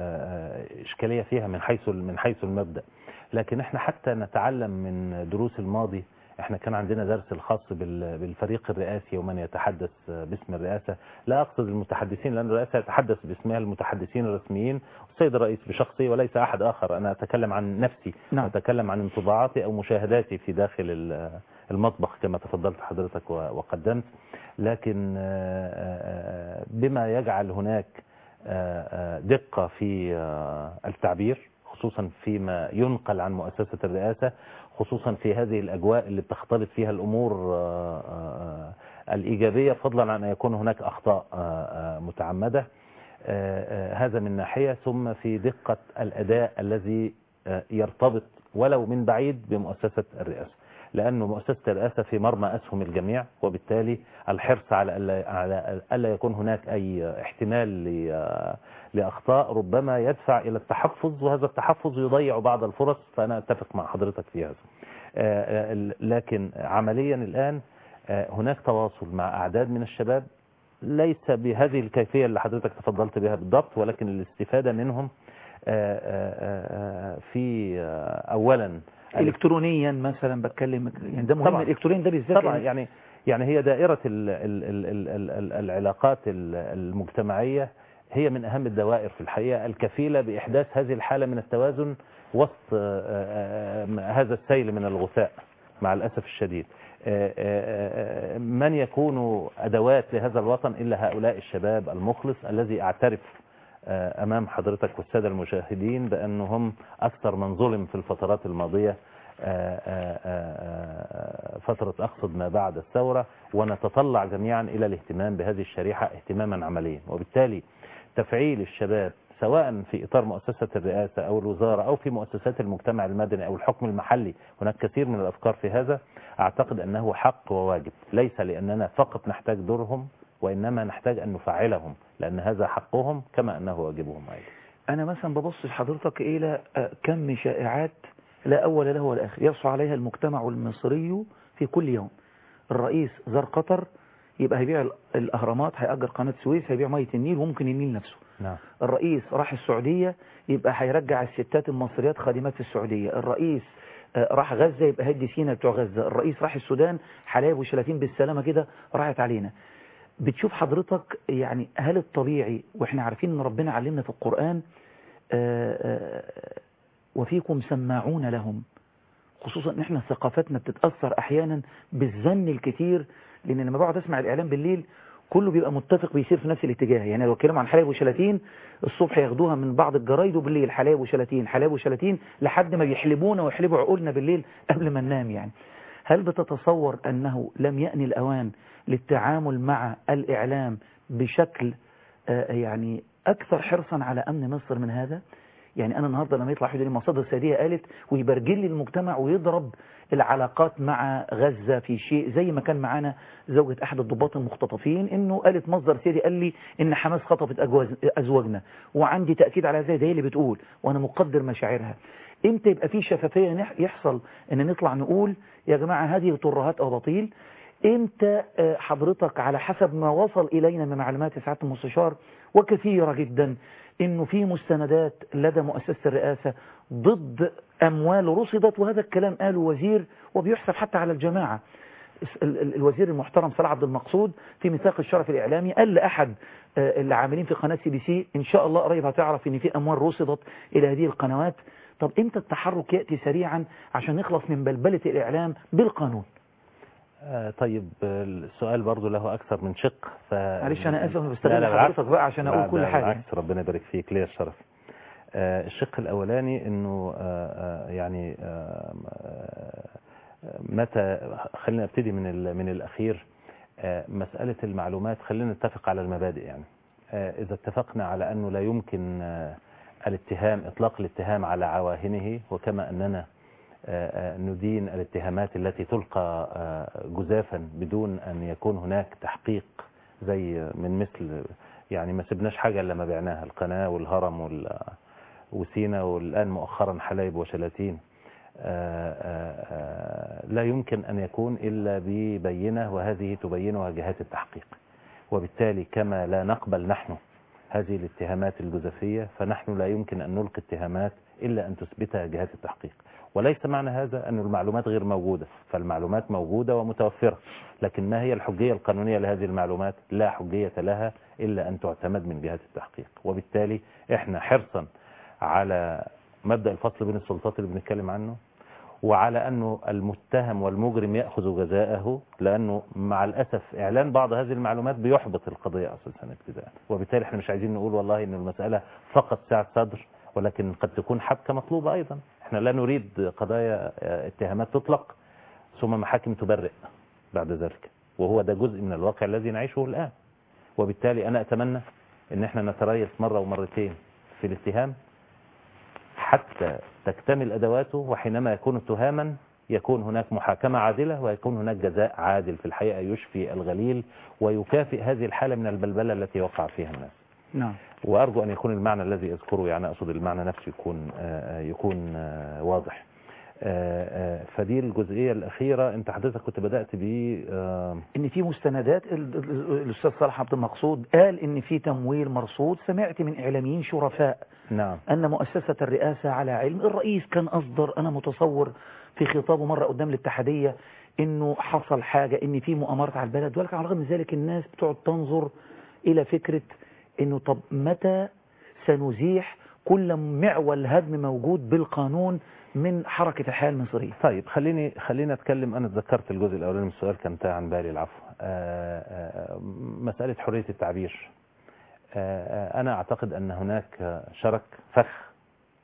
آه، إشكالية فيها من حيث من حيث المبدأ لكن احنا حتى نتعلم من دروس الماضي احنا كان عندنا درس الخاص بال- بالفريق الرئاسي ومن يتحدث باسم الرئاسة لا أقصد المتحدثين لأن الرئاسة يتحدث باسمها المتحدثين الرسميين والسيد الرئيس بشخصي وليس أحد آخر أنا أتكلم عن نفسي نعم. أتكلم عن انطباعاتي أو مشاهداتي في داخل ال- المطبخ كما تفضلت حضرتك و- وقدمت لكن آه، آه، بما يجعل هناك آه، آه، دقة في آه، التعبير خصوصا فيما ينقل عن مؤسسة الرئاسة خصوصا في هذه الأجواء اللي بتختلط فيها الأمور آه، آه، الإيجابية فضلا عن أن يكون هناك أخطاء آه، آه، متعمدة آه، آه، هذا من ناحية ثم في دقة الأداء الذي آه، يرتبط ولو من بعيد بمؤسسة الرئاسة لأنه مؤسسة الرئاسة في مرمى أسهم الجميع وبالتالي الحرص على ألا, على ألا يكون هناك أي احتمال ل- لأخطاء ربما يدفع إلى التحفظ وهذا التحفظ يضيع بعض الفرص فأنا أتفق مع حضرتك في هذا آه، آه، لكن عمليا الآن آه، هناك تواصل مع أعداد من الشباب ليس بهذه الكيفية اللي حضرتك تفضلت بها بالضبط ولكن الاستفادة منهم آه، آه، آه، في آه، أولا الكترونيا مثلا بتكلم يعني ده مهم طبعاً. الالكتروني ده بالذات طبعا يعني يعني هي دائرة ال ال ال ال ال ال العلاقات ال- المجتمعية هي من أهم الدوائر في الحقيقة الكفيلة بإحداث هذه الحالة من التوازن وسط آه، آه، آه، هذا السيل من الغثاء مع الأسف الشديد آه، آه، آه، من يكون أدوات لهذا الوطن إلا هؤلاء الشباب المخلص الذي أعترف آه، أمام حضرتك والسادة المشاهدين بأنهم أكثر من ظلم في الفترات الماضية آه، آه، آه، فترة أقصد ما بعد الثورة ونتطلع جميعا إلى الاهتمام بهذه الشريحة اهتماما عمليا وبالتالي تفعيل الشباب سواء في إطار مؤسسة الرئاسة أو الوزارة أو في مؤسسات المجتمع المدني أو الحكم المحلي هناك كثير من الأفكار في هذا أعتقد أنه حق وواجب ليس لأننا فقط نحتاج دورهم وإنما نحتاج أن نفعلهم لأن هذا حقهم كما أنه واجبهم أيضا أنا مثلا ببص لحضرتك إلى آه، كم شائعات لا أول له ولا آخر يصحى عليها المجتمع المصري في كل يوم الرئيس زار قطر يبقى هيبيع ال- الاهرامات هيأجر قناه سويس هيبيع ميه النيل وممكن النيل نفسه نعم الرئيس راح السعودية يبقى هيرجع الستات المصريات خادمات في السعودية الرئيس آه، راح غزة يبقى هدي سينا بتوع غزة الرئيس راح السودان حلايب وشلاتين بالسلامة كده راحت علينا بتشوف حضرتك يعني هل الطبيعي واحنا عارفين ان ربنا علمنا في القرآن آه، آه، وفيكم سماعون لهم خصوصا ان احنا ثقافتنا بتتأثر احيانا بالظن الكتير لان لما بقعد اسمع الاعلام بالليل كله بيبقى متفق بيسير في نفس الاتجاه يعني لو اتكلموا عن حلايب وشلاتين الصبح ياخدوها من بعض الجرايد وبالليل حلايب وشلاتين حلايب وشلاتين لحد ما بيحلبونا ويحلبوا عقولنا بالليل قبل ما ننام يعني هل بتتصور انه لم يأن الاوان للتعامل مع الاعلام بشكل آه، يعني اكثر حرصا على امن مصر من هذا يعني انا النهارده لما يطلع حد لي مصادر سياديه قالت ويبرجل لي المجتمع ويضرب العلاقات مع غزه في شيء زي ما كان معانا زوجة احد الضباط المختطفين انه قالت مصدر سيادي قال لي ان حماس خطفت أجواز- ازواجنا وعندي تاكيد على ذلك ده هي اللي بتقول وانا مقدر مشاعرها امتى يبقى في شفافيه نح- يحصل ان نطلع نقول يا جماعه هذه ترهات او باطيل امتى آه، حضرتك على حسب ما وصل الينا من معلومات سعاده المستشار وكثيره جدا انه في مستندات لدى مؤسسه الرئاسه ضد اموال رصدت وهذا الكلام قاله وزير وبيحسب حتى على الجماعه ال- ال- الوزير المحترم صلاح عبد المقصود في ميثاق الشرف الاعلامي قال لاحد آه، العاملين في قناه سي بي سي ان شاء الله قريب هتعرف ان في اموال رصدت الى هذه القنوات طب امتى التحرك ياتي سريعا عشان نخلص من بلبله الاعلام بالقانون آه، طيب آه، السؤال برضو له أكثر من شق ف... معلش أنا آسف، أنا لا، بستغل لا، بالعكس. حضرتك بقى عشان أقول لا، كل لا، حاجة. بالعكس ربنا يبارك فيك ليا الشرف آه، الشق الأولاني أنه آه، آه، يعني آه، آه، متى خلينا نبتدي من ال- من الأخير آه، مسألة المعلومات خلينا نتفق على المبادئ يعني آه، إذا اتفقنا على أنه لا يمكن آه، الاتهام إطلاق الاتهام على عواهنه وكما أننا آه، آه، ندين الاتهامات التي تلقى آه، جزافا بدون أن يكون هناك تحقيق زي من مثل يعني ما سبناش حاجة إلا ما بعناها القناة والهرم وال- وسينا والآن مؤخرا حلايب وشلاتين آه، آه، آه، لا يمكن أن يكون إلا ببينة وهذه تبينها جهات التحقيق وبالتالي كما لا نقبل نحن هذه الاتهامات الجزافية فنحن لا يمكن أن نلقي اتهامات إلا أن تثبتها جهات التحقيق وليس معنى هذا أن المعلومات غير موجودة فالمعلومات موجودة ومتوفرة لكن ما هي الحجية القانونية لهذه المعلومات لا حجية لها إلا أن تعتمد من جهات التحقيق وبالتالي إحنا حرصا على مبدأ الفصل بين السلطات اللي بنتكلم عنه وعلى أنه المتهم والمجرم يأخذ جزاءه لأنه مع الأسف إعلان بعض هذه المعلومات بيحبط القضية أساسا ابتداء وبالتالي احنا مش عايزين نقول والله أن المسألة فقط سعة صدر ولكن قد تكون حبكة مطلوبة أيضا احنا لا نريد قضايا آه، اتهامات تطلق ثم محاكم تبرئ بعد ذلك وهو ده جزء من الواقع الذي نعيشه الآن وبالتالي أنا أتمنى أن احنا نتريث مرة ومرتين في الاتهام حتى تكتمل أدواته وحينما يكون تهاما يكون هناك محاكمة عادلة ويكون هناك جزاء عادل في الحقيقة يشفي الغليل ويكافئ هذه الحالة من البلبلة التي وقع فيها الناس نعم وأرجو أن يكون المعنى الذي أذكره يعني أقصد المعنى نفسه يكون آه، يكون آه، واضح آه، آه، فدي الجزئية الأخيرة أنت حضرتك كنت بدأت ب آه، ان في مستندات ال- ال- الاستاذ صالح عبد المقصود قال ان في تمويل مرصود سمعت من اعلاميين شرفاء نعم ان مؤسسة الرئاسة على علم الرئيس كان اصدر انا متصور في خطابه مرة قدام الاتحادية انه حصل حاجة ان في مؤامرات على البلد ولكن على الرغم من ذلك الناس بتقعد تنظر الى فكرة انه طب متى سنزيح كل معول هدم موجود بالقانون من حركة الحياة المصرية طيب خليني خليني اتكلم انا اتذكرت الجزء الاولاني من السؤال كان تاه عن بالي العفو آه، آه، مساله حريه التعبير آه، آه، انا اعتقد ان هناك شرك فخ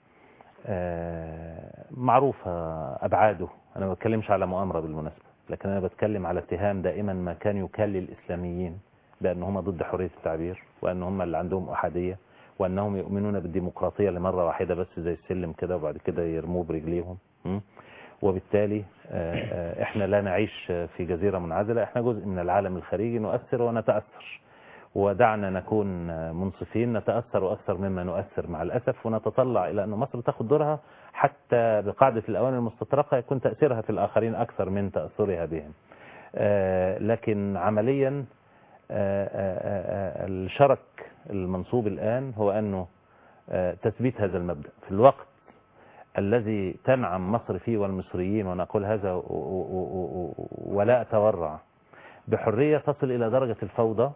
آه، معروفه ابعاده انا ما بتكلمش على مؤامره بالمناسبه لكن انا بتكلم على اتهام دائما ما كان يكال للاسلاميين بان هم ضد حريه التعبير وان هم اللي عندهم احاديه وانهم يؤمنون بالديمقراطيه لمره واحده بس زي السلم كده وبعد كده يرموه برجليهم م? وبالتالي آه، آه، احنا لا نعيش في جزيره منعزله احنا جزء من العالم الخارجي نؤثر ونتاثر ودعنا نكون منصفين نتاثر اكثر مما نؤثر مع الاسف ونتطلع الى ان مصر تاخذ دورها حتى بقاعده الاواني المستطرقه يكون تاثيرها في الاخرين اكثر من تاثرها بهم آه، لكن عمليا آه، آه، آه، الشرك المنصوب الآن هو أنه آه، تثبيت هذا المبدأ في الوقت الذي تنعم مصر فيه والمصريين وأنا أقول هذا و- و- و- و- ولا أتورع بحرية تصل إلى درجة الفوضى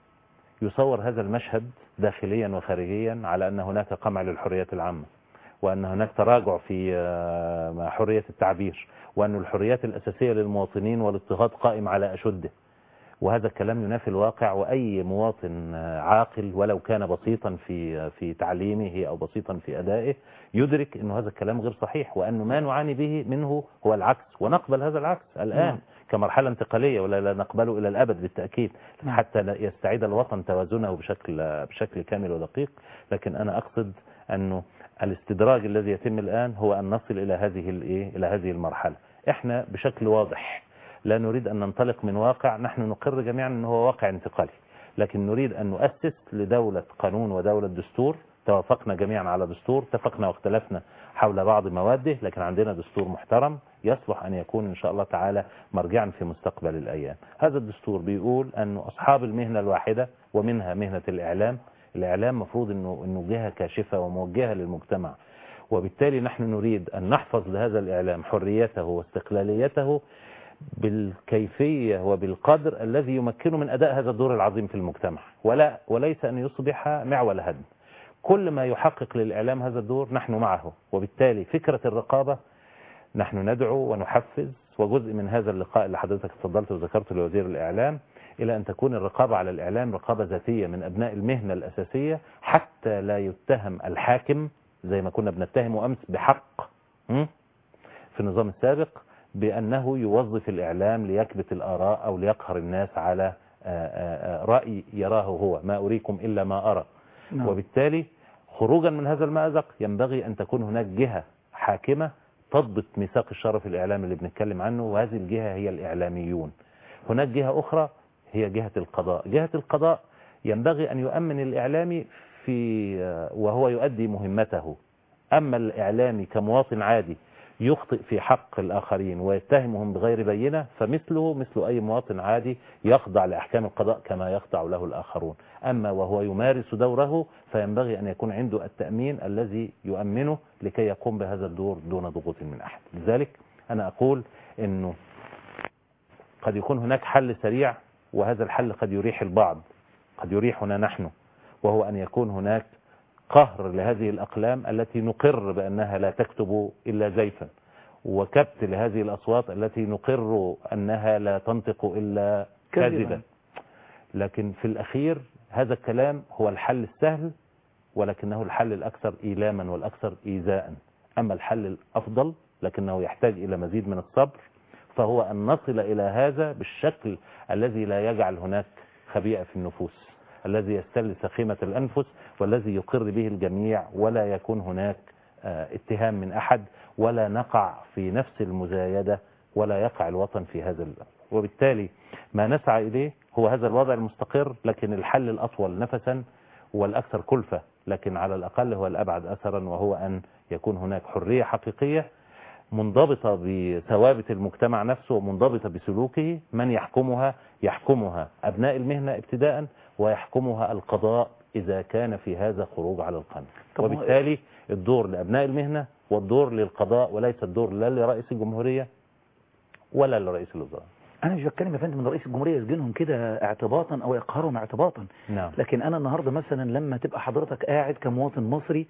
يصور هذا المشهد داخليا وخارجيا على أن هناك قمع للحريات العامة وأن هناك تراجع في آه، حرية التعبير وأن الحريات الأساسية للمواطنين والاضطهاد قائم على أشده وهذا الكلام ينافي الواقع وأي مواطن آه، عاقل ولو كان بسيطا في في تعليمه أو بسيطا في أدائه يدرك أن هذا الكلام غير صحيح وأن ما نعاني به منه هو العكس ونقبل هذا العكس الآن نعم. كمرحلة انتقالية ولا لا نقبله إلى الأبد بالتأكيد حتى لا يستعيد الوطن توازنه بشكل بشكل كامل ودقيق لكن أنا أقصد أنه الاستدراج الذي يتم الآن هو أن نصل إلى هذه الإيه إلى هذه المرحلة إحنا بشكل واضح لا نريد أن ننطلق من واقع نحن نقر جميعا أنه هو واقع انتقالي لكن نريد أن نؤسس لدولة قانون ودولة دستور توافقنا جميعا على دستور اتفقنا واختلفنا حول بعض مواده لكن عندنا دستور محترم يصلح أن يكون إن شاء الله تعالى مرجعا في مستقبل الأيام هذا الدستور بيقول أن أصحاب المهنة الواحدة ومنها مهنة الإعلام الإعلام مفروض أنه, إنه جهة كاشفة وموجهة للمجتمع وبالتالي نحن نريد أن نحفظ لهذا الإعلام حريته واستقلاليته بالكيفية وبالقدر الذي يمكنه من أداء هذا الدور العظيم في المجتمع ولا وليس أن يصبح معول هدم كل ما يحقق للإعلام هذا الدور نحن معه وبالتالي فكرة الرقابة نحن ندعو ونحفز وجزء من هذا اللقاء اللي حضرتك اتفضلت وذكرته لوزير الإعلام إلى أن تكون الرقابة على الإعلام رقابة ذاتية من أبناء المهنة الأساسية حتى لا يتهم الحاكم زي ما كنا بنتهمه أمس بحق م? في النظام السابق بأنه يوظف الإعلام ليكبت الآراء أو ليقهر الناس على آه، آه، آه، رأي يراه هو ما أريكم إلا ما أرى نعم. وبالتالي خروجا من هذا المأزق ينبغي أن تكون هناك جهة حاكمة تضبط ميثاق الشرف الإعلامي اللي بنتكلم عنه وهذه الجهة هي الإعلاميون هناك جهة أخرى هي جهة القضاء جهة القضاء ينبغي أن يؤمن الإعلامي في وهو يؤدي مهمته أما الإعلامي كمواطن عادي يخطئ في حق الآخرين ويتهمهم بغير بينة فمثله مثل أي مواطن عادي يخضع لأحكام القضاء كما يخضع له الآخرون أما وهو يمارس دوره فينبغي أن يكون عنده التأمين الذي يؤمنه لكي يقوم بهذا الدور دون ضغوط من أحد لذلك أنا أقول أنه قد يكون هناك حل سريع وهذا الحل قد يريح البعض قد يريحنا نحن وهو أن يكون هناك قهر لهذه الأقلام التي نقر بأنها لا تكتب إلا زيفا وكبت لهذه الأصوات التي نقر أنها لا تنطق إلا كذباً. كذبا لكن في الأخير هذا الكلام هو الحل السهل ولكنه الحل الأكثر إيلاما والأكثر إيذاء أما الحل الأفضل لكنه يحتاج إلى مزيد من الصبر فهو أن نصل إلى هذا بالشكل الذي لا يجعل هناك خبيئة في النفوس الذي يستل سخيمة الأنفس والذي يقر به الجميع ولا يكون هناك آه، اتهام من أحد ولا نقع في نفس المزايدة ولا يقع الوطن في هذا ال... وبالتالي ما نسعى إليه هو هذا الوضع المستقر لكن الحل الأطول نفسا والأكثر كلفة لكن على الأقل هو الأبعد أثرا وهو أن يكون هناك حرية حقيقية منضبطة بثوابت المجتمع نفسه ومنضبطة بسلوكه من يحكمها يحكمها أبناء المهنة ابتداء ويحكمها القضاء إذا كان في هذا خروج على القانون طب هو- وبالتالي الدور لأبناء المهنة والدور للقضاء وليس الدور لا لرئيس الجمهورية ولا لرئيس الوزراء انا مش بتكلم يا فندم ان رئيس الجمهوريه يسجنهم كده اعتباطا او يقهرهم اعتباطا نعم لكن انا النهارده مثلا لما تبقى حضرتك قاعد كمواطن مصري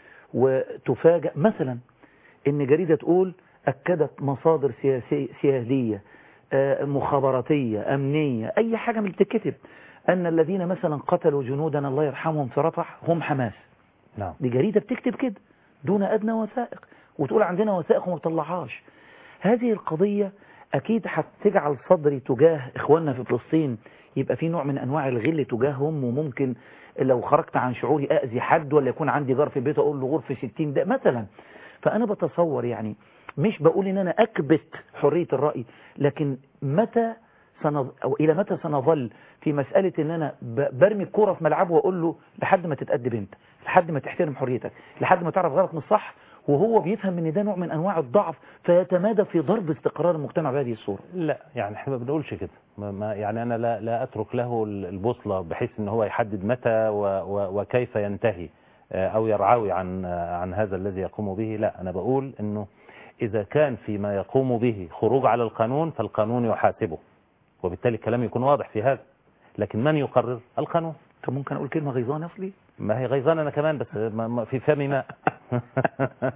وتفاجأ مثلا ان جريده تقول اكدت مصادر سياسيه سياديه آه، مخابراتيه امنيه اي حاجه من اللي بتتكتب ان الذين مثلا قتلوا جنودنا الله يرحمهم في رفح هم حماس نعم دي جريدة بتكتب كده دون أدنى وثائق وتقول عندنا وثائق وما بتطلعهاش هذه القضية أكيد هتجعل صدري تجاه إخواننا في فلسطين يبقى في نوع من أنواع الغل تجاههم وممكن لو خرجت عن شعوري أذي حد ولا يكون عندي جار في البيت أقول له غرفة 60 ده مثلا فأنا بتصور يعني مش بقول إن أنا أكبت حرية الرأي لكن متى سنظ... أو إلى متى سنظل في مسألة إن أنا ب... برمي الكورة في ملعبه وأقول له لحد ما تتأدب أنت لحد ما تحترم حريتك لحد ما تعرف غلط من الصح وهو بيفهم ان ده نوع من انواع الضعف فيتمادى في ضرب استقرار المجتمع بهذه الصورة لا يعني احنا ما بنقولش كده ما ما يعني انا لا لا اترك له البوصله بحيث ان هو يحدد متى و و وكيف ينتهي آه، او يرعوي عن آه، عن هذا الذي يقوم به لا انا بقول انه اذا كان فيما يقوم به خروج على القانون فالقانون يحاسبه وبالتالي الكلام يكون واضح في هذا لكن من يقرر القانون طب ممكن اقول كلمة غيظان اصلي ما هي غيظان انا كمان بس ما- ما- في فمي ماء آه،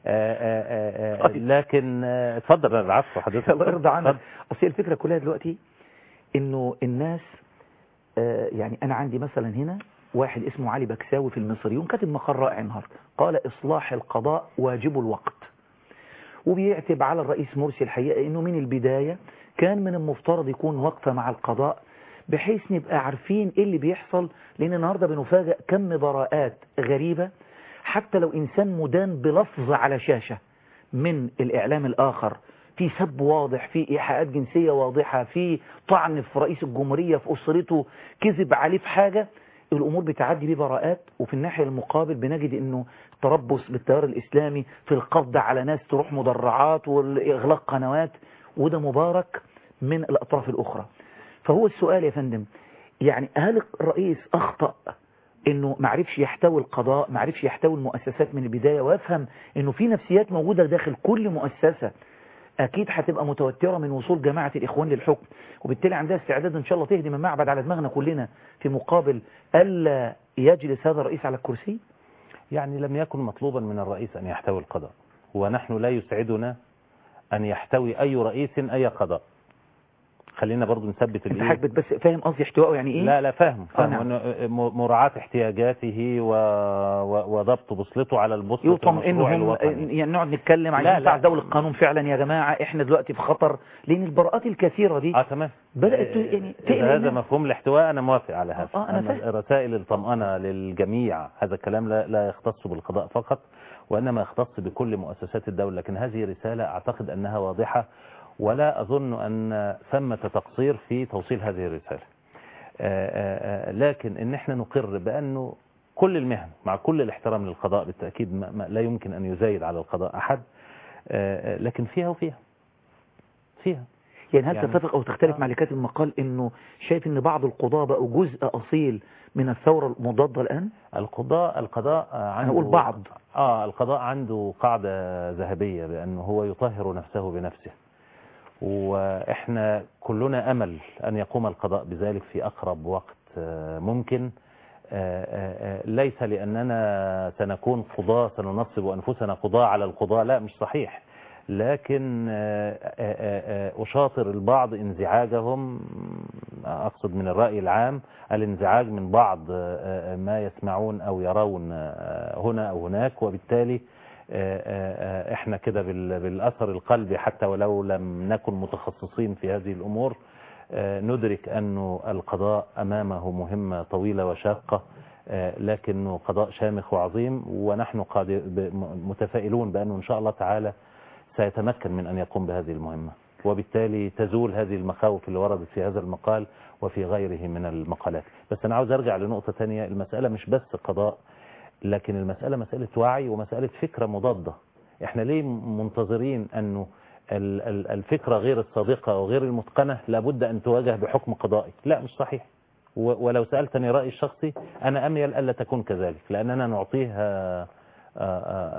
آه، آه، لكن آه، اتفضل انا العفو حضرتك الله يرضى عنك اتفضل. اصل هي الفكرة كلها دلوقتي انه الناس آه، يعني انا عندي مثلا هنا واحد اسمه علي بكساوي في المصريون كاتب مقال رائع النهارده قال اصلاح القضاء واجب الوقت وبيعتب على الرئيس مرسي الحقيقة انه من البداية كان من المفترض يكون وقفة مع القضاء بحيث نبقى عارفين ايه اللي بيحصل لان النهاردة بنفاجأ كم براءات غريبة حتى لو انسان مدان بلفظ على شاشة من الاعلام الاخر في سب واضح في ايحاءات جنسية واضحة في طعن في رئيس الجمهورية في اسرته كذب عليه في حاجة الامور بتعدي ببراءات وفي الناحية المقابل بنجد انه تربص بالتيار الاسلامي في القبض على ناس تروح مدرعات واغلاق قنوات وده مبارك من الاطراف الاخرى فهو السؤال يا فندم يعني هل الرئيس اخطأ انه معرفش يحتوي القضاء معرفش يحتوي المؤسسات من البداية ويفهم انه في نفسيات موجودة داخل كل مؤسسة اكيد هتبقى متوترة من وصول جماعة الاخوان للحكم وبالتالي عندها استعداد ان شاء الله تهدم المعبد على دماغنا كلنا في مقابل الا يجلس هذا الرئيس على الكرسي يعني لم يكن مطلوبا من الرئيس أن يحتوي القضاء ونحن لا يسعدنا أن يحتوي أي رئيس أي قضاء خلينا برضو نثبت انت الإيه حضرتك بس فاهم قصدي احتوائه يعني ايه لا لا فاهم آه، فاهم نعم. إنه م- مراعاة احتياجاته و... و... وضبط بوصلته على البوصلة المشروع يطمئنهم الوطني يعني نقعد نتكلم لا، عايزين لا. نفعل دولة القانون فعلا يا جماعة احنا دلوقتي في خطر لان البراءات الكثيرة دي اه تمام بدأت ت- يعني تقلق إذا هذا الناس. مفهوم الاحتواء أنا موافق على هذا آه، أنا أما فاهم. رسائل الطمأنة للجميع هذا الكلام لا, لا يختص بالقضاء فقط وإنما يختص بكل مؤسسات الدولة لكن هذه رسالة أعتقد أنها واضحة ولا أظن أن ثمة تقصير في توصيل هذه الرسالة آه، آه، آه، لكن إن احنا نقر بأنه كل المهن مع كل الاحترام للقضاء بالتأكيد ما ما لا يمكن أن يزايد على القضاء أحد آه، آه، لكن فيها وفيها فيها يعني هل يعني- تتفق او تختلف مع اللي كاتب المقال انه شايف ان بعض القضاة بقوا جزء اصيل من الثورة المضادة الان القضاء القضاء آه، عنده هنقول بعض. اه القضاء عنده قاعدة ذهبية بأنه هو يطهر نفسه بنفسه وإحنا كلنا أمل أن يقوم القضاء بذلك في أقرب وقت آه، ممكن آه، آه، آه، ليس لأننا سنكون قضاة سننصب أنفسنا قضاة على القضاة لا مش صحيح لكن آه، آه، آه، آه، أشاطر البعض انزعاجهم أقصد من الرأي العام الانزعاج من بعض آه، آه، ما يسمعون أو يرون آه، هنا أو هناك وبالتالي آه، آه، آه، احنا كده بال- بالأثر القلبي حتى ولو لم نكن متخصصين في هذه الأمور آه، ندرك أن القضاء أمامه مهمة طويلة وشاقة آه، لكنه قضاء شامخ وعظيم ونحن قادر ب- م- متفائلون بأنه إن شاء الله تعالى سيتمكن من أن يقوم بهذه المهمة وبالتالي تزول هذه المخاوف اللي وردت في هذا المقال وفي غيره من المقالات بس أنا عاوز أرجع لنقطة تانية المسألة مش بس قضاء لكن المسألة مسألة وعي ومسألة فكرة مضادة احنا ليه منتظرين أنه ال- ال- الفكرة غير الصادقة أو غير المتقنة لابد أن تواجه بحكم قضائي لا مش صحيح و- ولو سألتني رأيي الشخصي أنا أميل ألا تكون كذلك لأننا نعطيها آه، آه،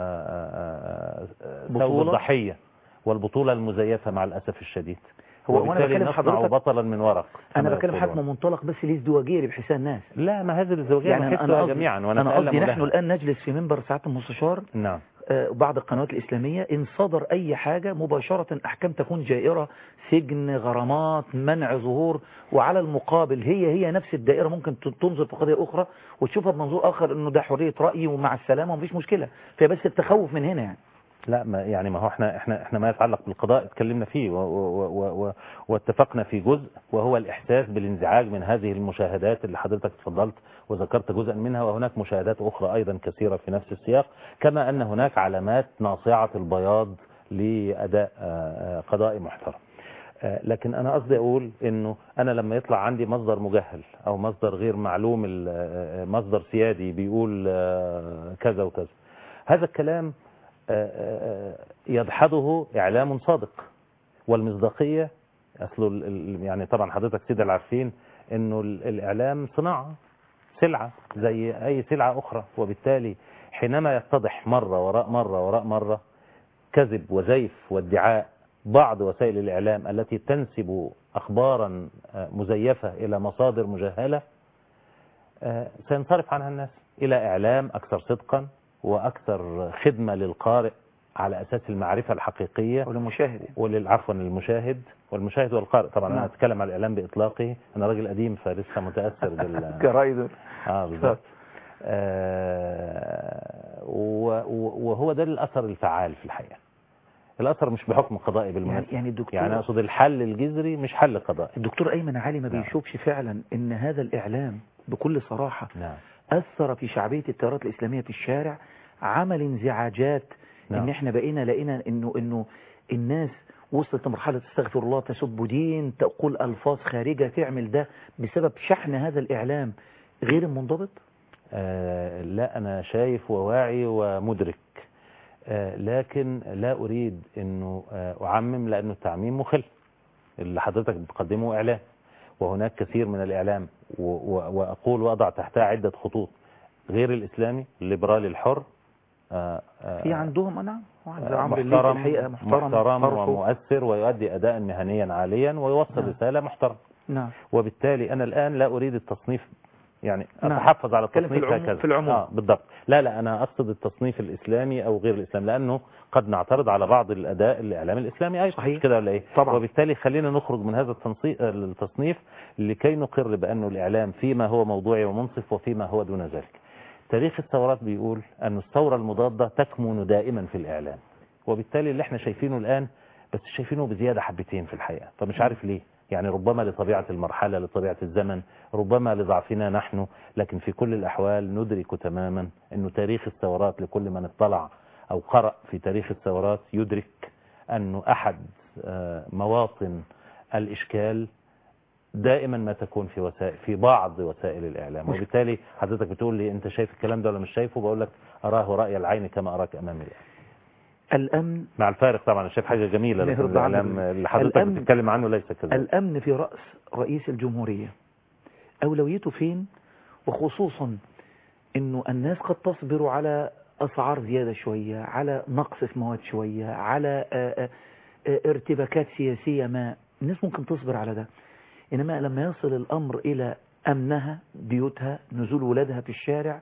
آه، آه، ثوب بطولة؟ الضحية والبطولة المزيفة مع الأسف الشديد هو وأنا وبالتالي بكلم نصنع حضرتك- بطلا من ورق انا كما بكلم يقولون. حكم منطلق بس الازدواجية اللي بحسها الناس لا ما هذه الزوجية يعني نحسها انا قصدي جميعا انا ونتألم قصدي لها. نحن الان نجلس في منبر ساعات المستشار نعم آه، بعض القنوات الإسلامية إن صدر أي حاجة مباشرة أحكام تكون جائرة سجن غرامات منع ظهور وعلى المقابل هي هي نفس الدائرة ممكن ت- تنظر في قضية أخرى وتشوفها بمنظور آخر إنه ده حرية رأي ومع السلامة ومفيش مشكلة فهي بس التخوف من هنا يعني لا ما يعني ما هو احنا احنا احنا ما يتعلق بالقضاء اتكلمنا فيه و و و و واتفقنا في جزء وهو الاحساس بالانزعاج من هذه المشاهدات اللي حضرتك اتفضلت وذكرت جزءا منها وهناك مشاهدات اخرى ايضا كثيره في نفس السياق كما ان هناك علامات ناصعه البياض لاداء آه، آه، قضائي محترم آه، لكن انا قصدي اقول انه انا لما يطلع عندي مصدر مجهل او مصدر غير معلوم ال- آه، آه، مصدر سيادي بيقول آه، كذا وكذا هذا الكلام آه، آه، يدحضه إعلام صادق والمصداقية أصله ال- ال- يعني طبعا حضرتك سيدة العارفين إنه ال- الإعلام صناعة سلعة زي أي سلعة أخرى وبالتالي حينما يتضح مرة وراء مرة وراء مرة كذب وزيف وادعاء بعض وسائل الإعلام التي تنسب أخبارا آه، مزيفة إلى مصادر مجهلة آه، سينصرف عنها الناس إلى إعلام أكثر صدقا وأكثر خدمة للقارئ على أساس المعرفة الحقيقية وللمشاهد عفوا للمشاهد والمشاهد والقارئ طبعا نعم. أنا أتكلم على الإعلام بإطلاقه أنا راجل قديم فلسه متأثر بال جرايد اه بالظبط آه، و- و- وهو ده الأثر الفعال في الحقيقة الأثر مش بحكم قضائي يعني, بالمناسبة يعني الدكتور يعني أقصد الحل الجذري مش حل قضائي الدكتور أيمن علي ما نعم. بيشوفش فعلا ان هذا الإعلام بكل صراحة نعم أثر في شعبية التيارات الإسلامية في الشارع عمل انزعاجات نعم. ان احنا بقينا لقينا انه انه الناس وصلت لمرحلة استغفر الله تسب دين تقول ألفاظ خارجة تعمل ده بسبب شحن هذا الإعلام غير المنضبط آه، لا أنا شايف وواعي ومدرك آه، لكن لا أريد أنه آه، أعمم لأنه التعميم مخل اللي حضرتك بتقدمه إعلام وهناك كثير من الإعلام و- و- وأقول وأضع تحتها عدة خطوط غير الإسلامي الليبرالي الحر آه، آه، في عندهم أنا واحد زي عمرو الليثي محترم الحقيقة محترم محترم طرحه. ومؤثر ويؤدي أداء مهنيا عاليا ويوصل نعم. رسالة محترمة نعم وبالتالي أنا الآن لا أريد التصنيف يعني نعم. أتحفظ على اتكلم في التصنيف العموم- هكذا في العموم. آه بالضبط لا لا أنا أقصد التصنيف الإسلامي أو غير الإسلامي لأنه قد نعترض على بعض الأداء الإعلامي الإسلامي أيضا صحيح. مش كده ولا إيه طبعا. وبالتالي خلينا نخرج من هذا التنصي- التصنيف لكي نقر بأنه الإعلام فيما هو موضوعي ومنصف وفيما هو دون ذلك تاريخ الثورات بيقول أن الثورة المضادة تكمن دائما في الإعلام وبالتالي اللي احنا شايفينه الآن بس شايفينه بزيادة حبتين في الحقيقة فمش عارف ليه يعني ربما لطبيعة المرحلة لطبيعة الزمن ربما لضعفنا نحن لكن في كل الأحوال ندرك تماما أنه تاريخ الثورات لكل من اطلع أو قرأ في تاريخ الثورات يدرك أنه أحد آه، مواطن الإشكال دائما ما تكون في وسائل في بعض وسائل الإعلام مش- وبالتالي حضرتك بتقول لي أنت شايف الكلام ده ولا مش شايفه بقول لك أراه رأي العين كما أراك أمامي الآن الأمن مع الفارق طبعا انا شايف حاجة جميلة الله لكن يرضى عنك. الإعلام اللي حضرتك الأمن- بتتكلم عنه ليس كذلك الأمن في رأس رئيس الجمهورية أولويته فين وخصوصا أنه الناس قد تصبر على أسعار زيادة شوية على نقص في مواد شوية على آه، آه، آه، ارتباكات سياسية ما الناس ممكن تصبر على ده إنما لما يصل الأمر إلى أمنها بيوتها نزول ولادها في الشارع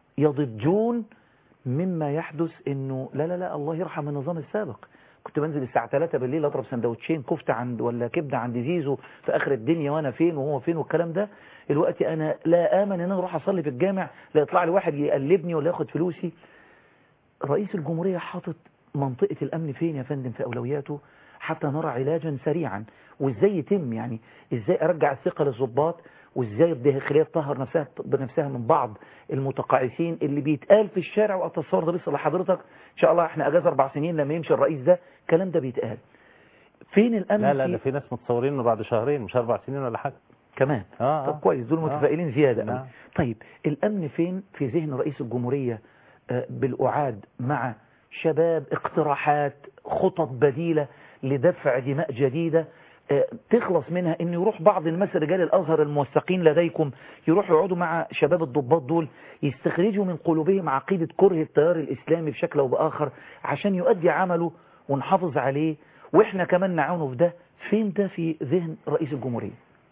يضجون مما يحدث انه لا لا لا الله يرحم النظام السابق كنت بنزل الساعة 3 بالليل اضرب سندوتشين كفتة عند ولا كبدة عند زيزو في اخر الدنيا وانا فين وهو فين والكلام ده دلوقتي انا لا امن ان انا اروح اصلي في الجامع لا يطلع لي واحد يقلبني ولا ياخد فلوسي رئيس الجمهورية حاطط منطقة الامن فين يا فندم في اولوياته حتى نرى علاجا سريعا وازاي يتم يعني ازاي ارجع الثقة للضباط وازاي الداخلية تطهر نفسها بنفسها من بعض المتقاعسين اللي بيتقال في الشارع واتصور ده لسه لحضرتك ان شاء الله احنا اجازة اربع سنين لما يمشي الرئيس ده الكلام ده بيتقال فين الامن لا لا في- ده في ناس متصورين انه بعد شهرين مش اربع سنين ولا حاجة كمان اه طب كويس دول آه. متفائلين زيادة نعم. قوي. طيب الأمن فين في ذهن رئيس الجمهورية آه، بالأعاد مع شباب اقتراحات خطط بديلة لدفع دماء جديدة آه، تخلص منها ان يروح بعض الناس رجال الازهر الموثقين لديكم يروحوا يقعدوا مع شباب الضباط دول يستخرجوا من قلوبهم عقيدة كره التيار الاسلامي بشكل او باخر عشان يؤدي عمله ونحافظ عليه واحنا كمان نعاونه في ده فين ده في ذهن رئيس الجمهورية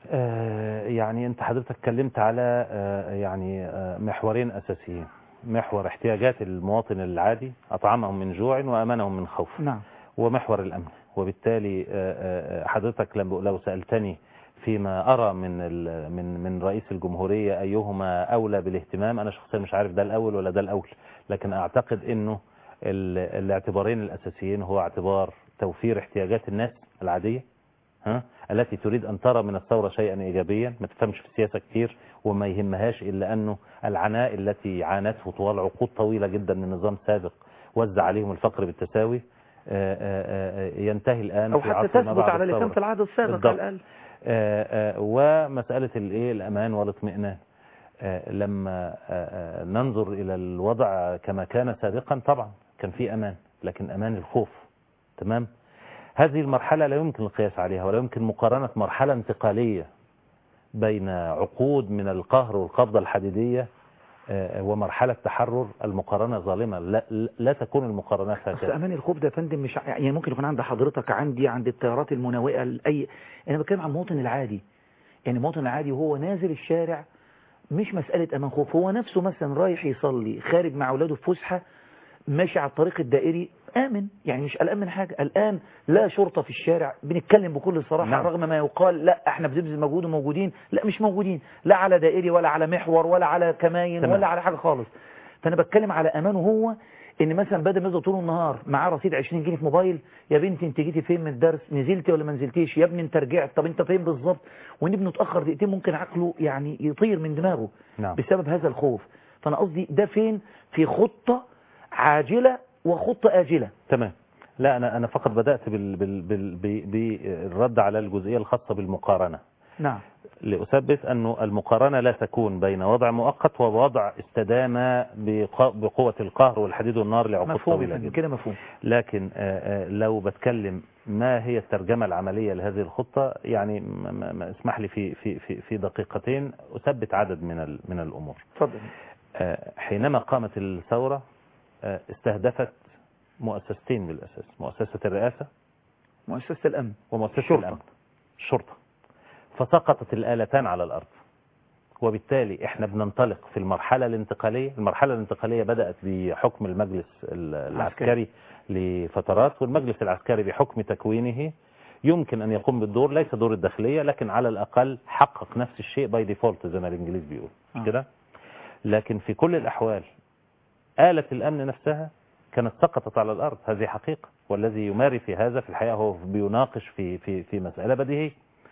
آه، يعني انت حضرتك اتكلمت على آه، يعني آه، محورين اساسيين محور احتياجات المواطن العادي اطعمهم من جوع وامنهم من خوف نعم ومحور الامن وبالتالي آه، آه، حضرتك لم- لو سالتني فيما ارى من ال- من من رئيس الجمهوريه ايهما اولى بالاهتمام انا شخصيا مش عارف ده الاول ولا ده الاول لكن اعتقد انه ال- الاعتبارين الاساسيين هو اعتبار توفير احتياجات الناس العاديه ها التي تريد أن ترى من الثورة شيئا إيجابيا ما تفهمش في السياسة كتير وما يهمهاش إلا أنه العناء التي عانته طوال عقود طويلة جدا من نظام سابق وزع عليهم الفقر بالتساوي آه، آه، آه، ينتهي الآن او في حتى عصر ما تثبت بعد على الثورة. لسان العهد السابق بالضبط. على الاقل آه، آه، ومسألة الإيه الأمان والاطمئنان آه، لما آه، آه، ننظر إلى الوضع كما كان سابقا طبعا كان في أمان لكن أمان الخوف تمام هذه المرحلة لا يمكن القياس عليها ولا يمكن مقارنة مرحلة انتقالية بين عقود من القهر والقبضة الحديدية آه، ومرحلة تحرر المقارنة ظالمة لا, لا تكون المقارنات بس هكذا امان الخوف ده يا فندم مش ع- يعني ممكن يكون عند حضرتك عندي عند التيارات المناوئه لاي انا بتكلم عن المواطن العادي يعني المواطن العادي وهو نازل الشارع مش مساله امان خوف هو نفسه مثلا رايح يصلي خارج مع اولاده في فسحه ماشي على الطريق الدائري امن يعني مش قلقان من حاجه الان لا شرطه في الشارع بنتكلم بكل صراحه نعم. رغم ما يقال لا احنا بنبذل مجهود وموجودين لا مش موجودين لا على دائري ولا على محور ولا على كماين تمام. ولا على حاجه خالص فانا بتكلم على امانه هو ان مثلا بدل ما يفضل طول النهار معاه رصيد 20 جنيه في موبايل يا بنتي انت جيتي فين من الدرس نزلتي ولا ما نزلتيش يا ابني انت رجعت طب انت فين بالظبط وان ابنه اتاخر دقيقتين ممكن عقله يعني يطير من دماغه نعم. بسبب هذا الخوف فانا قصدي ده فين في خطه عاجله وخطه اجله تمام لا أنا أنا فقط بدأت بال بال بال ب- بالرد على الجزئية الخاصة بالمقارنة نعم لأثبت أن المقارنة لا تكون بين وضع مؤقت ووضع استدام بق- بقوة القهر والحديد والنار لعقود مفهوم طويلة يا فندم، جدا كده مفهوم لكن آه، آه، لو بتكلم ما هي الترجمة العملية لهذه الخطة يعني ما- ما ما اسمح لي في في في في دقيقتين أثبت عدد من ال- من الأمور اتفضل آه، حينما قامت الثورة آه، استهدفت مؤسستين بالأساس مؤسسة الرئاسة مؤسسه الامن ومؤسسة الشرطة. الأمن الشرطة فسقطت الآلتان على الأرض وبالتالي احنا بننطلق في المرحلة الانتقالية المرحلة الانتقالية بدأت بحكم المجلس ال- العسكري لفترات والمجلس العسكري بحكم تكوينه يمكن أن يقوم بالدور ليس دور الداخلية لكن على الأقل حقق نفس الشيء باي ديفولت زي ما الإنجليز بيقول مش آه. كده لكن في كل الأحوال آلة الأمن نفسها كانت سقطت على الأرض هذه حقيقة والذي يماري في هذا في الحقيقة هو بيناقش في في في مسألة بديهية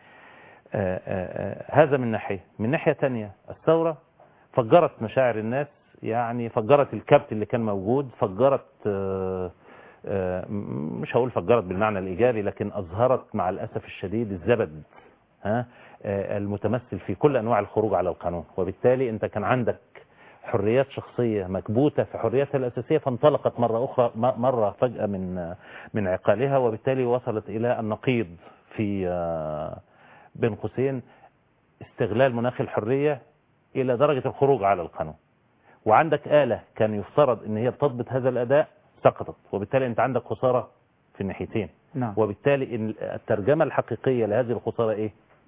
آه، آه، آه، هذا من ناحية من ناحية تانية الثورة فجرت مشاعر الناس يعني فجرت الكبت اللي كان موجود فجرت آه، آه، م- مش هقول فجرت بالمعنى الإيجابي لكن أظهرت مع الأسف الشديد الزبد ها آه، المتمثل في كل أنواع الخروج على القانون وبالتالي أنت كان عندك حريات شخصية مكبوتة في حرياتها الأساسية فانطلقت مرة أخرى م- مرة فجأة من من عقالها وبالتالي وصلت إلى النقيض في آه، بين قوسين استغلال مناخ الحرية إلى درجة الخروج على القانون وعندك آلة كان يفترض ان هي بتضبط هذا الأداء سقطت وبالتالي أنت عندك خسارة في الناحيتين نعم وبالتالي إن الترجمة الحقيقية لهذه الخسارة إيه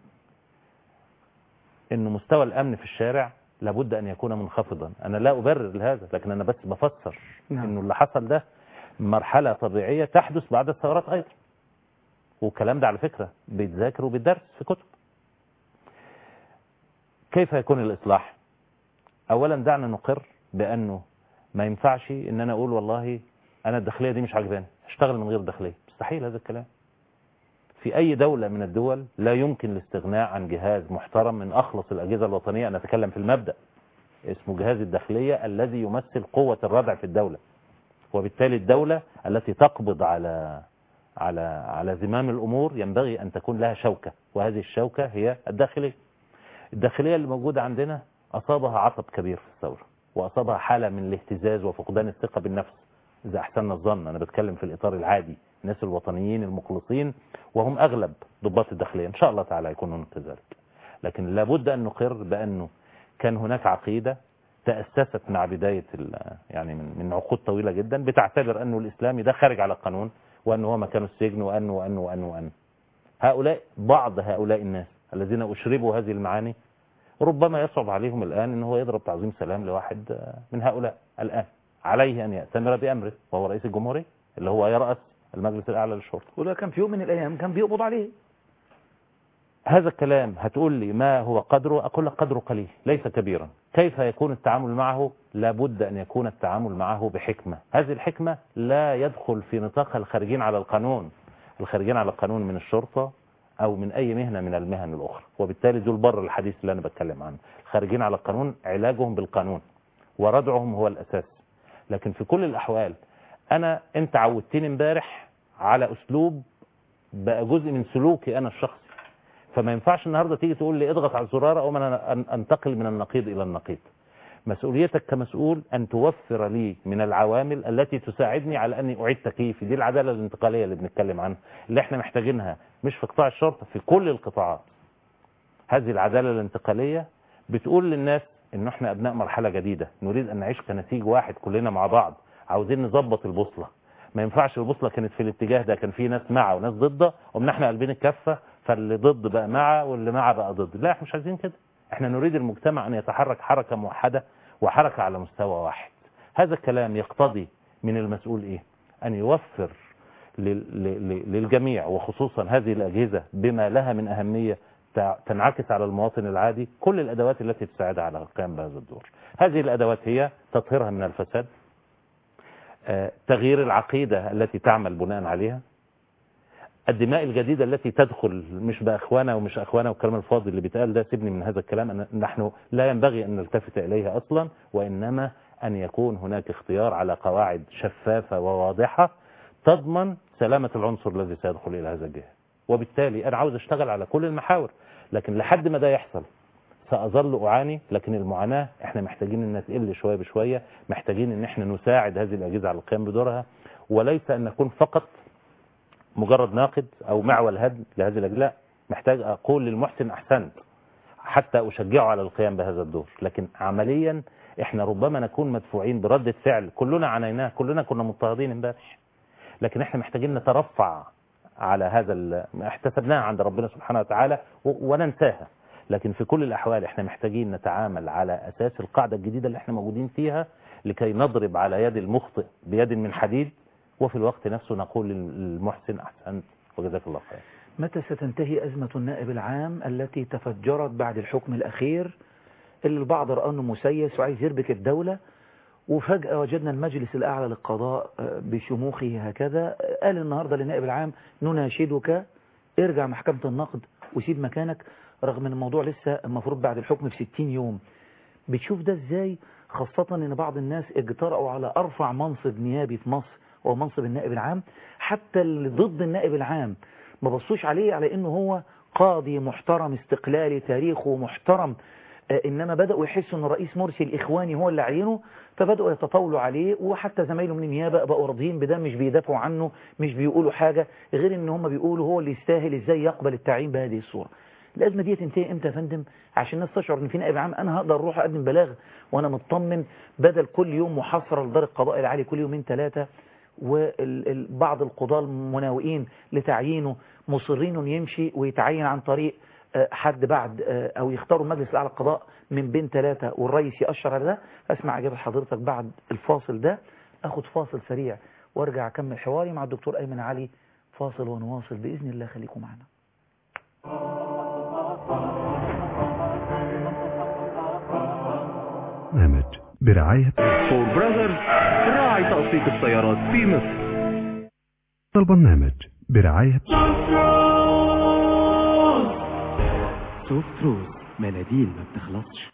إن مستوى الأمن في الشارع لابد أن يكون منخفضا أنا لا أبرر لهذا لكن أنا بس بفسر نعم. إنه اللي حصل ده مرحلة طبيعية تحدث بعد الثورات أيضا والكلام ده على فكرة بيتذاكر وبيتدرس في كتب كيف يكون الإصلاح أولا دعنا نقر بأنه ما ينفعش إن أنا أقول والله أنا الداخلية دي مش عاجباني اشتغل من غير داخلية مستحيل هذا الكلام في أي دولة من الدول لا يمكن الاستغناء عن جهاز محترم من أخلص الأجهزة الوطنية أنا أتكلم في المبدأ اسمه جهاز الداخلية الذي يمثل قوة الردع في الدولة وبالتالي الدولة التي تقبض على على على زمام الأمور ينبغي أن تكون لها شوكة وهذه الشوكة هي الداخلية الداخلية اللي موجودة عندنا أصابها عطب كبير في الثورة وأصابها حالة من الاهتزاز وفقدان الثقة بالنفس إذا أحسننا الظن أنا بتكلم في الإطار العادي الناس الوطنيين المخلصين وهم أغلب ضباط الداخلية إن شاء الله تعالى يكونون كذلك لكن لابد أن نقر بأنه كان هناك عقيدة تأسست مع بداية ال- يعني من من عقود طويلة جدا بتعتبر أنه الإسلامي ده خارج على القانون وأنه هو مكانه السجن وأنه وأنه وأنه وأنه هؤلاء بعض هؤلاء الناس الذين أشربوا هذه المعاني ربما يصعب عليهم الآن أنه هو يضرب تعظيم سلام لواحد آه، من هؤلاء الآن عليه أن يأتمر بأمره وهو رئيس الجمهورية اللي هو يرأس المجلس الأعلى للشرطة وده كان في يوم من الأيام كان بيقبض عليه هذا الكلام هتقول لي ما هو قدره أقول لك قدره قليل ليس كبيرا كيف يكون التعامل معه لابد أن يكون التعامل معه بحكمة هذه الحكمة لا يدخل في نطاقها الخارجين على القانون الخارجين على القانون من الشرطة أو من أي مهنة من المهن الأخرى وبالتالي دول بر الحديث اللي أنا بتكلم عنه الخارجين على القانون علاجهم بالقانون وردعهم هو الأساس لكن في كل الأحوال أنا أنت عودتني امبارح على أسلوب بقى جزء من سلوكي أنا الشخصي فما ينفعش النهاردة تيجي تقول لي اضغط على الزرار او انا أن- انتقل من النقيض الى النقيض مسؤوليتك كمسؤول أن توفر لي من العوامل التي تساعدني على أني أعيد تكييفي دي العدالة الانتقالية اللي بنتكلم عنها اللي احنا محتاجينها مش في قطاع الشرطة في كل القطاعات هذه العدالة الانتقالية بتقول للناس ان احنا ابناء مرحلة جديدة نريد ان نعيش كنسيج واحد كلنا مع بعض عاوزين نظبط البوصلة ما ينفعش البوصلة كانت في الاتجاه ده كان في ناس مع وناس ضده ومن احنا قلبين الكفة فاللي ضد بقى مع واللي مع بقى ضد لا احنا مش عايزين كده احنا نريد المجتمع ان يتحرك حركة موحدة وحركة على مستوى واحد هذا الكلام يقتضي من المسؤول ايه ان يوفر لل- لل- للجميع وخصوصا هذه الأجهزة بما لها من أهمية تع- تنعكس على المواطن العادي كل الأدوات التي تساعدها على القيام بهذا الدور هذه الأدوات هي تطهيرها من الفساد آه، تغيير العقيدة التي تعمل بناء عليها الدماء الجديدة التي تدخل مش بأخوانا ومش أخوانا والكلام الفاضي اللي بيتقال ده سيبني من هذا الكلام أن- نحن لا ينبغي أن نلتفت إليها أصلا وإنما أن يكون هناك اختيار على قواعد شفافة وواضحة تضمن سلامة العنصر الذي سيدخل إلى هذا الجهاز وبالتالي أنا عاوز أشتغل على كل المحاور لكن لحد ما ده يحصل سأظل أعاني لكن المعاناة احنا محتاجين انها تقل شوية بشوية محتاجين ان احنا نساعد هذه الأجهزة على القيام بدورها وليس أن نكون فقط مجرد ناقد أو معول هدم لهذه الأجهزة لا محتاج أقول للمحسن أحسنت حتى أشجعه على القيام بهذا الدور لكن عمليا احنا ربما نكون مدفوعين بردة فعل كلنا عانيناه كلنا كنا مضطهدين امبارح لكن احنا محتاجين نترفع على هذا ال- احتسبناها عند ربنا سبحانه وتعالى و- وننساها لكن في كل الأحوال احنا محتاجين نتعامل على أساس القاعدة الجديدة اللي احنا موجودين فيها لكي نضرب على يد المخطئ بيد من حديد وفي الوقت نفسه نقول للمحسن أحسنت وجزاك الله خير متى ستنتهي أزمة النائب العام التي تفجرت بعد الحكم الأخير اللي البعض رأى أنه مسيس وعايز يربك الدولة وفجأة وجدنا المجلس الأعلى للقضاء آه، بشموخه هكذا آه، قال النهاردة للنائب العام نناشدك ارجع محكمة النقد وسيب مكانك رغم ان الموضوع لسه المفروض بعد الحكم في 60 يوم بتشوف ده ازاي خاصة ان بعض الناس اجترأوا على ارفع منصب نيابي في مصر وهو منصب النائب العام حتى اللي ضد النائب العام ما بصوش عليه على انه هو قاضي محترم استقلالي تاريخه محترم آه، انما بدأوا يحسوا ان الرئيس مرسي الاخواني هو اللي عينه فبدأوا يتطاولوا عليه وحتى زمايله من النيابة بقوا راضيين بده مش بيدافعوا عنه مش بيقولوا حاجة غير ان هم بيقولوا هو اللي يستاهل ازاي يقبل التعيين بهذه الصورة الازمه دي تنتهي امتى يا فندم عشان الناس تشعر ان في نائب عام انا هقدر اروح اقدم بلاغ وانا مطمن بدل كل يوم محاصره لدار القضاء العالي كل يومين ثلاثه وبعض القضاة المناوئين لتعيينه مصرين انه يمشي ويتعين عن طريق آه، حد بعد آه، او يختاروا مجلس الاعلى القضاء من بين ثلاثه والرئيس يأشر على ده اسمع اجابه حضرتك بعد الفاصل ده اخد فاصل سريع وارجع اكمل حواري مع الدكتور ايمن علي فاصل ونواصل باذن الله خليكم معنا برنامج برعاية فور براذرز راعي تقسيط السيارات في مصر البرنامج برعاية سوفت روز مناديل ما بتخلصش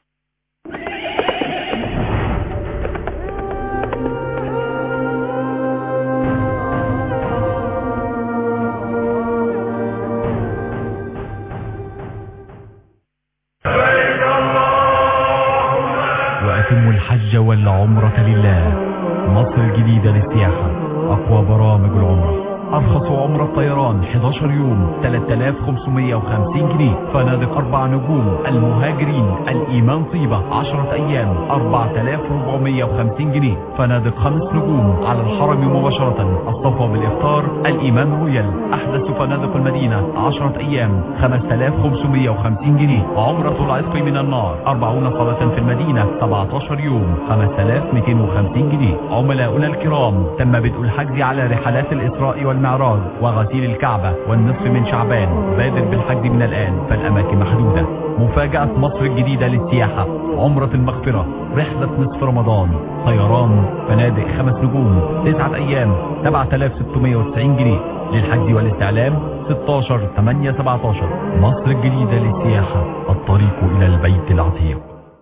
وأتموا الحج والعمرة لله مصر الجديدة للسياحة أقوى برامج العمرة أرخص عمرة طيران 11 يوم 3550 جنيه فنادق أربع نجوم المهاجرين الإيمان طيبة 10 أيام 4450 جنيه فنادق خمس نجوم على الحرم مباشرة الصفوة بالإفطار الإيمان رويال أحدث فنادق المدينة 10 أيام 5550 جنيه عمرة العتق من النار 40 صلاة في المدينة 17 يوم 5250 جنيه عملاؤنا الكرام تم بدء الحجز على رحلات الإسراء والمعراج وغسيل الكعبة والنصف من شعبان بادر بالحجز من الآن فالأماكن محدودة مفاجأة مصر الجديدة للسياحة عمرة المغفرة رحلة نصف رمضان طيران فنادق خمس نجوم تسعة أيام 7690 جنيه للحجز والاستعلام 16 8 17 مصر الجديدة للسياحة الطريق إلى البيت العتيق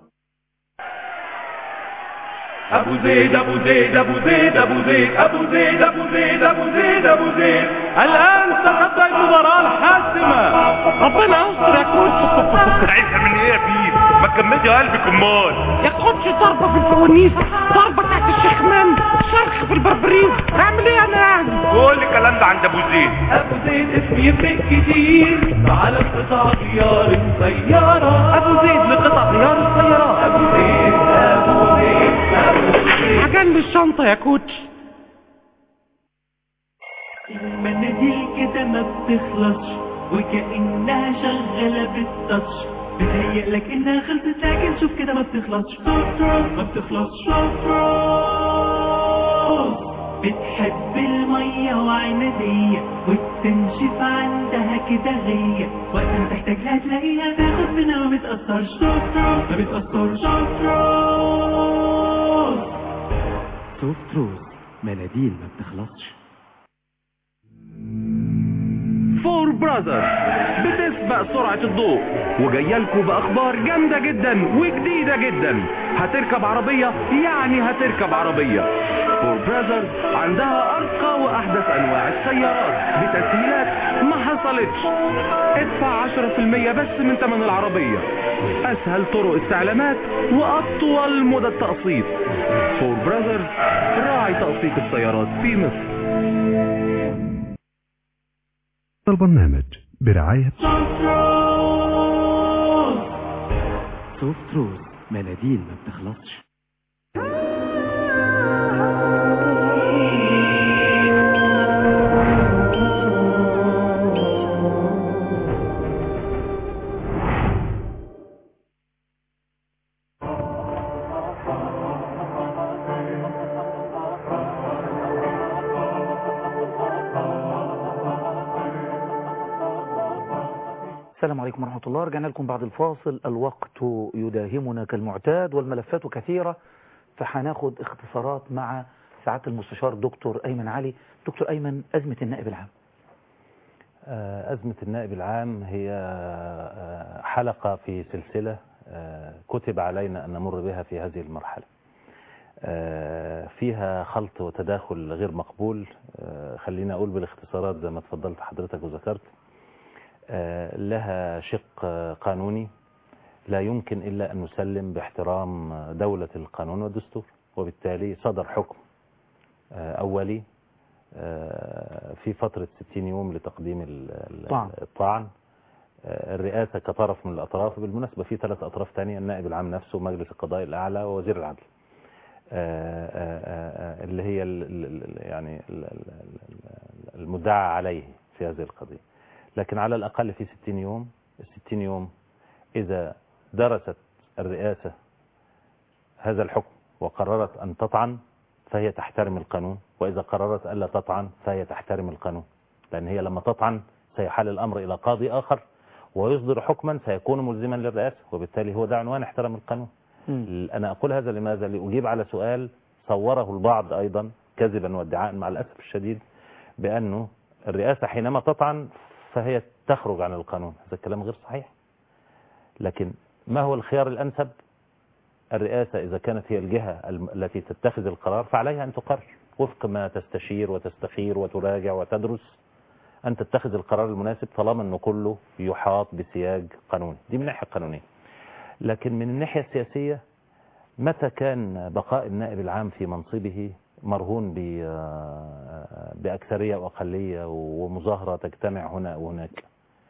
ابو زيد ابو زيد ابو زيد ابو زيد ابو زيد ابو زيد ابو زيد ابو زيد الان تخطى المباراة الحاسمة ربنا يستر يا كوتش عايزها من ايه يا بيه ما كان عمتي قلبك امال ياخدش ضربة في الفوانيس ضربة تحت الشخمان شرخ في البربريز اعمل ايه انا يعني كل الكلام ده عند ابو زيد ابو زيد اسم يفرق كتير على قطع غيار السيارة ابو زيد لقطع غيار السيارات ابو زيد ابو زيد ابو زيد عجل الشنطة يا كوتش المناديل كده ما بتخلصش وكأنها شغالة بالتاتش بتهيألك انها خلصت لكن شوف كده ما بتخلصش ما بتخلصش بتحب المية وعنادية وتنشف عندها كده غية وقت ما تحتاج لها تلاقيها تاخد منها ما بتأثرش ما بتأثرش سوفت روز مناديل ما بتخلصش فور براذرز بتسبق سرعة الضوء وجايه لكم بأخبار جامدة جدا وجديدة جدا هتركب عربية يعني هتركب عربية فور براذرز عندها أرقى وأحدث أنواع السيارات بتسهيلات ما حصلتش ادفع 10% بس من ثمن العربية أسهل طرق استعلامات وأطول مدى تقسيط فور براذرز راعي تقسيط السيارات في مصر البرنامج برعاية سوفت روز مناديل ما بتخلصش السلام عليكم ورحمة الله رجعنا لكم بعد الفاصل الوقت يداهمنا كالمعتاد والملفات كثيرة فهناخد اختصارات مع سعادة المستشار دكتور أيمن علي دكتور أيمن أزمة النائب العام آه، أزمة النائب العام هي آه، حلقة في سلسلة آه، كتب علينا أن نمر بها في هذه المرحلة آه، فيها خلط وتداخل غير مقبول آه، خلينا أقول بالاختصارات زي ما تفضلت حضرتك وذكرت آه، لها شق آه، قانوني لا يمكن إلا أن نسلم باحترام دولة القانون والدستور وبالتالي صدر حكم آه، أولي آه، في فترة 60 يوم لتقديم ال- ال- طعن. الطعن آه، الرئاسة كطرف من الأطراف بالمناسبة في ثلاث أطراف تانية النائب العام نفسه ومجلس القضاء الأعلى ووزير العدل آه، آه، آه، اللي هي ال- ال- ال- يعني ال- ال- ال- المدعى عليه في هذه القضية لكن على الأقل في 60 يوم الستين يوم إذا درست الرئاسة هذا الحكم وقررت أن تطعن فهي تحترم القانون وإذا قررت ألا تطعن فهي تحترم القانون لأن هي لما تطعن سيحال الأمر إلى قاضي آخر ويصدر حكما سيكون ملزما للرئاسة وبالتالي هو ده عنوان احترام القانون أنا أقول هذا لماذا لأجيب على سؤال صوره البعض أيضا كذبا وادعاء مع الأسف الشديد بأنه الرئاسة حينما تطعن فهي تخرج عن القانون هذا الكلام غير صحيح لكن ما هو الخيار الأنسب الرئاسة إذا كانت هي الجهة الم- التي تتخذ القرار فعليها أن تقرر وفق ما تستشير وتستخير وتراجع وتدرس أن تتخذ القرار المناسب طالما أنه كله يحاط بسياج قانوني دي من الناحية القانونية لكن من الناحية السياسية متى كان بقاء النائب العام في منصبه مرهون ب- آه، بأكثرية وأقلية ومظاهرة تجتمع هنا وهناك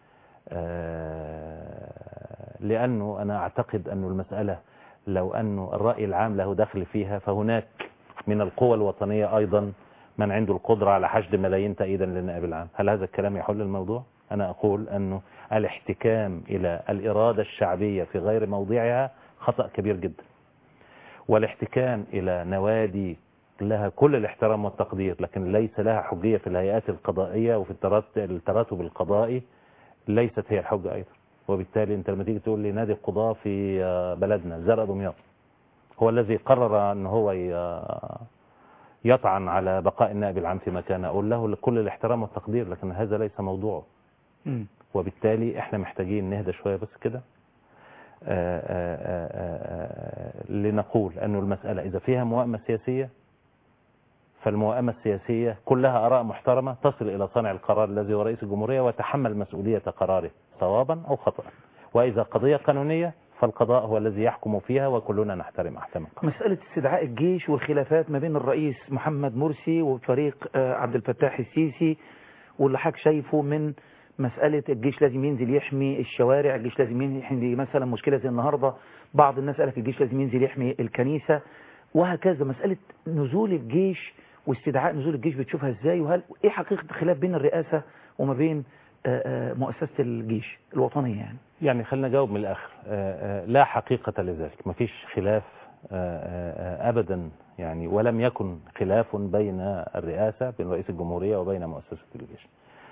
آه، لأنه أنا أعتقد أن المسألة لو أن الرأي العام له دخل فيها فهناك من القوى الوطنية أيضا من عنده القدرة على حشد ملايين تأييدا للنائب العام هل هذا الكلام يحل الموضوع؟ أنا أقول أنه الاحتكام إلى الإرادة الشعبية في غير موضعها خطأ كبير جدا والاحتكام إلى نوادي لها كل الاحترام والتقدير لكن ليس لها حجية في الهيئات القضائية وفي الترات- التراتب القضائي ليست هي الحجة أيضا وبالتالي أنت لما تيجي تقول لي نادي القضاء في آه، بلدنا زرق دمياط هو الذي قرر أن هو ي- يطعن على بقاء النائب العام في مكانه أقول له كل الاحترام والتقدير لكن هذا ليس موضوعه وبالتالي احنا محتاجين نهدى شوية بس كده آه، آه، آه، آه، لنقول أنه المسألة إذا فيها موائمة سياسية فالموائمة السياسية كلها آراء محترمة تصل إلى صانع القرار الذي هو رئيس الجمهورية ويتحمل مسؤولية قراره صوابا أو خطأ وإذا قضية قانونية فالقضاء هو الذي يحكم فيها وكلنا نحترم أحكام القضاء مسألة استدعاء الجيش والخلافات ما بين الرئيس محمد مرسي وفريق آه، عبد الفتاح السيسي واللي حضرتك شايفه من مسألة الجيش لازم ينزل يحمي الشوارع الجيش لازم يحمي مثلا مشكلة زي النهاردة بعض الناس قالت الجيش لازم ينزل يحمي الكنيسة وهكذا مسألة نزول الجيش واستدعاء نزول الجيش بتشوفها ازاي وهل ايه حقيقة الخلاف بين الرئاسة وما بين آه، آه، مؤسسة الجيش الوطنية يعني يعني خلينا نجاوب من الآخر آه، آه، لا حقيقة لذلك مفيش خلاف آه، آه، آه، أبدا يعني ولم يكن خلاف بين الرئاسة بين رئيس الجمهورية وبين مؤسسة الجيش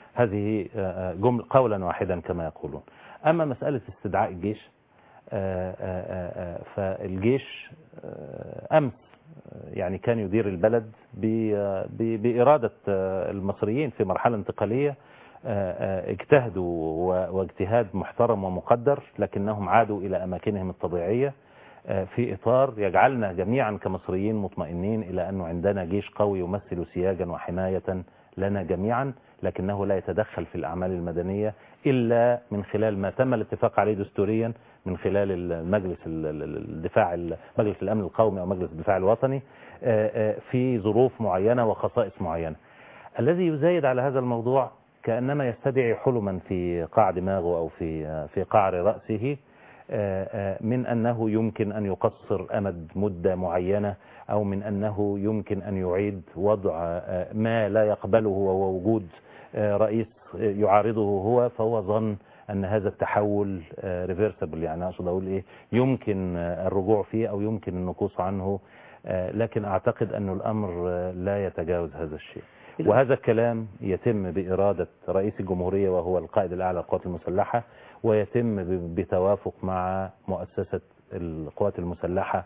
هذه آه، آه، جمل قولا واحدا كما يقولون أما مسألة استدعاء الجيش آه، آه، آه، فالجيش آه، أمس آه، يعني كان يدير البلد ب- آه، ب- بإرادة آه، المصريين في مرحلة انتقالية آه، آه، اجتهدوا و- واجتهاد محترم ومقدر لكنهم عادوا إلى أماكنهم الطبيعية آه، في إطار يجعلنا جميعا كمصريين مطمئنين إلى أنه عندنا جيش قوي يمثل سياجا وحماية لنا جميعا لكنه لا يتدخل في الأعمال المدنية إلا من خلال ما تم الاتفاق عليه دستوريا من خلال المجلس ال- ال- الدفاع ال- مجلس الأمن القومي أو مجلس الدفاع الوطني آه، آه، في ظروف معينة وخصائص معينة الذي يزايد على هذا الموضوع كأنما يستدعي حلما في قاع دماغه أو في في قعر رأسه آه، آه، من أنه يمكن أن يقصر أمد مدة معينة أو من أنه يمكن أن يعيد وضع آه، ما لا يقبله وهو وجود آه، رئيس يعارضه هو فهو ظن أن هذا التحول ريفرسبل يعني أقصد أقول إيه يمكن آه، الرجوع فيه أو يمكن النقوص عنه آه، لكن أعتقد أن الأمر آه، لا يتجاوز هذا الشيء وهذا الكلام يتم بإرادة رئيس الجمهورية وهو القائد الأعلى للقوات المسلحة ويتم ب- بتوافق مع مؤسسة القوات المسلحة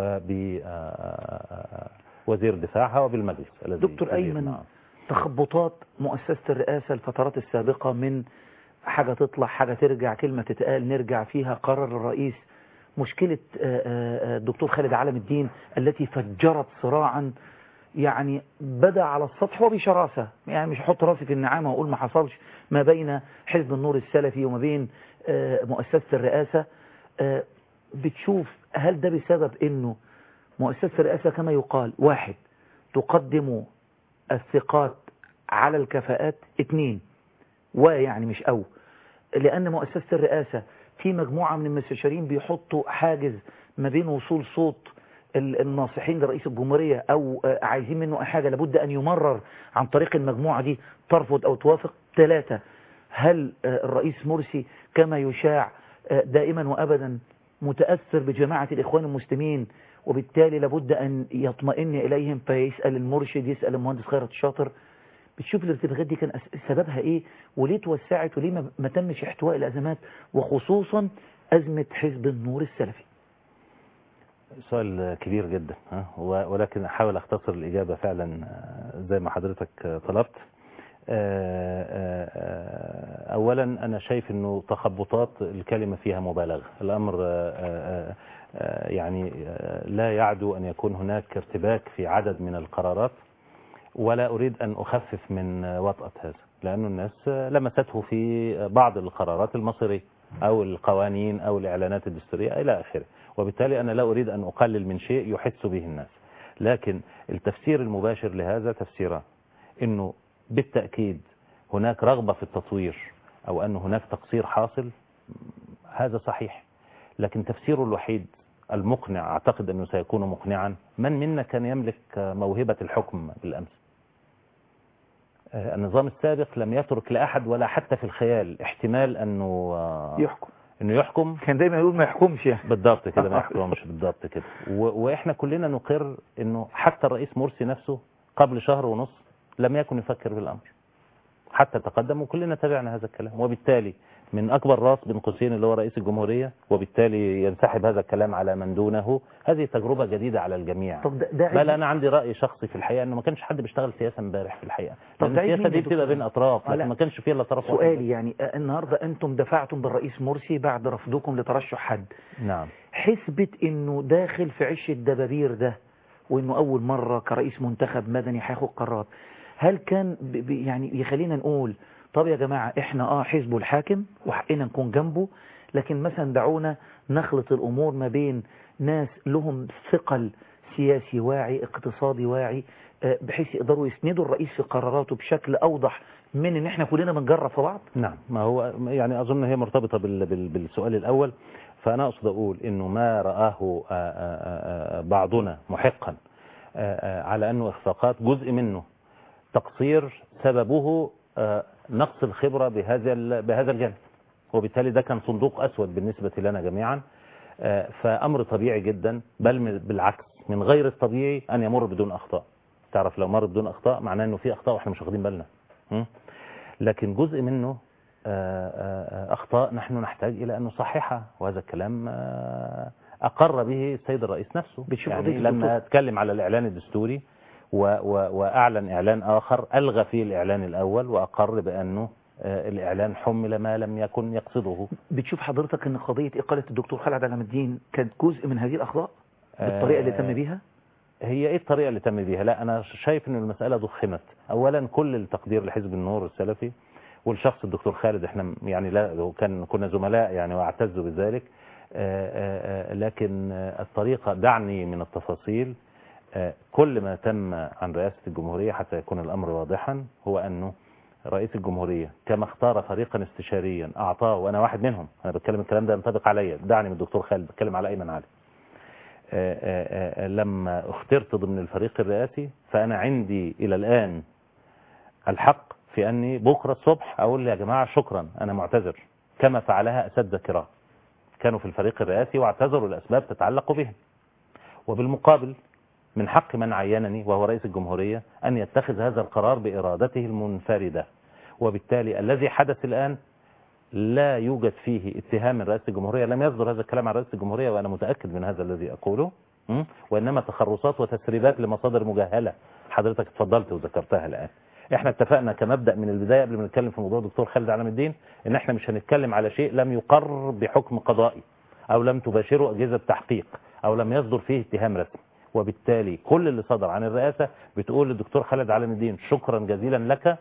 وبوزير دفاعها وبالمجلس الذي دكتور يدير أيمن معه. تخبطات مؤسسة الرئاسة الفترات السابقة من حاجة تطلع حاجة ترجع كلمة تتقال نرجع فيها قرر الرئيس مشكلة آه، آه، آه، الدكتور خالد علم الدين التي فجرت صراعا يعني بدأ على السطح وبشراسة يعني مش هحط راسي في النعامة واقول ما حصلش ما بين حزب النور السلفي وما بين آه، مؤسسة الرئاسة آه، بتشوف هل ده بسبب انه مؤسسة الرئاسة كما يقال واحد تقدم الثقات على الكفاءات اثنين ويعني مش أو لأن مؤسسة الرئاسة في مجموعة من المستشارين بيحطوا حاجز ما بين وصول صوت ال- الناصحين لرئيس الجمهورية أو آه، عايزين منه أي حاجة لابد أن يمرر عن طريق المجموعة دي ترفض أو توافق ثلاثة هل آه، الرئيس مرسي كما يشاع آه، دائما وأبدا متأثر بجماعة الإخوان المسلمين وبالتالي لابد أن يطمئن إليهم فيسأل المرشد يسأل المهندس خيرت الشاطر بتشوف الارتباكات دي كان أس- سببها ايه وليه توسعت وليه ما- ما تمش احتواء الازمات وخصوصا ازمة حزب النور السلفي سؤال كبير جدا ها و- ولكن احاول اختصر الاجابه فعلا آه، زي ما حضرتك آه، طلبت آه، آه، آه، اولا انا شايف انه تخبطات الكلمه فيها مبالغه الامر آه، آه، آه، يعني آه، لا يعدو ان يكون هناك ارتباك في عدد من القرارات ولا اريد ان اخفف من آه، وطأة هذا لانه الناس آه، لمسته في بعض القرارات المصيريه او القوانين او الاعلانات الدستوريه الى اخره وبالتالي أنا لا أريد أن أقلل من شيء يحس به الناس لكن التفسير المباشر لهذا تفسيران أنه بالتأكيد هناك رغبة في التطوير أو أن هناك تقصير حاصل هذا صحيح لكن تفسيره الوحيد المقنع أعتقد أنه سيكون مقنعا من منا كان يملك موهبة الحكم بالأمس آه، النظام السابق لم يترك لأحد ولا حتى في الخيال احتمال أنه آه، يحكم انه يحكم كان دايما يقول ما يحكمش يعني بالضبط كده ما يحكمش بالضبط كده و- واحنا كلنا نقر انه حتى الرئيس مرسي نفسه قبل شهر ونص لم يكن يفكر بالامر حتى تقدم وكلنا تابعنا هذا الكلام وبالتالي من اكبر راس بين قوسين اللي هو رئيس الجمهوريه وبالتالي ينسحب هذا الكلام على من دونه هذه تجربه جديده على الجميع طب ده, ده بل انا عندي راي شخصي في الحقيقه انه ما كانش حد بيشتغل سياسه امبارح في الحقيقه طب لان ده عيب السياسه مين دي يا بتبقى دكتور؟ بين اطراف آه، لا. لكن ما كانش فيها الا طرف واحد سؤالي يعني آه، النهاردة أنتم دفعتم بالرئيس مرسي بعد رفضكم لترشح حد نعم حسبة أنه داخل في عش الدبابير ده وأنه أول مرة كرئيس منتخب مدني هياخد قرارات هل كان ب- ب- يعني يخلينا نقول طب يا جماعة احنا اه حزبه الحاكم وحقنا نكون جنبه لكن مثلا دعونا نخلط الأمور ما بين ناس لهم ثقل سياسي واعي اقتصادي واعي آه، بحيث يقدروا يسندوا الرئيس في قراراته بشكل أوضح من ان احنا كلنا بنجرب في بعض نعم ما هو يعني أظن هي مرتبطة بال بال بالسؤال الأول فأنا أقصد أقول إنه ما رآه آه، آه، آه، بعضنا محقا آه، آه، على أنه إخفاقات جزء منه تقصير سببه آه، نقص الخبرة بهذا ال- بهذا الجانب وبالتالي ده كان صندوق أسود بالنسبة لنا جميعا آه، فأمر طبيعي جدا بل من- بالعكس من غير الطبيعي أن يمر بدون أخطاء تعرف لو مر بدون أخطاء معناه أنه في أخطاء وإحنا مش واخدين بالنا م? لكن جزء منه آه، آه، أخطاء نحن نحتاج إلى أن نصححها وهذا الكلام آه، أقر به السيد الرئيس نفسه بتشوف يعني قضية لما الدكتور. اتكلم على الإعلان الدستوري و و وأعلن إعلان آخر ألغى فيه الإعلان الأول وأقر بأنه آه، الإعلان حمل ما لم يكن يقصده بتشوف حضرتك ان قضية إقالة الدكتور خالد علام الدين كانت جزء من هذه الأخطاء بالطريقة اللي تم بيها هي ايه الطريقة اللي تم بيها لا انا شايف ان المسألة ضخمت اولا كل التقدير لحزب النور السلفي والشخص الدكتور خالد احنا يعني لا كان كنا زملاء يعني واعتز بذلك آه، آه، آه، لكن آه، الطريقة دعني من التفاصيل آه، كل ما تم عن رئاسة الجمهورية حتى يكون الامر واضحا هو انه رئيس الجمهورية كما اختار فريقا استشاريا اعطاه وانا واحد منهم انا بتكلم الكلام ده ينطبق عليا دعني من الدكتور خالد بتكلم على ايمن علي آه، آه، آه، لما اخترت ضمن الفريق الرئاسي فأنا عندي إلى الآن الحق في أني بكرة الصبح أقول يا جماعة شكرا أنا معتذر كما فعلها أساتذة كرام كانوا في الفريق الرئاسي واعتذروا لأسباب تتعلق بهم وبالمقابل من حق من عينني وهو رئيس الجمهورية أن يتخذ هذا القرار بإرادته المنفردة وبالتالي الذي حدث الآن لا يوجد فيه اتهام من رئاسة الجمهورية لم يصدر هذا الكلام عن رئاسة الجمهورية وأنا متأكد من هذا الذي أقوله م? وإنما تخرصات وتسريبات لمصادر مجهلة حضرتك اتفضلت وذكرتها الآن احنا اتفقنا كمبدأ من البداية قبل ما نتكلم في موضوع دكتور خالد علام الدين ان احنا مش هنتكلم على شيء لم يقر بحكم قضائي او لم تباشره اجهزة تحقيق او لم يصدر فيه اتهام رسمي وبالتالي كل اللي صدر عن الرئاسة بتقول للدكتور خالد علام الدين شكرا جزيلا لك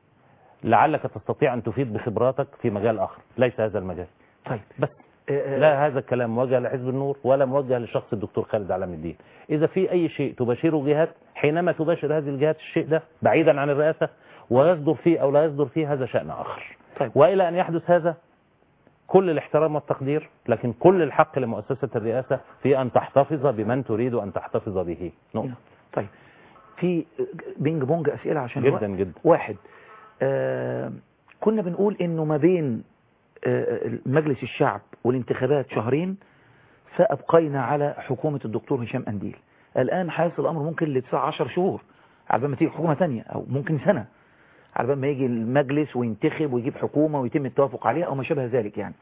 لعلك تستطيع أن تفيد بخبراتك في مجال آخر ليس هذا المجال طيب بس لا هذا الكلام موجه لحزب النور ولا موجه لشخص الدكتور خالد علام الدين إذا في أي شيء تباشره جهات حينما تباشر هذه الجهات الشيء ده بعيدا عن الرئاسة ويصدر فيه أو لا يصدر فيه هذا شأن آخر طيب. وإلى أن يحدث هذا كل الاحترام والتقدير لكن كل الحق لمؤسسة الرئاسة في أن تحتفظ بمن تريد أن تحتفظ به نقطة طيب في بينج بونج أسئلة عشان جدا الوقت. جدا واحد آه كنا بنقول انه ما بين آه مجلس الشعب والانتخابات شهرين فأبقينا على حكومة الدكتور هشام أنديل الآن حيصل الأمر ممكن لتسع عشر شهور على بال ما تيجي حكومة تانية أو ممكن سنة على بال ما يجي المجلس وينتخب ويجيب حكومة ويتم التوافق عليها أو ما شابه ذلك يعني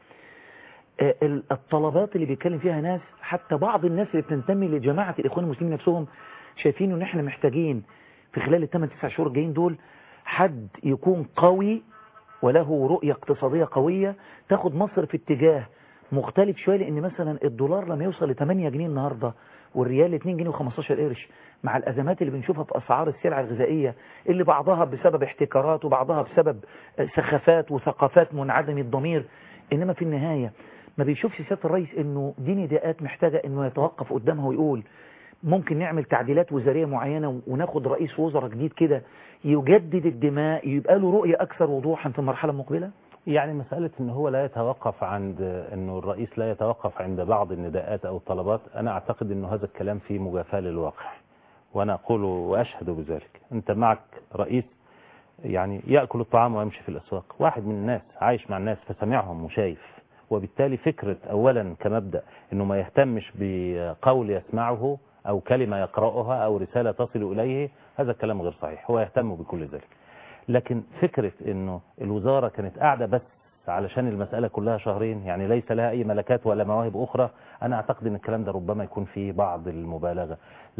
آه، ال- الطلبات اللي بيتكلم فيها ناس حتى بعض الناس اللي بتنتمي لجماعة الإخوان المسلمين نفسهم شايفين إن إحنا محتاجين في خلال الثمان تسع شهور الجايين دول حد يكون قوي وله رؤية اقتصادية قوية تاخد مصر في اتجاه مختلف شوية لأن مثلا الدولار لما يوصل ل 8 جنيه النهاردة والريال 2 جنيه و15 قرش مع الأزمات اللي بنشوفها في أسعار السلع الغذائية اللي بعضها بسبب احتكارات وبعضها بسبب سخافات وثقافات منعدم الضمير إنما في النهاية ما بيشوفش سيادة الرئيس إنه دي نداءات محتاجة إنه يتوقف قدامها ويقول ممكن نعمل تعديلات وزارية معينة وناخد رئيس وزراء جديد كده يجدد الدماء يبقى له رؤية أكثر وضوحا في المرحلة المقبلة يعني مسألة ان هو لا يتوقف عند انه الرئيس لا يتوقف عند بعض النداءات او الطلبات انا اعتقد انه هذا الكلام فيه مجافاة للواقع وانا اقول واشهد بذلك انت معك رئيس يعني يأكل الطعام ويمشي في الاسواق واحد من الناس عايش مع الناس فسمعهم وشايف وبالتالي فكرة اولا كمبدأ انه ما يهتمش بقول يسمعه او كلمة يقرأها او رسالة تصل اليه هذا الكلام غير صحيح هو يهتم بكل ذلك لكن فكرة انه الوزارة كانت قاعدة بس علشان المسألة كلها شهرين يعني ليس لها اي ملكات ولا مواهب اخرى انا اعتقد ان الكلام ده ربما يكون فيه بعض المبالغة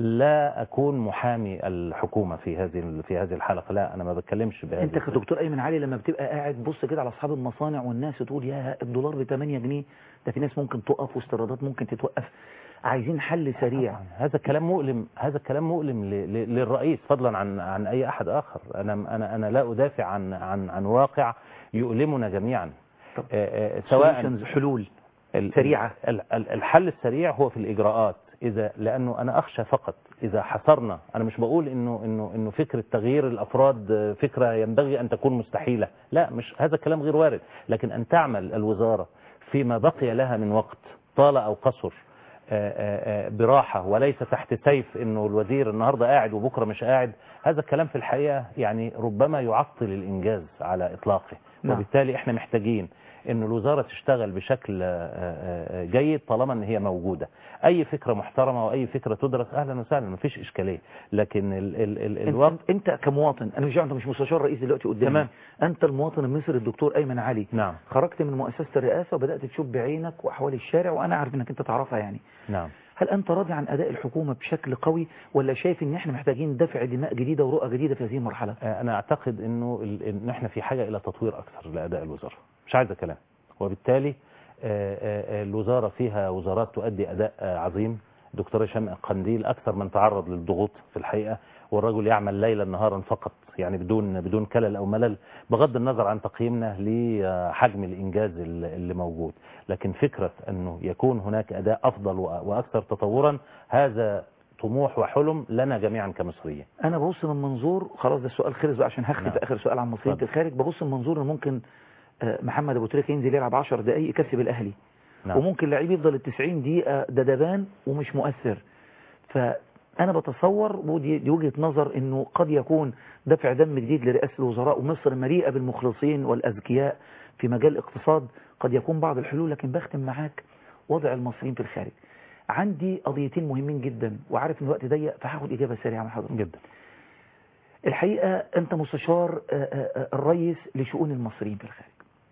لا اكون محامي الحكومة في هذه في هذه الحلقة لا انا ما بتكلمش بهذا انت كدكتور ايمن علي لما بتبقى قاعد بص كده على اصحاب المصانع والناس تقول يا الدولار ب 8 جنيه ده في ناس ممكن تقف واستيرادات ممكن تتوقف عايزين حل سريع هذا الكلام مؤلم هذا الكلام مؤلم ل- ل- للرئيس فضلا عن عن اي احد اخر انا انا انا لا ادافع عن عن عن واقع يؤلمنا جميعا آه، آه، سواء solutions، حلول ال- سريعة. ال- ال- الحل السريع هو في الإجراءات إذا لأنه أنا أخشى فقط إذا حصرنا أنا مش بقول إنه إنه إنه فكرة تغيير الأفراد فكرة ينبغي أن تكون مستحيلة لا مش هذا الكلام غير وارد لكن أن تعمل الوزارة فيما بقي لها من وقت طال أو قصر آه، آه، آه، براحة وليس تحت سيف انه الوزير النهاردة قاعد وبكرة مش قاعد هذا الكلام في الحقيقة يعني ربما يعطل الانجاز على اطلاقه نعم. وبالتالي احنا محتاجين ان الوزارة تشتغل بشكل آه، آه، آه، جيد طالما ان هي موجودة اي فكرة محترمة واي فكرة تدرس اهلا وسهلا مفيش اشكالية لكن ال ال ال الوقت انت, انت كمواطن انا مش انت مش مستشار رئيس دلوقتي قدامي تمام. انت المواطن المصري الدكتور ايمن علي نعم خرجت من مؤسسه الرئاسه وبدات تشوف بعينك واحوال الشارع وانا عارف انك انت تعرفها يعني نعم هل انت راضي عن اداء الحكومه بشكل قوي ولا شايف ان احنا محتاجين دفع دماء جديده ورؤى جديده في هذه المرحله آه، انا اعتقد انه ال- ان احنا في حاجة الى تطوير اكثر لاداء الوزارة مش عايزة كلام وبالتالي آه، آه، آه، الوزارة فيها وزارات تؤدي اداء آه، عظيم دكتور هشام قنديل اكثر من تعرض للضغوط في الحقيقة والرجل يعمل ليلا نهارا فقط يعني بدون بدون كلل او ملل بغض النظر عن تقييمنا لحجم الانجاز ال- اللي موجود لكن فكرة انه يكون هناك اداء افضل وأ- واكثر تطورا هذا طموح وحلم لنا جميعا كمصريين انا ببص من منظور خلاص ده السؤال خلص بقى عشان هختم نعم. في اخر سؤال عن مصريين في الخارج ببص من منظور ان ممكن آه، محمد ابو تريكه ينزل يلعب 10 دقائق يكسب الاهلي نعم. وممكن لعيب يفضل ال 90 دقيقه دبابان ومش مؤثر فانا بتصور ودي دي وجهه نظر انه قد يكون دفع دم جديد لرئاسه الوزراء ومصر مليئه بالمخلصين والاذكياء في مجال الاقتصاد قد يكون بعض الحلول لكن بختم معاك وضع المصريين في الخارج عندي قضيتين مهمين جدا وعارف ان الوقت ضيق فهاخد اجابه سريعه من حضرتك جدا الحقيقه انت مستشار آه، آه، آه، الرئيس لشؤون المصريين في الخارج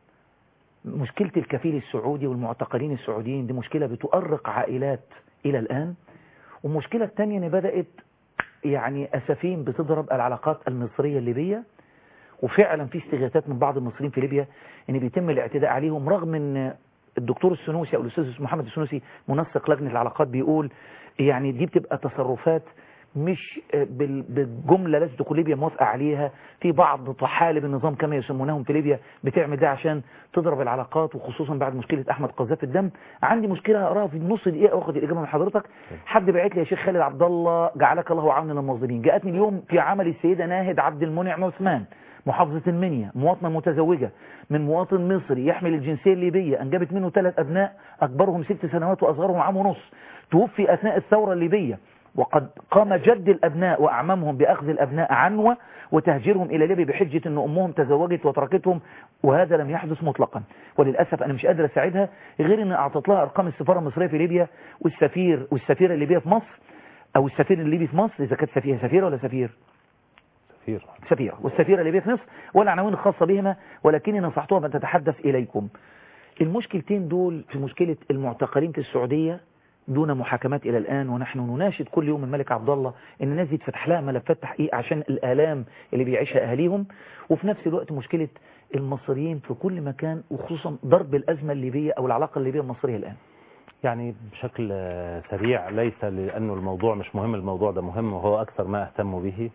مشكلة الكفيل السعودي والمعتقلين السعوديين دي مشكلة بتؤرق عائلات إلى الآن والمشكلة الثانية ان بدأت يعني أسفين بتضرب العلاقات المصرية الليبية وفعلا في استغاثات من بعض المصريين في ليبيا ان بيتم الاعتداء عليهم رغم ان الدكتور السنوسي او الاستاذ محمد السنوسي منسق لجنة العلاقات بيقول يعني دي بتبقى تصرفات مش بال- بالجملة لازم تكون ليبيا موافقة عليها في بعض طحالب النظام كما يسمونهم في ليبيا بتعمل ده عشان تضرب العلاقات وخصوصا بعد مشكلة أحمد قذافي الدم عندي مشكلة أقراها في نص دقيقة واخد الإجابة من حضرتك حد بعت لي يا شيخ خالد عبد الله جعلك الله عونا للمظلومين جاءتني اليوم في عمل السيدة ناهد عبد المنعم عثمان محافظة المنيا مواطنة متزوجة من مواطن مصري يحمل الجنسية الليبية أنجبت منه ثلاث أبناء أكبرهم ست سنوات وأصغرهم عام ونص توفي أثناء الثورة الليبية وقد قام جد الأبناء وأعمامهم بأخذ الأبناء عنوة وتهجيرهم إلى ليبيا بحجة أن أمهم تزوجت وتركتهم وهذا لم يحدث مطلقا وللأسف أنا مش قادر أساعدها غير أن أعطت لها أرقام السفارة المصرية في ليبيا والسفير والسفيرة الليبية في مصر أو السفير الليبي في مصر إذا كانت سفيرة سفيرة ولا سفير سفير سفيرة والسفيرة الليبية في مصر والعناوين الخاصة بهما ولكني نصحتها بأن تتحدث إليكم المشكلتين دول في مشكلة المعتقلين في السعودية دون محاكمات إلى الآن ونحن نناشد كل يوم الملك عبد الله إن الناس دي تفتح لها ملفات تحقيق عشان الآلام اللي بيعيشها أهاليهم وفي نفس الوقت مشكلة المصريين في كل مكان وخصوصا ضرب الأزمة الليبية أو العلاقة الليبية المصرية الآن يعني بشكل آه، سريع ليس لأنه الموضوع مش مهم الموضوع ده مهم وهو أكثر ما أهتم به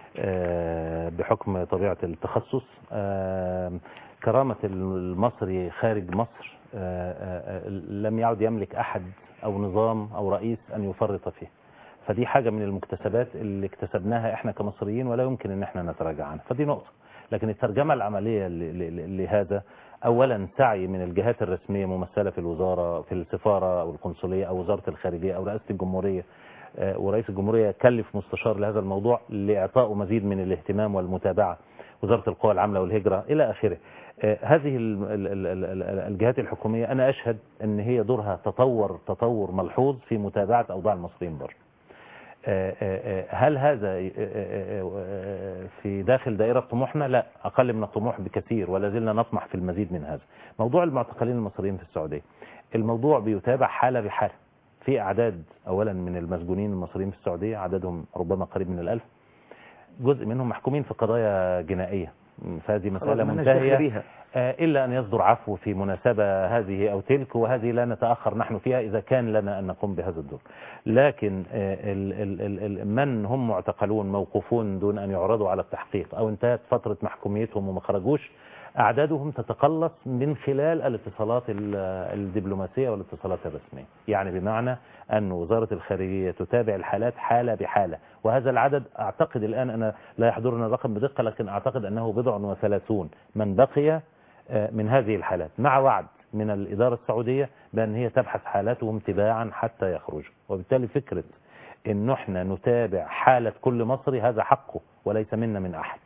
آه، بحكم طبيعة التخصص آه، كرامة المصري خارج مصر آه، آه، آه، لم يعد يملك أحد أو نظام أو رئيس أن يفرط فيه فدي حاجة من المكتسبات اللي اكتسبناها احنا كمصريين ولا يمكن ان احنا نتراجع عنها فدي نقطة لكن الترجمة العملية ل- ل- لهذا اولا سعي من الجهات الرسمية ممثلة في الوزارة في السفارة او القنصلية او وزارة الخارجية او رئاسة الجمهورية آه، ورئيس الجمهورية كلف مستشار لهذا الموضوع لإعطائه مزيد من الاهتمام والمتابعة وزارة القوى العاملة والهجرة إلى آخره آه، هذه ال- ال- ال- ال- ال- الجهات الحكومية أنا أشهد أن هي دورها تطور تطور ملحوظ في متابعة أوضاع المصريين بره آه، آه، آه، هل هذا آه، آه، آه، في داخل دائرة طموحنا لا أقل من الطموح بكثير ولا زلنا نطمح في المزيد من هذا موضوع المعتقلين المصريين في السعودية الموضوع بيتابع حالة بحالة في أعداد أولا من المسجونين المصريين في السعودية عددهم ربما قريب من الألف جزء منهم محكومين في قضايا جنائية فهذه مسألة خلاص، مالناش دخل منتهية بيها. آه، إلا أن يصدر عفو في مناسبة هذه أو تلك وهذه لا نتأخر نحن فيها إذا كان لنا أن نقوم بهذا الدور لكن آه، ال- ال- ال- ال- من هم معتقلون موقوفون دون أن يعرضوا على التحقيق أو انتهت فترة محكوميتهم وما خرجوش أعدادهم تتقلص من خلال الاتصالات ال- الدبلوماسية والاتصالات الرسمية يعني بمعنى أن وزارة الخارجية تتابع الحالات حالة بحالة وهذا العدد أعتقد الآن أنا لا يحضرنا الرقم بدقة لكن أعتقد أنه بضع وثلاثون من بقي آه، من هذه الحالات مع وعد من الإدارة السعودية بأن هي تبحث حالاتهم تباعا حتى يخرجوا وبالتالي فكرة أن احنا نتابع حالة كل مصري هذا حقه وليس منا من أحد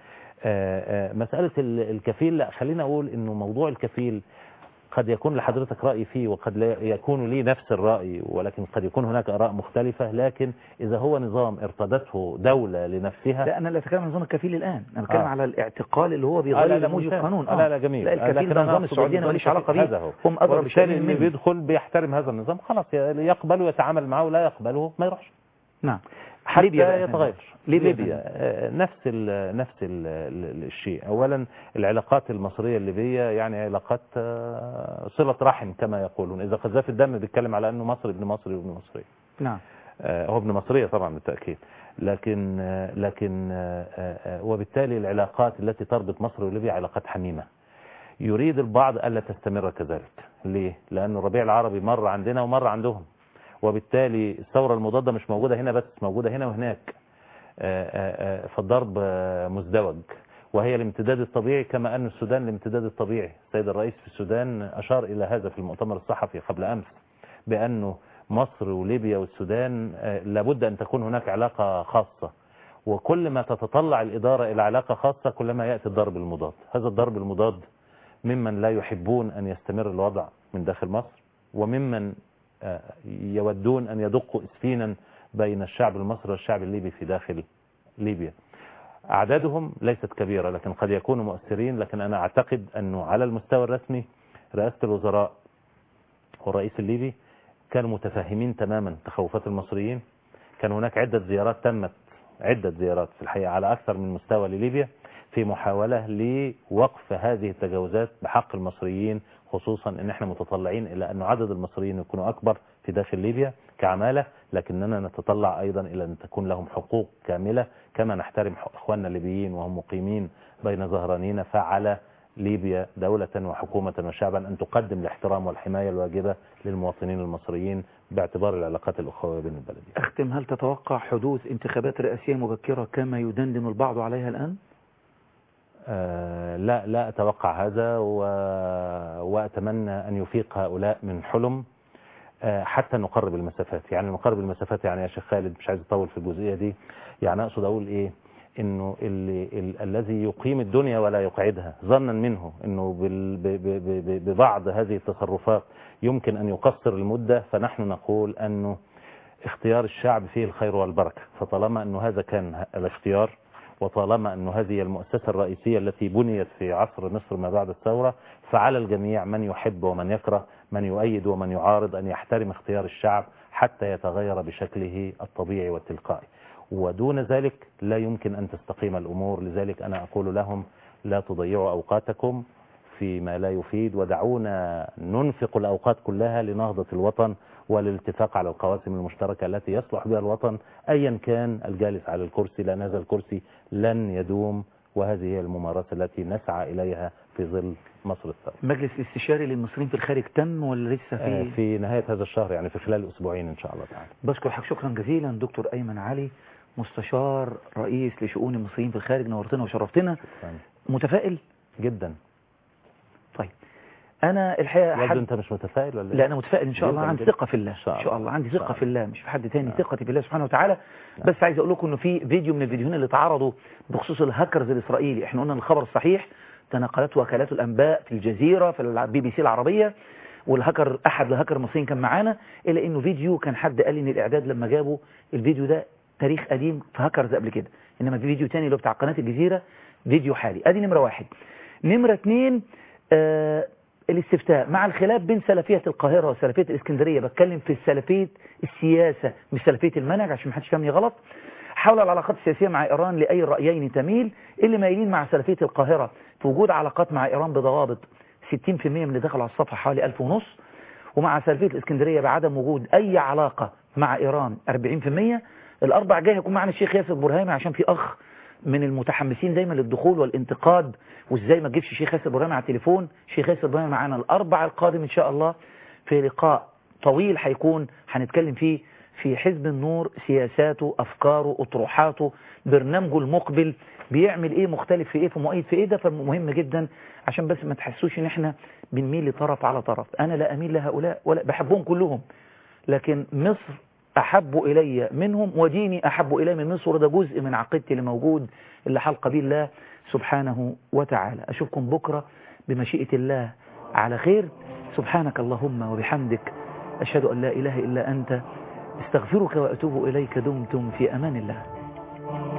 آه، آه، مسألة ال- الكفيل لا خلينا أقول أنه موضوع الكفيل قد يكون لحضرتك رأي فيه وقد لا يكون لي نفس الرأي ولكن قد يكون هناك آراء مختلفة لكن إذا هو نظام ارتضته دولة لنفسها لا انا لا اتكلم عن نظام الكفيل الان انا بتكلم آه. على الاعتقال اللي هو آه، لا، بيغير لا، موجب ممتاز. القانون آه، لا لا جميل لا الكفيل لكن ده أنا نظام أقصد السعوديه النظام ماليش علاقه الكفيل بيه هذا هو هم ادرى وبالتالي بشيء اللي مني بيدخل بيحترم هذا النظام خلاص يقبله ويتعامل معه لا يقبله ما يروحش نعم حتى ليبيا بقى يتغير ليبيا ليبيا, ليبيا آه، نفس ال نفس ال ال الشيء اولا العلاقات المصريه الليبيه يعني علاقات آه، صله رحم كما يقولون اذا قذاف الدم بيتكلم على انه مصري ابن مصري وابن مصري نعم آه، هو ابن مصرية طبعا بالتأكيد لكن آه، لكن آه، آه، وبالتالي العلاقات التي تربط مصر وليبيا علاقات حميمة يريد البعض ألا تستمر كذلك ليه؟ لأن الربيع العربي مر عندنا ومر عندهم وبالتالي الثورة المضادة مش موجودة هنا بس موجودة هنا وهناك آه، آه، آه، فالضرب آه، مزدوج وهي الامتداد الطبيعي كما أن السودان الامتداد الطبيعي السيد الرئيس في السودان أشار إلى هذا في المؤتمر الصحفي قبل أمس بأنه مصر وليبيا والسودان آه، لابد أن تكون هناك علاقة خاصة وكل ما تتطلع الإدارة إلى علاقة خاصة كلما يأتي الضرب المضاد هذا الضرب المضاد ممن لا يحبون أن يستمر الوضع من داخل مصر وممن آه، يودون أن يدقوا إسفينا بين الشعب المصري والشعب الليبي في داخل ليبيا أعدادهم ليست كبيرة لكن قد يكونوا مؤثرين لكن أنا أعتقد أنه على المستوى الرسمي رئاسة الوزراء والرئيس الليبي كانوا متفاهمين تماما تخوفات المصريين كان هناك عدة زيارات تمت عدة زيارات في الحقيقة على أكثر من مستوى لليبيا في محاولة لوقف هذه التجاوزات بحق المصريين خصوصا ان احنا متطلعين الى ان عدد المصريين يكونوا اكبر في داخل ليبيا كعمالة لكننا نتطلع ايضا الى ان تكون لهم حقوق كاملة كما نحترم حق- اخواننا الليبيين وهم مقيمين بين ظهرانينا فعلى ليبيا دولة وحكومة وشعبا أن تقدم الاحترام والحماية الواجبة للمواطنين المصريين باعتبار العلاقات الأخوية بين البلدين اختم هل تتوقع حدوث انتخابات رئاسية مبكرة كما يدندن البعض عليها الآن آه، لا لا أتوقع هذا و... وأتمنى أن يفيق هؤلاء من حلم آه، حتى نقرب المسافات يعني نقرب المسافات يعني يا شيخ خالد مش عايز أطول في الجزئية دي يعني أقصد أقول إيه إنه اللي ال... الذي يقيم الدنيا ولا يقعدها ظنا منه إنه بال... ب... ب... ب... ببعض هذه التصرفات يمكن أن يقصر المدة فنحن نقول أنه اختيار الشعب فيه الخير والبركة فطالما أنه هذا كان الاختيار وطالما أنه هذه المؤسسة الرئيسية التي بنيت في عصر مصر ما بعد الثورة فعلى الجميع من يحب ومن يكره من يؤيد ومن يعارض أن يحترم اختيار الشعب حتى يتغير بشكله الطبيعي والتلقائي ودون ذلك لا يمكن أن تستقيم الأمور لذلك أنا أقول لهم لا تضيعوا أوقاتكم فيما لا يفيد ودعونا ننفق الأوقات كلها لنهضة الوطن والاتفاق على القواسم المشتركة التي يصلح بها الوطن أيا كان الجالس على الكرسي لأن هذا الكرسي لن يدوم وهذه هي الممارسة التي نسعى إليها في ظل مصر الثورة مجلس الاستشاري للمصريين في الخارج تم ولا لسه آه، في في نهاية هذا الشهر يعني في خلال أسبوعين إن شاء الله تعالى بشكر حضرتك شكرا جزيلا دكتور أيمن علي مستشار رئيس لشؤون المصريين في الخارج نورتنا وشرفتنا متفائل جدا طيب أنا الحقيقة يبدو حد... أنت مش متفائل ولا إيه؟ لا أنا متفائل إن شاء الله جداً عندي جداً. ثقة في الله إن شاء إن شاء الله عندي ثقة شاء في الله مش في حد تاني ثقتي بالله سبحانه وتعالى بس عايز أقول لكم إنه في فيديو من الفيديوهين اللي اتعرضوا بخصوص الهاكرز الإسرائيلي إحنا قلنا الخبر الصحيح تناقلته وكالات الأنباء في الجزيرة في البي بي سي العربية والهاكر أحد الهاكر المصريين كان معانا إلا إنه فيديو كان حد قال لي إن الإعداد لما جابوا الفيديو ده تاريخ قديم في هاكرز قبل كده إنما في فيديو تاني اللي هو بتاع قناة الجزيرة فيديو حالي أدي نمرة واحد نمرة اتنين آه الاستفتاء مع الخلاف بين سلفية القاهرة وسلفية الإسكندرية بتكلم في سلفية السياسة مش سلفية المنهج عشان محدش فهمني غلط حول العلاقات السياسية مع إيران لأي الرأيين تميل اللي مايلين مع سلفية القاهرة في وجود علاقات مع إيران بضوابط 60% من اللي دخلوا على الصفحة حوالي 1000 ونص ومع سلفية الإسكندرية بعدم وجود أي علاقة مع إيران 40% الأربع جاي هيكون معنا الشيخ ياسر برهامي عشان في أخ من المتحمسين دايما للدخول والانتقاد وازاي ما تجيبش شيخ ياسر ابراهيم على التليفون شيخ ياسر ابراهيم معانا الاربع القادم ان شاء الله في لقاء طويل هيكون هنتكلم فيه في حزب النور سياساته افكاره اطروحاته برنامجه المقبل بيعمل ايه مختلف في ايه في مؤيد في ايه ده فمهم جدا عشان بس ما تحسوش ان احنا بنميل لطرف على طرف انا لا اميل لهؤلاء ولا بحبهم كلهم لكن مصر أحب إلي منهم وديني أحب إلي من مصر وده جزء من عقيدتي اللي موجود اللي حلق به الله سبحانه وتعالى أشوفكم بكرة بمشيئة الله على خير سبحانك اللهم وبحمدك أشهد أن لا إله إلا أنت استغفرك وأتوب إليك دمتم في أمان الله